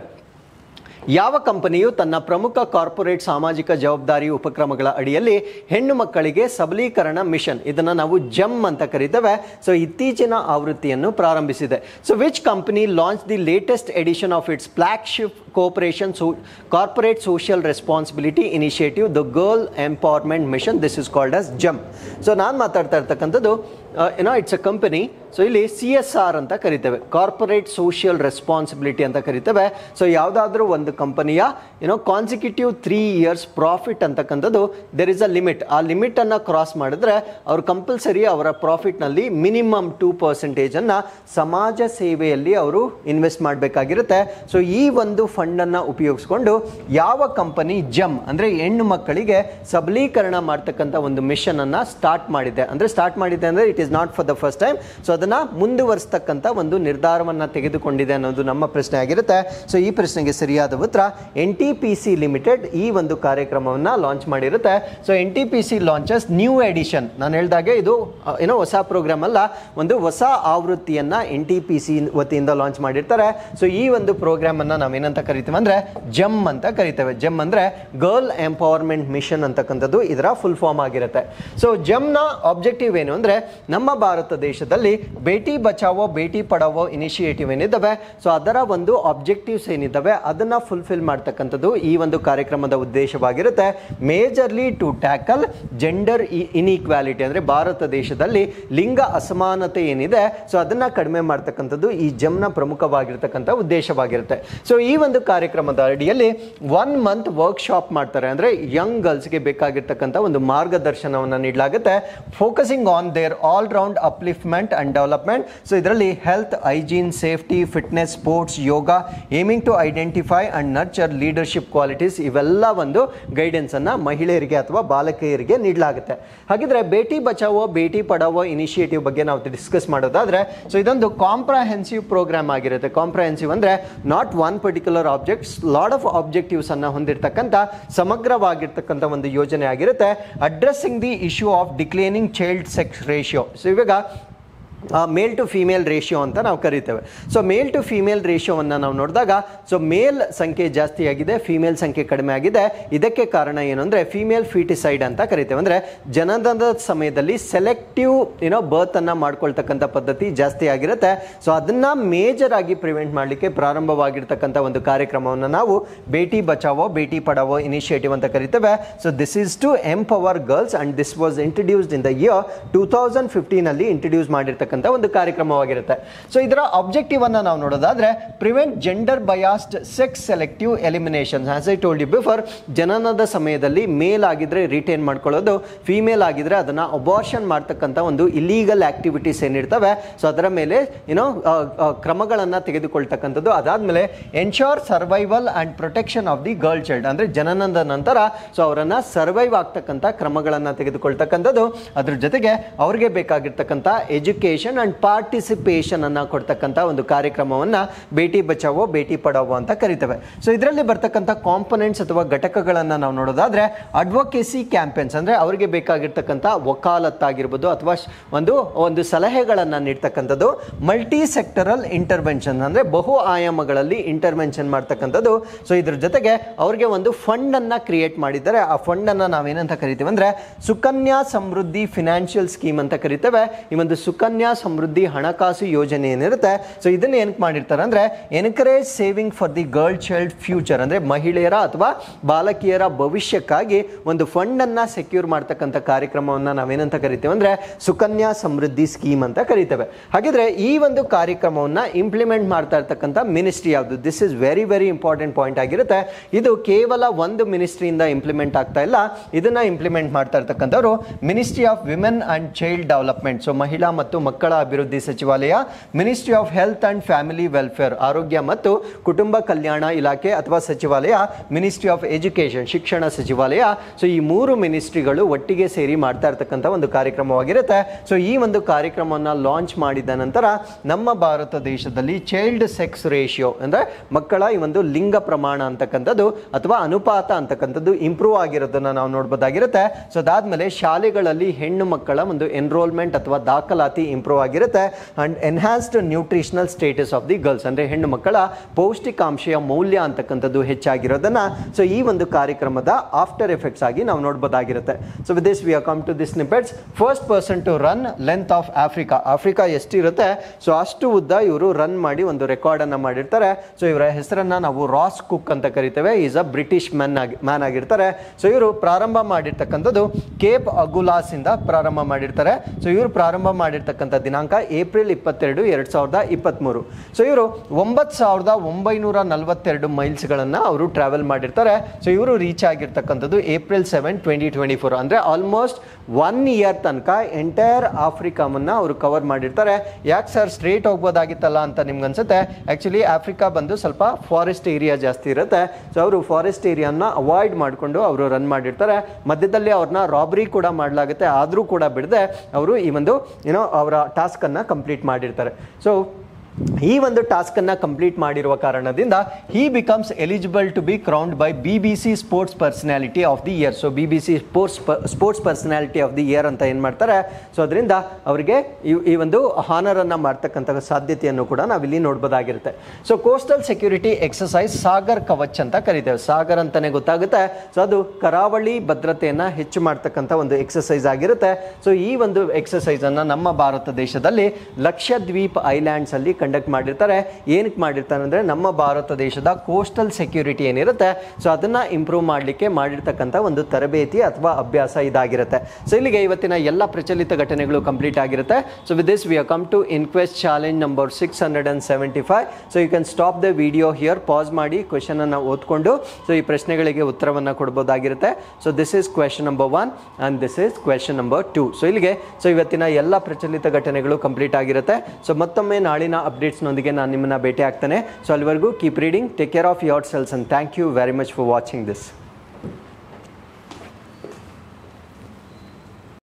ಯಾವ ಕಂಪನಿಯು ತನ್ನ ಪ್ರಮುಖ ಕಾರ್ಪೊರೇಟ್ ಸಾಮಾಜಿಕ ಜವಾಬ್ದಾರಿ ಉಪಕ್ರಮಗಳ ಅಡಿಯಲ್ಲಿ ಹೆಣ್ಣು ಮಕ್ಕಳಿಗೆ ಸಬಲೀಕರಣ ಮಿಷನ್ ಇದನ್ನು ನಾವು ಜಮ್ ಅಂತ ಕರಿತೇವೆ ಸೊ ಇತ್ತೀಚಿನ ಆವೃತ್ತಿಯನ್ನು ಪ್ರಾರಂಭಿಸಿದೆ so which company launch the latest edition of its flagship cooperation so corporate social responsibility initiative the girl empowerment mission this is called as GEM so ನಾನು ಮಾತಾಡ್ತಾ ಇರ್ತಕ್ಕಂಥದ್ದು ಏನೋ ಇಟ್ಸ್ ಅ ಕಂಪನಿ ಸೊ ಇಲ್ಲಿ C S R ಅಂತ ಕರಿತೇವೆ corporate social responsibility ಅಂತ ಕರಿತೇವೆ so ಯಾವುದಾದ್ರೂ ಒಂದು ಕಂಪನಿಯ ಏನೋ ಕಾನ್ಸಿಕ್ಯೂಟಿವ್ ತ್ರೀ ಇಯರ್ಸ್ ಪ್ರಾಫಿಟ್ ಅಂತಕ್ಕಂಥದ್ದು ದೆರ್ ಇಸ್ ಅ ಲಿಮಿಟ್ ಆ ಲಿಮಿಟ್ ಅನ್ನ ಕ್ರಾಸ್ ಮಾಡಿದ್ರೆ ಅವ್ರು ಕಂಪಲ್ಸರಿ ಅವರ ಪ್ರಾಫಿಟ್ನಲ್ಲಿ ಮಿನಿಮಮ್ ಟೂ ಪರ್ಸೆಂಟೇಜನ್ನು ಸಮಾಜ ಸೇವೆಯಲ್ಲಿ ಅವರು ಇನ್ವೆಸ್ಟ್ ಮಾಡಬೇಕಾಗಿರುತ್ತೆ ಸೊ ಈ ಒಂದು ಫಂಡನ್ನು ಉಪಯೋಗಿಸ್ಕೊಂಡು ಯಾವ ಕಂಪನಿ ಜಮ್ ಅಂದರೆ ಹೆಣ್ಣು ಮಕ್ಕಳಿಗೆ ಸಬಲೀಕರಣ ಮಾಡ್ತಕ್ಕಂಥ ಒಂದು ಮಿಷನ್ ಅನ್ನ ಸ್ಟಾರ್ಟ್ ಮಾಡಿದೆ ಅಂದರೆ ಸ್ಟಾರ್ಟ್ ಮಾಡಿದೆ ಅಂದರೆ it is not for the first time so ಅದನ್ನು ಮುಂದುವರಿಸ್ತಕ್ಕಂಥ ಒಂದು ನಿರ್ಧಾರವನ್ನು ತೆಗೆದುಕೊಂಡಿದೆ ಅನ್ನೋದು ನಮ್ಮ ಪ್ರಶ್ನೆ ಆಗಿರುತ್ತೆ ಸೊ ಈ ಪ್ರಶ್ನೆಗೆ ಸರಿಯಾದ ಉತ್ತರ N T P C limited ಈ ಒಂದು ಕಾರ್ಯಕ್ರಮವನ್ನು ಲಾಂಚ್ ಮಾಡಿರುತ್ತೆ so N T P C launches new edition ನಾನು ಹೇಳಿದಾಗೆ ಇದು ಆ, ಏನೋ ಹೊಸ ಪ್ರೋಗ್ರಾಮ್ ಅಲ್ಲ ಒಂದು ಹೊಸ ಆವೃತ್ತಿಯನ್ನು ಎನ್ ಟಿ ಪಿ ಸಿ ವತಿಯಿಂದ ಲಾಂಚ್ ಮಾಡಿರ್ತಾರೆ ಸೊ ಈ ಒಂದು ಪ್ರೋಗ್ರಾಮ್ ಅನ್ನ ನಾವೇನಂತ ಕರಿತೀವಿ ಅಂದ್ರೆ ಜಮ್ ಅಂತ ಕರಿತೇವೆ ಜಮ್ ಅಂದ್ರೆ ಗರ್ಲ್ ಎಂಪವರ್ಮೆಂಟ್ ಮಿಷನ್ ಅಂತಕ್ಕಂಥದ್ದು ಇದರ ಫುಲ್ ಫಾರ್ಮ್ ಆಗಿರುತ್ತೆ ಸೊ ಜಮ್ನ ಆಬ್ಜೆಕ್ಟಿವ್ ಏನು ಅಂದ್ರೆ ನಮ್ಮ ಭಾರತ ದೇಶದಲ್ಲಿ ಬೇಟಿ ಬಚಾವೋ ಬೇಟಿ ಪಡಾವೋ ಇನಿಷಿಯೇಟಿವ್ ಏನಿದ್ದಾವೆ ಸೊ ಅದರ ಒಂದು ಆಬ್ಜೆಕ್ಟಿವ್ಸ್ ಏನಿದ್ದಾವೆ ಅದನ್ನ ಫುಲ್ಫಿಲ್ ಮಾಡ್ತಕ್ಕಂಥದ್ದು ಈ ಒಂದು ಕಾರ್ಯಕ್ರಮದ ಉದ್ದೇಶವಾಗಿರುತ್ತೆ majorly to tackle gender inequality ಅಂದ್ರೆ ಭಾರತ ದೇಶದಲ್ಲಿ ಲಿಂಗ ಅಸಮಾನತೆ ಏನಿದೆ ಸೊ ಅದನ್ನ ಕಡಿಮೆ ಮಾಡ್ತಕ್ಕಂಥದ್ದು ಈ ಜಮ್ನ ಪ್ರಮುಖವಾಗಿರ್ತಕ್ಕಂಥ ಉದ್ದೇಶವಾಗಿರುತ್ತೆ ಸೊ ಈ ಒಂದು ಕಾರ್ಯಕ್ರಮದ ಅಡಿಯಲ್ಲಿ ಒನ್ ಮಂತ್ ವರ್ಕ್ಶಾಪ್ ಮಾಡ್ತಾರೆ ಅಂದ್ರೆ ಯಂಗ್ ಗರ್ಲ್ಸ್ಗೆ ಬೇಕಾಗಿರ್ತಕ್ಕಂಥ ಒಂದು ಮಾರ್ಗದರ್ಶನವನ್ನು ನೀಡಲಾಗುತ್ತೆ focusing on their all round upliftment and development so ಇದರಲ್ಲಿ health hygiene safety fitness sports yoga aiming to identify and nurture leadership qualities ಇವೆಲ್ಲ ಒಂದು ಗೈಡೆನ್ಸ್ ಅನ್ನ ಮಹಿಳೆಯರಿಗೆ ಅಥವಾ ಬಾಲಕಿಯರಿಗೆ ನೀಡಲಾಗುತ್ತೆ ಹಾಗಿದ್ರೆ ಬೇಟಿ ಬಚಾವೋ ಬೇಟಿ ಪಡಾವೋ ಇನಿಷಿಯೇಟಿವ್ ಬಗ್ಗೆ ನಾವು ಡಿಸ್ಕಸ್ ಮಾಡೋದಾದ್ರೆ ಸೊ ಇದೊಂದು ಕಾಂಪ್ರಹೆನ್ಸಿವ್ ಪ್ರೋಗ್ರಾಮ್ ಆಗಿರುತ್ತೆ ಕಾಂಪ್ರಹೆನ್ಸಿವ್ ಅಂದ್ರೆ not one particular objects lot of objectives ಅನ್ನ ಹೊಂದಿರತಕ್ಕಂಥ ಸಮಗ್ರವಾಗಿರ್ತಕ್ಕಂಥ ಒಂದು ಯೋಜನೆ ಆಗಿರುತ್ತೆ addressing the issue of ಡಿಕ್ಲೇನಿಂಗ್ child sex ratio so ಇವಾಗ ಮೇಲ್ ಟು ಫೀಮೇಲ್ ರೇಷಿಯೋ ಅಂತ ನಾವು ಕರಿತೇವೆ ಸೊ ಮೇಲ್ ಟು ಫೀಮೇಲ್ ರೇಷಿಯೋವನ್ನು ನಾವು ನೋಡಿದಾಗ ಸೊ ಮೇಲ್ ಸಂಖ್ಯೆ ಜಾಸ್ತಿ ಆಗಿದೆ ಫೀಮೇಲ್ ಸಂಖ್ಯೆ ಕಡಿಮೆ ಆಗಿದೆ ಇದಕ್ಕೆ ಕಾರಣ ಏನು ಅಂದರೆ ಫೀಮೇಲ್ ಫೀಟಿಸೈಡ್ ಅಂತ ಕರಿತೇವೆ ಅಂದರೆ ಜನನದ ಸಮಯದಲ್ಲಿ ಸೆಲೆಕ್ಟಿವ್ ಏನೋ ಬರ್ತ್ ಅನ್ನ ಮಾಡ್ಕೊಳ್ತಕ್ಕಂಥ ಪದ್ಧತಿ ಜಾಸ್ತಿ ಆಗಿರುತ್ತೆ ಸೊ ಅದನ್ನ ಮೇಜರ್ ಆಗಿ ಪ್ರಿವೆಂಟ್ ಮಾಡಲಿಕ್ಕೆ ಪ್ರಾರಂಭವಾಗಿರ್ತಕ್ಕಂಥ ಒಂದು ಕಾರ್ಯಕ್ರಮವನ್ನು ನಾವು ಬೇಟಿ ಬಚಾವೋ ಬೇಟಿ ಪಡಾವೋ ಇನಿಷಿಯೇಟಿವ್ ಅಂತ ಕರಿತೇವೆ so this is to empower girls and this was introduced in the year two thousand fifteen ಅಲ್ಲಿ ಇಂಟ್ರಡ್ಯೂಸ್ ಮಾಡಿರ್ತಕ್ಕಂಥ ಒಂದು ಕಾರ್ಯಕ್ರಮವಾಗಿರುತ್ತೆ ಸೊ ಇದರ ಆಬ್ಜೆಕ್ಟಿವ್ ಅನ್ನ ನಾವು ನೋಡೋದಾದ್ರೆ prevent gender biased sex selective elimination as I told you before ಜನನದ ಸಮಯದಲ್ಲಿ ಮೇಲ್ ಆಗಿದ್ರೆ ರಿಟೈನ್ ಮಾಡ್ಕೊಳ್ಳೋದು ಫಿಮೇಲ್ ಆಗಿದ್ರೆ ಅದನ್ನ ಅಬಾರ್ಷನ್ ಮಾಡ್ತಕ್ಕಂಥ ಒಂದು ಇಲೀಗಲ್ ಆಕ್ಟಿವಿಟೀಸ್ ಏನಿರ್ತವೆ ಸೊ ಅದರ ಮೇಲೆ ಏನೋ ಕ್ರಮಗಳನ್ನು ತೆಗೆದುಕೊಳ್ತಕ್ಕಂಥದ್ದು ಅದಾದ್ಮೇಲೆ ensure survival and protection of the girl child ಅಂದ್ರೆ ಜನನದ ನಂತರ ಸೊ ಅವರನ್ನ ಸರ್ವೈವ್ ಆಗ್ತಕ್ಕಂಥ ಕ್ರಮಗಳನ್ನು ತೆಗೆದುಕೊಳ್ತಕ್ಕಂಥದ್ದು ಅದ್ರ ಜೊತೆಗೆ ಅವ್ರಿಗೆ ಬೇಕಾಗಿರ್ತಕ್ಕಂಥ ಎಜುಕೇಶನ್ ಅಂಡ್ ಪಾರ್ಟಿಸಿಪೇಷನ್ ಅನ್ನ ಕೊಡ್ತಕ್ಕಂಥ ಒಂದು ಕಾರ್ಯಕ್ರಮವನ್ನ ಬೇಟಿ ಬಚಾವೋ ಬೇಟಿ ಪಡಾವೋ ಅಂತ ಕರಿತೇವೆ ಸೊ ಇದರಲ್ಲಿ ಬರ್ತಕ್ಕಂಥ ಕಾಂಪೊನೆಂಟ್ಸ್ ಅಥವಾ ಘಟಕಗಳನ್ನ ನಾವು ನೋಡೋದಾದ್ರೆ ಅಡ್ವೊಕೇಸಿ ಕ್ಯಾಂಪೇನ್ಸ್ ಅಂದ್ರೆ ಅವರಿಗೆ ಬೇಕಾಗಿರ್ತಕ್ಕಂಥ ವಕಾಲತ್ತಾಗಿರ್ಬೋದು ಅಥವಾ ಶ್- ಒಂದು ಒಂದು ಸಲಹೆಗಳನ್ನ ನೀಡ್ತಕ್ಕಂಥದ್ದು ಮಲ್ಟಿ ಸೆಕ್ಟರಲ್ ಇಂಟರ್ವೆನ್ಷನ್ ಅಂದ್ರೆ ಬಹು ಆಯಾಮಗಳಲ್ಲಿ ಇಂಟರ್ವೆನ್ಷನ್ ಮಾಡ್ತಕ್ಕಂಥದ್ದು ಸೊ ಇದ್ರ ಜೊತೆಗೆ ಅವ್ರಿಗೆ ಒಂದು ಫಂಡ್ ಅನ್ನ ಕ್ರಿಯೇಟ್ ಮಾಡಿದ್ದಾರೆ ಆ ಫಂಡ್ ಅನ್ನ ನಾವೇನಂತ ಕರಿತೀವಿ ಅಂದ್ರೆ ಸುಕನ್ಯಾ ಸಮೃದ್ಧಿ ಫಿನಾನ್ಷಿಯಲ್ ಸ್ಕೀಮ್ ಅಂತ ಕರಿತೇವೆ ಈ ಒಂದು ಸುಕನ್ಯಾ ಸಮೃದ್ಧಿ ಹಣಕಾಸು ಯೋಜನೆ ಏನಿರುತ್ತೆ ಸೊ ಇದನ್ನ ಏನಕ್ಕೆ ಮಾಡಿರ್ತಾರೆ ಅಂದ್ರೆ encourage saving for the girl child future ಅಂದ್ರೆ ಮಹಿಳೆಯರ ಅಥವಾ ಬಾಲಕಿಯರ ಭವಿಷ್ಯಕ್ಕಾಗಿ ಒಂದು ಫಂಡ್ ಅನ್ನ ಸೆಕ್ಯೂರ್ ಮಾಡ್ತಕ್ಕಂಥ ಕಾರ್ಯಕ್ರಮವನ್ನ ನಾವೇನಂತ ಕರಿತೇವೆ ಅಂದ್ರೆ ಸುಕನ್ಯಾ ಸಮೃದ್ಧಿ ಸ್ಕೀಮ್ ಅಂತ ಕರಿತೇವೆ ಹಾಗಿದ್ರೆ ಈ ಒಂದು ಕಾರ್ಯಕ್ರಮವನ್ನ ಇಂಪ್ಲಿಮೆಂಟ್ ಮಾಡ್ತಾ ಇರ್ತಕ್ಕಂಥ ಮಿನಿಸ್ಟ್ರಿ ಯಾವುದು this is very very important point ಆಗಿರುತ್ತೆ ಇದು ಕೇವಲ ಒಂದು ಮಿನಿಸ್ಟ್ರಿಯಿಂದ ಇಂಪ್ಲಿಮೆಂಟ್ ಆಗ್ತಾ ಇಲ್ಲ ಇದನ್ನ ಇಂಪ್ಲಿಮೆಂಟ್ ಮಾಡ್ತಾ ಇರ್ತಕ್ಕಂಥವ್ರು ministry of women and child development so ಮಹಿಳಾ ಮತ್ತು ಮಕ್ಕಳ ಅಭಿವೃದ್ಧಿ ಸಚಿವಾಲಯ ministry of health and family welfare ಆರೋಗ್ಯ ಮತ್ತು ಕುಟುಂಬ ಕಲ್ಯಾಣ ಇಲಾಖೆ ಅಥವಾ ಸಚಿವಾಲಯ ಮಿನಿಸ್ಟ್ರಿ ಆಫ್ ಎಜುಕೇಶನ್ ಶಿಕ್ಷಣ ಸಚಿವಾಲಯ ಸೊ ಈ ಮೂರು ಮಿನಿಸ್ಟ್ರಿಗಳು ಒಟ್ಟಿಗೆ ಸೇರಿ ಮಾಡ್ತಾ ಇರ್ತಕ್ಕಂಥ ಒಂದು ಕಾರ್ಯಕ್ರಮವಾಗಿರುತ್ತೆ ಸೊ ಈ ಒಂದು ಕಾರ್ಯಕ್ರಮವನ್ನು ಲಾಂಚ್ ಮಾಡಿದ ನಂತರ ನಮ್ಮ ಭಾರತ ದೇಶದಲ್ಲಿ ಚೈಲ್ಡ್ ಸೆಕ್ಸ್ ರೇಷಿಯೋ ಅಂದ್ರೆ ಮಕ್ಕಳ ಈ ಒಂದು ಲಿಂಗ ಪ್ರಮಾಣ ಅಂತಕ್ಕಂಥದ್ದು ಅಥವಾ ಅನುಪಾತ ಅಂತಕ್ಕಂಥದ್ದು ಇಂಪ್ರೂವ್ ಆಗಿರೋದನ್ನ ನಾವು ನೋಡ್ಬೋದಾಗಿರುತ್ತೆ ಸೊ ಅದಾದ್ಮೇಲೆ ಶಾಲೆಗಳಲ್ಲಿ ಹೆಣ್ಣು ಮಕ್ಕಳ ಒಂದು ಎನ್ರೋಲ್ಮೆಂಟ್ ಅಥವಾ ದಾಖಲಾತಿ ಇಂಪ್ರೂವ್ ಆಗಿರುತ್ತೆ and enhanced nutritional status of the girls ಅಂದ್ರೆ ಹೆಣ್ಣು ಮಕ್ಕಳ ಪೌಷ್ಟಿಕಾಂಶಯ ಮೌಲ್ಯ ಅಂತಕ್ಕಂಥದ್ದು ಹೆಚ್ಚಾಗಿರೋದನ್ನ ಸೊ ಈ ಒಂದು ಕಾರ್ಯಕ್ರಮದ ಆಫ್ಟರ್ ಎಫೆಕ್ಟ್ಸ್ ಆಗಿ ನಾವು ನೋಡ್ಬೋದಾಗಿರುತ್ತೆ so with this we are come to this snippets first person to run length of Africa Africa ಎಷ್ಟಿರುತ್ತೆ ಸೊ ಅಷ್ಟು ಉದ್ದ ಇವರು ರನ್ ಮಾಡಿ ಒಂದು ರೆಕಾರ್ಡ್ ಅನ್ನ ಮಾಡಿರ್ತಾರೆ ಸೊ ಇವರ ಹೆಸರನ್ನ ನಾವು ರಾಸ್ ಕುಕ್ ಅಂತ ಕರಿತೇವೆ ಈಸ್ ಅ ಬ್ರಿಟಿಷ್ ಮ್ಯಾನ್ ಆಗಿ ಮ್ಯಾನ್ ಆಗಿರ್ತಾರೆ ಸೊ ಇವರು ಪ್ರಾರಂಭ ಮಾಡಿರ್ತಕ್ಕಂಥದ್ದು ಕೇಪ್ ಅಗುಲಾಸ್ ಇಂದ ಪ್ರಾರಂಭ ಮಾಡಿರ್ತಾರೆ ಸೊ ಇವರು ಪ್ರಾರಂಭ ಮಾಡಿರ್ತಕ್ಕಂಥ ದಿನಾಂಕ ಏಪ್ರಿಲ್ ಇಪ್ಪತ್ತೆರಡು ಎರಡ್ ಸಾವಿರದ ಇಪ್ಪತ್ತ್ಮೂರು ಸೊ ಇವರು ಒಂಬತ್ತು ಸಾವಿರದ ಒಂಬೈನೂರ ನಲವತ್ತೆರಡು ಮೈಲ್ಸ್ಗಳನ್ನು ಅವರು ಟ್ರಾವೆಲ್ ಮಾಡಿರ್ತಾರೆ ಸೊ ಇವರು ರೀಚ್ ಆಗಿರ್ತಕ್ಕಂಥದ್ದು April seven twenty twenty four ಅಂದರೆ ಆಲ್ಮೋಸ್ಟ್ ಒನ್ ಇಯರ್ ತನಕ ಎಂಟೈರ್ ಆಫ್ರಿಕಾಮನ್ನ ಅವರು ಕವರ್ ಮಾಡಿರ್ತಾರೆ ಯಾಕೆ ಸರ್ ಸ್ಟ್ರೇಟ್ ಹೋಗ್ಬೋದಾಗಿತ್ತಲ್ಲ ಅಂತ ನಿಮ್ಗೆ ಅನ್ಸುತ್ತೆ ಆ್ಯಕ್ಚುಲಿ ಆಫ್ರಿಕಾ ಬಂದು ಸ್ವಲ್ಪ ಫಾರೆಸ್ಟ್ ಏರಿಯಾ ಜಾಸ್ತಿ ಇರುತ್ತೆ ಸೊ ಅವರು ಫಾರೆಸ್ಟ್ ಏರಿಯಾನ ಅವಾಯ್ಡ್ ಮಾಡಿಕೊಂಡು ಅವರು ರನ್ ಮಾಡಿರ್ತಾರೆ ಮಧ್ಯದಲ್ಲಿ ಅವ್ರನ್ನ ರಾಬರಿ ಕೂಡ ಮಾಡಲಾಗುತ್ತೆ ಆದರೂ ಕೂಡ ಬಿಡದೆ ಅವರು ಈ ಒಂದು ಏನೋ ಅವರ ಟಾಸ್ಕನ್ನು ಕಂಪ್ಲೀಟ್ ಮಾಡಿರ್ತಾರೆ ಸೊ ಈ ಒಂದು ಟಾಸ್ಕ್ ಅನ್ನ ಕಂಪ್ಲೀಟ್ ಮಾಡಿರುವ ಕಾರಣದಿಂದ he becomes eligible to be crowned by B B C sports personality of the year so B B C sports sports personality of the year ಅಂತ ಏನು ಮಾಡ್ತಾರೆ ಸೊ ಅದರಿಂದ ಅವರಿಗೆ ಈ- ಈ ಒಂದು ಹಾನರ್ ಅನ್ನ ಮಾಡ್ತಕ್ಕಂಥ ಸಾಧ್ಯತೆಯನ್ನು ಕೂಡ ನಾವಿಲ್ಲಿ ನೋಡ್ಬೋದಾಗಿರುತ್ತೆ so coastal security exercise Sagar Kavach ಅಂತ ಕರಿತೇವೆ ಸಾಗರ್ ಅಂತಾನೆ ಗೊತ್ತಾಗುತ್ತೆ ಸೊ ಅದು ಕರಾವಳಿ ಭದ್ರತೆಯನ್ನ ಹೆಚ್ಚು ಮಾಡ್ತಕ್ಕಂಥ ಒಂದು ಎಕ್ಸಸೈಸ್ ಆಗಿರುತ್ತೆ ಸೊ ಈ ಒಂದು ಎಕ್ಸಸೈಸ್ ಅನ್ನ ನಮ್ಮ ಭಾರತ ದೇಶದಲ್ಲಿ ಲಕ್ಷದ್ವೀಪ್ ಐಲ್ಯಾಂಡ್ಸ್ ಅಲ್ಲಿ ಕಂಡಕ್ಟ್ ಮಾಡಿರ್ತಾರೆ ಏನಕ್ಕೆ ಮಾಡಿರ್ತಾರೆ ಅಂದ್ರೆ ನಮ್ಮ ಭಾರತ ದೇಶದ ಕೋಸ್ಟಲ್ ಸೆಕ್ಯೂರಿಟಿ ಏನಿರುತ್ತೆ ಸೊ ಅದನ್ನ ಇಂಪ್ರೂವ್ ಮಾಡಲಿಕ್ಕೆ ಮಾಡಿರ್ತಕ್ಕಂಥ ಒಂದು ತರಬೇತಿ ಅಥವಾ ಅಭ್ಯಾಸ ಇದಾಗಿರುತ್ತೆ ಸೊ ಇಲ್ಲಿಗೆ ಇವತ್ತಿನ ಎಲ್ಲ ಪ್ರಚಲಿತ ಘಟನೆಗಳು ಕಂಪ್ಲೀಟ್ ಆಗಿರುತ್ತೆ so with this we come to inquest challenge number six hundred and seventy five so you can stop the video here pause ಮಾಡಿ ಕ್ವೆಶನ್ ಅನ್ನ ಓದ್ಕೊಂಡು ಸೊ ಈ ಪ್ರಶ್ನೆಗಳಿಗೆ ಉತ್ತರವನ್ನ ಕೊಡ್ಬೋದಾಗಿರುತ್ತೆ so this is question number one and this is question number two so ಇಲ್ಲಿಗೆ so ಇವತ್ತಿನ ಎಲ್ಲ ಪ್ರಚಲಿತ ಘಟನೆಗಳು ಕಂಪ್ಲೀಟ್ ಆಗಿರುತ್ತೆ ಸೊ ಮತ್ತೊಮ್ಮೆ ನಾಳಿನ ಅಪ್ಡೇಟ್ಸ್ನೊಂದಿಗೆ ನಾನು ನಿಮ್ಮನ್ನ ಭೇಟಿ ಆಗ್ತೇನೆ ಸೊ ಅಲ್ಲಿವರೆಗೂ keep reading take care of your selves and thank you very much for watching this